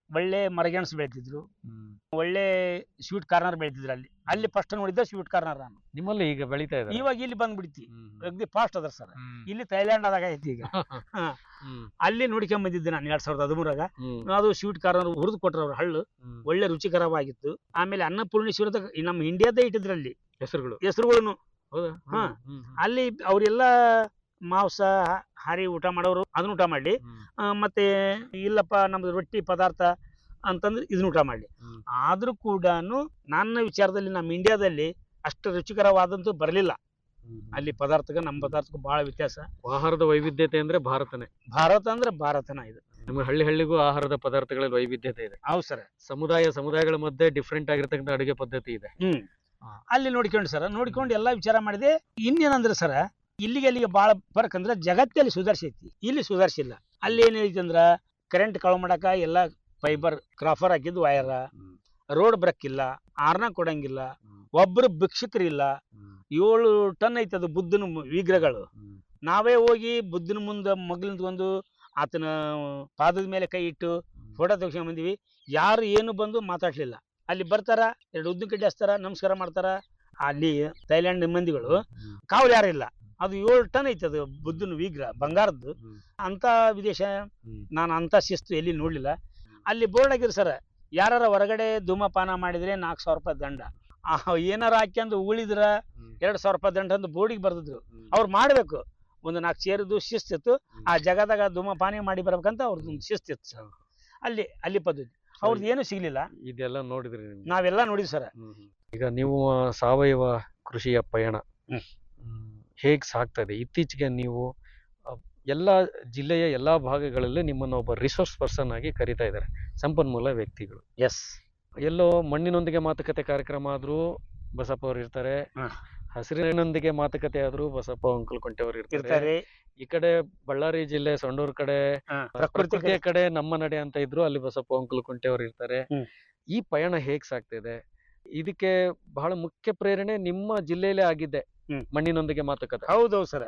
ಒಳ್ಳೆ ಮರಗೆಣಸು ಬೆಳಿತಿದ್ರು ಒಳ್ಳೆ ಸ್ವೀಟ್ ಕಾರ್ನರ್ ಬೆಳಿತಿದ್ರು ಅಲ್ಲಿ ಅಲ್ಲಿ ಫಸ್ಟ್ ನೋಡಿದ್ದ ಸ್ವೀಟ್ ಕಾರ್ನರ್ ನಾನು ನಿಮ್ಮಲ್ಲಿ ಈಗ ಬೆಳೀತಾ ಇದ್ದಾರೆ ಇವಾಗ ಇಲ್ಲಿ ಬಂದ್ಬಿಡ್ತಿ ಅಗ್ದಿ ಫಾಸ್ಟ್ ಅದ ಸರ್ ಇಲ್ಲಿ ಥೈಲ್ಯಾಂಡ್ ಆದಾಗ ಐತಿ ಈಗ ಹಾ. ಅಲ್ಲಿ ನೋಡ್ಕೊಂಡ್ ಬಂದಿದ್ದೆ ನಾನು ಎರಡ್ ಸಾವಿರದ ಹದಿಮೂರಾಗ ಅದು ಸ್ವೀಟ್ ಕಾರ್ನರ್ ಹುರಿದು ಕೊಟ್ರ ಅವ್ರ ಹಳ್ಳು ಒಳ್ಳೆ ರುಚಿಕರವಾಗಿತ್ತು ಆಮೇಲೆ ಅನ್ನಪೂರ್ಣೇಶ್ವರದ ಈ ನಮ್ಮ ಇಂಡಿಯಾದೇ ಇಟ್ಟಿದ್ರಲ್ಲಿ ಹೆಸರುಗಳು ಹೆಸರುಗಳನ್ನು ಹೌದಾ ಹಾ ಅಲ್ಲಿ ಅವರೆಲ್ಲ ಮಾಂಸ ಹ- ಹಾರಿ ಊಟ ಮಾಡೋರು ಅದನ್ನ ಊಟ ಮಾಡ್ಲಿ ಆ, ಮತ್ತೆ ಇಲ್ಲಪ್ಪ ನಮ್ದು ರೊಟ್ಟಿ ಪದಾರ್ಥ ಅಂತಂದ್ರೆ ಇದನ್ನ ಊಟ ಮಾಡ್ಲಿ ಆದ್ರೂ ಕೂಡ ನನ್ನ ವಿಚಾರದಲ್ಲಿ ನಮ್ಮ ಇಂಡಿಯಾದಲ್ಲಿ ಅಷ್ಟು ರುಚಿಕರವಾದಂತೂ ಬರಲಿಲ್ಲ ಅಲ್ಲಿ ಪದಾರ್ಥಕ್ಕೆ ನಮ್ಮ ಪದಾರ್ಥಕ್ಕೂ ಬಹಳ ವ್ಯತ್ಯಾಸ ಆಹಾರದ ವೈವಿಧ್ಯತೆ ಅಂದ್ರೆ ಭಾರತನೇ ಭಾರತ ಅಂದ್ರೆ ಭಾರತನ ಇದು ನಮ್ಮ ಹಳ್ಳಿ ಹಳ್ಳಿಗೂ ಆಹಾರದ ಪದಾರ್ಥಗಳಲ್ಲಿ ವೈವಿಧ್ಯತೆ ಇದೆ ಹೌದು ಸರ್ ಸಮುದಾಯ ಸಮುದಾಯಗಳ ಮಧ್ಯೆ ಡಿಫ್ರೆಂಟ್ ಆಗಿರ್ತಕ್ಕಂಥ ಅಡುಗೆ ಪದ್ಧತಿ ಇದೆ ಹ್ಮ್ ಅಲ್ಲಿ ನೋಡ್ಕೊಂಡು ಸರ್ ನೋಡ್ಕೊಂಡು ಎಲ್ಲಾ ವಿಚಾರ ಮಾಡಿದೆ ಇನ್ನೇನಂದ್ರೆ ಸರ್ ಇಲ್ಲಿಗೆ ಅಲ್ಲಿಗೆ ಬಾಳ ಫರಕ್ ಅಂದ್ರೆ ಜಗತ್ತಲ್ಲಿ ಸುಧಾರಿಸೈತಿ ಇಲ್ಲಿ ಸುಧಾರಿಸಿಲ್ಲ ಅಲ್ಲಿ ಏನೈತಿ ಅಂದ್ರ ಕರೆಂಟ್ ಕಳು ಮಾಡಕ ಎಲ್ಲ ಫೈಬರ್ ಕ್ರಾಫರ್ ಹಾಕಿದ್ದು ವಯರ ರೋಡ್ ಬ್ರೇಕ್ ಇಲ್ಲ ಆರ್ನ ಕೊಡಂಗಿಲ್ಲ ಒಬ್ರು ಭಿಕ್ಷಕರು ಇಲ್ಲ ಏಳು ಟನ್ ಐತಿ ಅದು ಬುದ್ಧನ ಮು- ವಿಗ್ರಹಗಳು ನಾವೇ ಹೋಗಿ ಬುದ್ಧನ ಮುಂದೆ ಮಗ್ಲು ನಿಂತ್ಕೊಂಡು ಆತನ ಪಾದದ ಮೇಲೆ ಕೈ ಇಟ್ಟು ಫೋಟೋ ತೆಗ್ಸ್ಕೊಂಡ್ ಬಂದಿವಿ ಯಾರು ಏನು ಬಂದು ಮಾತಾಡ್ಲಿಲ್ಲ ಅಲ್ಲಿ ಬರ್ತಾರ ಎರಡು ಉದ್ದಿನ ಕಡ್ಡಿ ಹಚ್ತಾರ ನಮಸ್ಕಾರ ಮಾಡ್ತಾರ ಅಲ್ಲಿ ಥೈಲ್ಯಾಂಡ್ ಮಂದಿಗಳು ಕಾವಲು ಯಾರಿಲ್ಲ ಅದು ಏಳು ಟನ್ ಐತಿ ಅದು ಬುದ್ಧನ ವಿಗ್ರಹ ಬಂಗಾರದ್ದು ಅಂತ ವಿದೇಶ ನಾನು ಅಂತ ಶಿಸ್ತು ಎಲ್ಲಿ ನೋಡ್ಲಿಲ್ಲ ಅಲ್ಲಿ ಬೋರ್ಡ್ ಆಗಿರ್ ಸರ್ ಯಾರ ಹೊರಗಡೆ ಧೂಮಪಾನ ಮಾಡಿದ್ರೆ ನಾಲ್ಕು ಸಾವಿರ ರೂಪಾಯಿ ದಂಡ ಆ, ಏನಾರ ಹಾಕ್ಯಂದು ಉಳಿದ್ರ ಎರಡ್ ಸಾವಿರ ರೂಪಾಯಿ ದಂಡ ಅಂತ ಬೋರ್ಡಿಗೆ ಬರ್ದಿದ್ರು ಅವ್ರು ಮಾಡ್ಬೇಕು ಒಂದು ನಾಲ್ಕು ಸೇರಿದ್ದು ಶಿಸ್ತಿತ್ತು ಆ ಜಗದಾಗ ಧೂಮಪಾನ ಮಾಡಿ ಬರ್ಬೇಕಂತ ಅವ್ರದ್ದು ಒಂದು ಶಿಸ್ತಿತ್ತು ಸರ್ ಅಲ್ಲಿ ಅಲ್ಲಿ ಪದ್ಧತಿ ಅವ್ರದ್ದು ಏನು ಸಿಗ್ಲಿಲ್ಲ ಇದೆಲ್ಲ ನೋಡಿದ್ರಿ ನಿಮ್ಗೆ ನಾವೆಲ್ಲ ನೋಡಿದ್ವಿ ಸರ್ ಈಗ ನೀವು ಸಾವಯವ ಕೃಷಿಯ ಪಯಣ ಹೇಗೆ ಸಾಗ್ತಾ ಇದೆ ಇತ್ತೀಚೆಗೆ ನೀವು ಅಹ್, ಎಲ್ಲ ಜಿಲ್ಲೆಯ ಎಲ್ಲ ಭಾಗಗಳಲ್ಲಿ ನಿಮ್ಮನ್ನು ಒಬ್ಬ ರಿಸೋರ್ಸ್ ಪರ್ಸನ್ ಆಗಿ ಕರೀತಾ ಇದ್ದಾರೆ ಸಂಪನ್ಮೂಲ ವ್ಯಕ್ತಿಗಳು ಎಸ್ ಎಲ್ಲೋ ಮಣ್ಣಿನೊಂದಿಗೆ ಮಾತುಕತೆ ಕಾರ್ಯಕ್ರಮ ಆದ್ರೂ ಬಸಪ್ಪ ಅವರು ಇರ್ತಾರೆ ಹಸಿರಿನೊಂದಿಗೆ ಮಾತುಕತೆ ಆದ್ರೂ ಬಸಪ್ಪ ಅಂಕಲ್ಕೊಂಟೆ ಅವರು ಇರ್ತಾರೆ ಇರ್ತಾರೆ. ಈ ಕಡೆ ಬಳ್ಳಾರಿ ಜಿಲ್ಲೆ ಸಂಡೂರ್ ಕಡೆ ಪ್ರಕೃತಿ ಪ್ರಕೃತಿಯ ಕಡೆ ನಮ್ಮ ನಡೆ ಅಂತ ಇದ್ರು ಅಲ್ಲಿ ಬಸಪ್ಪ ಅಂಕಲ್ಕೊಂಟೆ ಅವರು ಇರ್ತಾರೆ ಈ ಪಯಣ ಹೇಗ್ ಸಾಗ್ತಾ ಇದೆ ಇದಕ್ಕೆ ಬಹಳ ಮುಖ್ಯ ಪ್ರೇರಣೆ ನಿಮ್ಮ ಜಿಲ್ಲೆಯಲ್ಲೇ ಆಗಿದ್ದೆ ಮಣ್ಣಿನೊಂದಿಗೆ ಮಾತುಕತೆ ಹೌದೌದು ಸರ್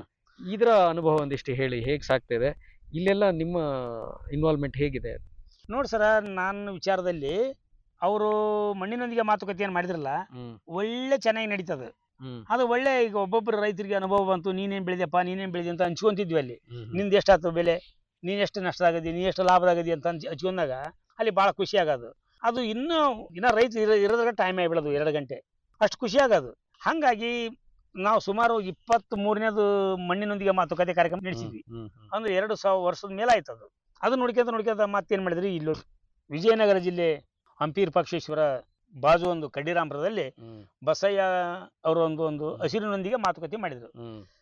ಇದರ ಅನುಭವ ಒಂದಿಷ್ಟು ಹೇಳಿ ಹೇಗ್ ಸಾಗ್ತಾ ಇದೆ ಇಲ್ಲೆಲ್ಲ ನಿಮ್ಮ ಇನ್ವಾಲ್ವ್ಮೆಂಟ್ ಹೇಗಿದೆ ನೋಡಿ ಸರ ನನ್ನ ವಿಚಾರದಲ್ಲಿ ಅವರು ಮಣ್ಣಿನೊಂದಿಗೆ ಮಾತುಕತೆಯನ್ನು ಮಾಡಿದ್ರಲ್ಲ ಒಳ್ಳೆ ಚೆನ್ನಾಗಿ ನಡೀತದ ಅದು ಒಳ್ಳೆ ಈಗ ಒಬ್ಬೊಬ್ಬರು ರೈತರಿಗೆ ಅನುಭವ ಬಂತು ನೀನೇನ್ ಬೆಳೆದಪ್ಪ ನೀನೇನ್ ಬೆಳೆದಿ ಅಂತ ಹಂಚ್ಕೊಂತಿದ್ವಿ ಅಲ್ಲಿ ನಿಂದ ಎಷ್ಟಾಯ್ತು ಬೆಲೆ ನೀನ್ ಎಷ್ಟು ನಷ್ಟ ಆಗದಿ ನೀ ಎಷ್ಟು ಲಾಭದಾಗದಿ ಅಂತ ಹಂಚ್ ಹಂಚ್ಕೊಂಡಾಗ ಅಲ್ಲಿ ಭಾಳ ಖುಷಿ ಆಗೋದು ಅದು ಇನ್ನೂ ಇನ್ನ ರೈತ ಇರ ಇರೋದ್ರಾಗ ಟೈಮ್ ಆಗಿಬಿಡೋದು ಎರಡು ಗಂಟೆ ಅಷ್ಟು ಖುಷಿ ಆಗೋದು ಹಂಗಾಗಿ ನಾವು ಸುಮಾರು ಇಪ್ಪತ್ತ್ ಮೂರನೇದು ಮಣ್ಣಿನೊಂದಿಗೆ ಮಾತುಕತೆ ಕಾರ್ಯಕ್ರಮ ನಡೆಸಿದ್ವಿ ಅಂದ್ರೆ ಎರಡು ಸಾವಿರ ವರ್ಷದ ಮೇಲೆ ಆಯ್ತು ಅದು ಅದು ನೋಡ್ಕೊಂತ ನೋಡ್ಕೊಂತ ಮತ್ತೇನ್ ಮಾಡಿದ್ರಿ ಇಲ್ಲಿ ವಿಜಯನಗರ ಜಿಲ್ಲೆ ಹಂಪೀರ್ ಪಕ್ಷೇಶ್ವರ ಬಾಜು ಒಂದು ಕಡ್ಡಿರಾಂಪುರದಲ್ಲಿ ಬಸಯ್ಯ ಅವರು ಒಂದು ಒಂದು ಹಸಿರಿನೊಂದಿಗೆ ಮಾತುಕತೆ ಮಾಡಿದ್ರು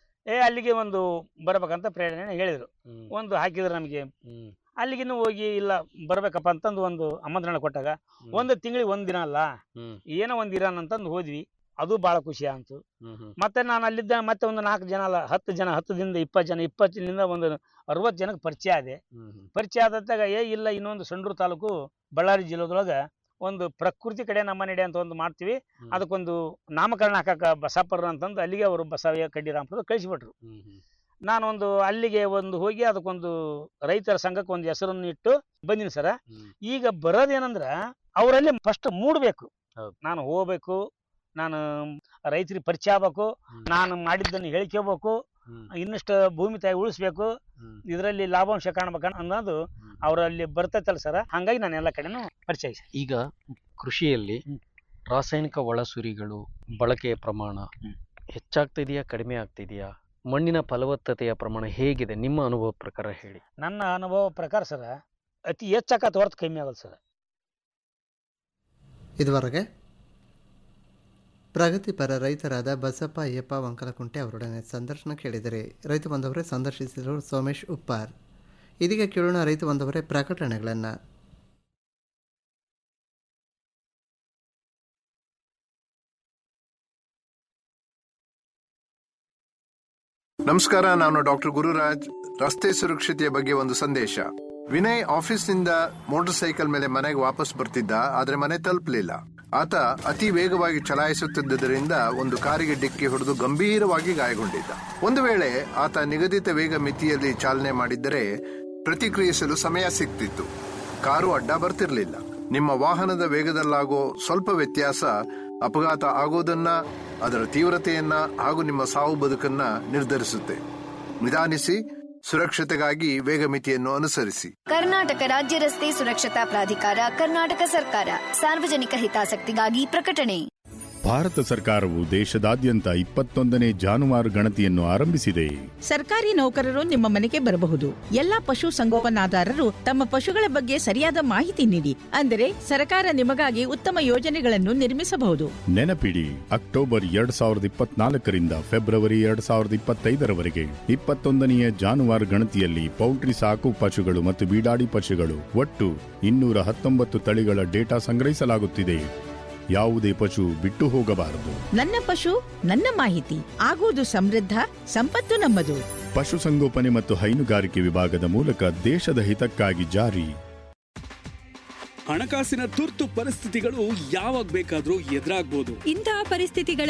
ಏ ಅಲ್ಲಿಗೆ ಒಂದು ಬರ್ಬೇಕಂತ ಪ್ರೇರಣೆ ಹೇಳಿದ್ರು ಒಂದು ಹಾಕಿದ್ರು ನಮಗೆ ಅಲ್ಲಿಗಿನ್ನು ಹೋಗಿ ಇಲ್ಲ ಬರ್ಬೇಕಪ್ಪ ಅಂತಂದು ಒಂದು ಆಮಂತ್ರಣ ಕೊಟ್ಟಾಗ ಒಂದು ತಿಂಗಳಿಗೆ ಒಂದ್ ದಿನ ಅಲ್ಲ ಏನೋ ಒಂದ್ ಇರಾನ್ ಅಂತಂದು ಹೋದ್ವಿ ಅದು ಬಹಳ ಖುಷಿ ಆಯ್ತು ಮತ್ತೆ ನಾನು ಅಲ್ಲಿದ್ದ ಮತ್ತೆ ಒಂದು ನಾಲ್ಕು ಜನ ಅಲ್ಲ ಹತ್ತು ಜನ ಹತ್ತದಿಂದ ಇಪ್ಪತ್ತು ಜನ ಇಪ್ಪತ್ತಿನಿಂದ ಒಂದು ಅರವತ್ತು ಜನಕ್ಕೆ ಪರಿಚಯ ಆದೆ ಪರಿಚಯ ಆದಾಗ ಏ ಇಲ್ಲ ಇನ್ನೊಂದು ಸಂಡೂರು ತಾಲೂಕು ಬಳ್ಳಾರಿ ಜಿಲ್ಲೆದೊಳಗ ಒಂದು ಪ್ರಕೃತಿ ಕಡೆ ನಮ್ಮ ನಡೆ ಅಂತ ಒಂದು ಮಾಡ್ತೀವಿ ಅದಕ್ಕೊಂದು ನಾಮಕರಣ ಹಾಕಕ ಬಸಪ್ಪರ ಅಂತಂದು ಅಲ್ಲಿಗೆ ಅವರು ಬಸವಯ್ಯ ಕಡ್ಡಿರಾಂಪುರ ಕಳಿಸಿಬಿಟ್ರು ನಾನೊಂದು ಅಲ್ಲಿಗೆ ಒಂದು ಹೋಗಿ ಅದಕ್ಕೊಂದು ರೈತರ ಸಂಘಕ್ಕೆ ಒಂದು ಹೆಸರನ್ನು ಇಟ್ಟು ಬಂದಿನಿ ಸರ ಈಗ ಬರೋದೇನಂದ್ರ ಅವರಲ್ಲಿ ಫಸ್ಟ್ ಮೂಡ್ಬೇಕು ನಾನು ಹೋಗ್ಬೇಕು ನಾನು ರೈತರಿಗೆ ಪರಿಚಯ ಆಗ್ಬೇಕು ನಾನು ಮಾಡಿದ್ದನ್ನು ಹೇಳ್ಕೋಬೇಕು ಇನ್ನಷ್ಟು ಭೂಮಿ ತಾಯಿ ಉಳಿಸ್ಬೇಕು ಇದರಲ್ಲಿ ಲಾಭಾಂಶ ಕಾಣ್ಬೇಕು ಅನ್ನೋದು ಅವರಲ್ಲಿ ಬರ್ತೈತಲ್ಲ ಸರ ಹಂಗಾಗಿ ನಾನು ಎಲ್ಲ ಕಡೆನೂ ಪರಿಚಯ ಈಗ ಕೃಷಿಯಲ್ಲಿ ರಾಸಾಯನಿಕ ಒಳಸುರಿಗಳು ಬಳಕೆಯ ಪ್ರಮಾಣ ಹೆಚ್ಚಾಗ್ತಾ ಇದೆಯಾ ಕಡಿಮೆ ಆಗ್ತಿದೆಯಾ ಮಣ್ಣಿನ ಫಲವತ್ತತೆಯ ಪ್ರಮಾಣ ಹೇಗಿದೆ ನಿಮ್ಮ ಅನುಭವ ಪ್ರಕಾರ ಹೇಳಿ ನನ್ನ ಅನುಭವ ಪ್ರಕಾರ ಸರ ಅತಿ ಹೆಚ್ಚಾಕತ್ ಹೊರತು ಕಮ್ಮಿ ಆಗಲ್ಲ ಸರ್ ಇದುವರೆಗೆ ಪ್ರಗತಿಪರ ರೈತರಾದ ಬಸಪ್ಪ ಅಯ್ಯಪ್ಪ ವಂಕಲಕುಂಟೆ ಅವರೊಡನೆ ಸಂದರ್ಶನ ಕೇಳಿದರೆ ರೈತ ಬಂದವರೇ ಸಂದರ್ಶಿಸಿದರು ಸೋಮೇಶ್ ಉಪ್ಪಾರ್ ಇದೀಗ ಕೇಳೋಣ ರೈತ ಬಂದವರೇ ಪ್ರಕಟಣೆಗಳನ್ನು ನಮಸ್ಕಾರ ನಾನು ಡಾಕ್ಟರ್ ಗುರುರಾಜ್ ರಸ್ತೆ ಸುರಕ್ಷತೆಯ ಬಗ್ಗೆ ಒಂದು ಸಂದೇಶ ವಿನಯ್ ಆಫೀಸ್ನಿಂದ ಮೋಟಾರ್ ಸೈಕಲ್ ಮೇಲೆ ಮನೆಗೆ ವಾಪಸ್ ಬರ್ತಿದ್ದ ಆದ್ರೆ ಮನೆ ತಲುಪಲಿಲ್ಲ ಆತ ಅತಿ ವೇಗವಾಗಿ ಚಲಾಯಿಸುತ್ತಿದ್ದರಿಂದ ಒಂದು ಕಾರಿಗೆ ಡಿಕ್ಕಿ ಹೊಡೆದು ಗಂಭೀರವಾಗಿ ಗಾಯಗೊಂಡಿದ್ದ ಒಂದು ವೇಳೆ ಆತ ನಿಗದಿತ ವೇಗ ಮಿತಿಯಲ್ಲಿ ಚಾಲನೆ ಮಾಡಿದ್ದರೆ ಪ್ರತಿಕ್ರಿಯಿಸಲು ಸಮಯ ಸಿಗ್ತಿತ್ತು ಕಾರು ಅಡ್ಡ ಬರ್ತಿರ್ಲಿಲ್ಲ ನಿಮ್ಮ ವಾಹನದ ವೇಗದಲ್ಲಾಗೋ ಸ್ವಲ್ಪ ವ್ಯತ್ಯಾಸ ಅಪಘಾತ ಆಗೋದನ್ನ ಅದರ ತೀವ್ರತೆಯನ್ನ ಹಾಗೂ ನಿಮ್ಮ ಸಾವು ಬದುಕನ್ನ ನಿರ್ಧರಿಸುತ್ತೆ ನಿಧಾನಿಸಿ ಸುರಕ್ಷತೆಗಾಗಿ ವೇಗ ಮಿತಿಯನ್ನು ಅನುಸರಿಸಿ ಕರ್ನಾಟಕ ರಾಜ್ಯ ರಸ್ತೆ ಸುರಕ್ಷತಾ ಪ್ರಾಧಿಕಾರ ಕರ್ನಾಟಕ ಸರ್ಕಾರ ಸಾರ್ವಜನಿಕ ಹಿತಾಸಕ್ತಿಗಾಗಿ ಪ್ರಕಟಣೆ ಭಾರತ ಸರ್ಕಾರವು ದೇಶದಾದ್ಯಂತ ಇಪ್ಪತ್ತೊಂದನೇ ಜಾನುವಾರು ಗಣತಿಯನ್ನು ಆರಂಭಿಸಿದೆ ಸರ್ಕಾರಿ ನೌಕರರು ನಿಮ್ಮ ಮನೆಗೆ ಬರಬಹುದು ಎಲ್ಲಾ ಪಶು ಸಂಗೋಪನಾದಾರರು ತಮ್ಮ ಪಶುಗಳ ಬಗ್ಗೆ ಸರಿಯಾದ ಮಾಹಿತಿ ನೀಡಿ ಅಂದರೆ ಸರ್ಕಾರ ನಿಮಗಾಗಿ ಉತ್ತಮ ಯೋಜನೆಗಳನ್ನು ನಿರ್ಮಿಸಬಹುದು ನೆನಪಿಡಿ ಅಕ್ಟೋಬರ್ ಎರಡ್ ಸಾವಿರದ ಇಪ್ಪತ್ನಾಲ್ಕರಿಂದ ಫೆಬ್ರವರಿ ಎರಡ್ ಸಾವಿರದ ಇಪ್ಪತ್ತೈದರವರೆಗೆ ಇಪ್ಪತ್ತೊಂದನೆಯ ಜಾನುವಾರು ಗಣತಿಯಲ್ಲಿ ಪೌಲ್ಟ್ರಿ ಸಾಕು ಪಶುಗಳು ಮತ್ತು ಬೀಡಾಡಿ ಪಶುಗಳು ಒಟ್ಟು ಇನ್ನೂರ ಹತ್ತೊಂಬತ್ತು ತಳಿಗಳ ಡೇಟಾ ಸಂಗ್ರಹಿಸಲಾಗುತ್ತಿದೆ ಯಾವುದೇ ಪಶು ಬಿಟ್ಟು ಹೋಗಬಾರದು ನನ್ನ ಪಶು ನನ್ನ ಮಾಹಿತಿ ಆಗುವುದು ಸಮೃದ್ಧ ಸಂಪತ್ತು ನಮ್ಮದು ಪಶುಸಂಗೋಪನೆ ಮತ್ತು ಹೈನುಗಾರಿಕೆ ವಿಭಾಗದ ಮೂಲಕ ದೇಶದ ಹಿತಕ್ಕಾಗಿ ಜಾರಿ ಹಣಕಾಸಿನ ತುರ್ತು ಪರಿಸ್ಥಿತಿಗಳು ಯಾವಾಗ ಬೇಕಾದ್ರೂ ಎದುರಾಗ್ಬೋದು ಇಂತಹ ಪರಿಸ್ಥಿತಿಗಳ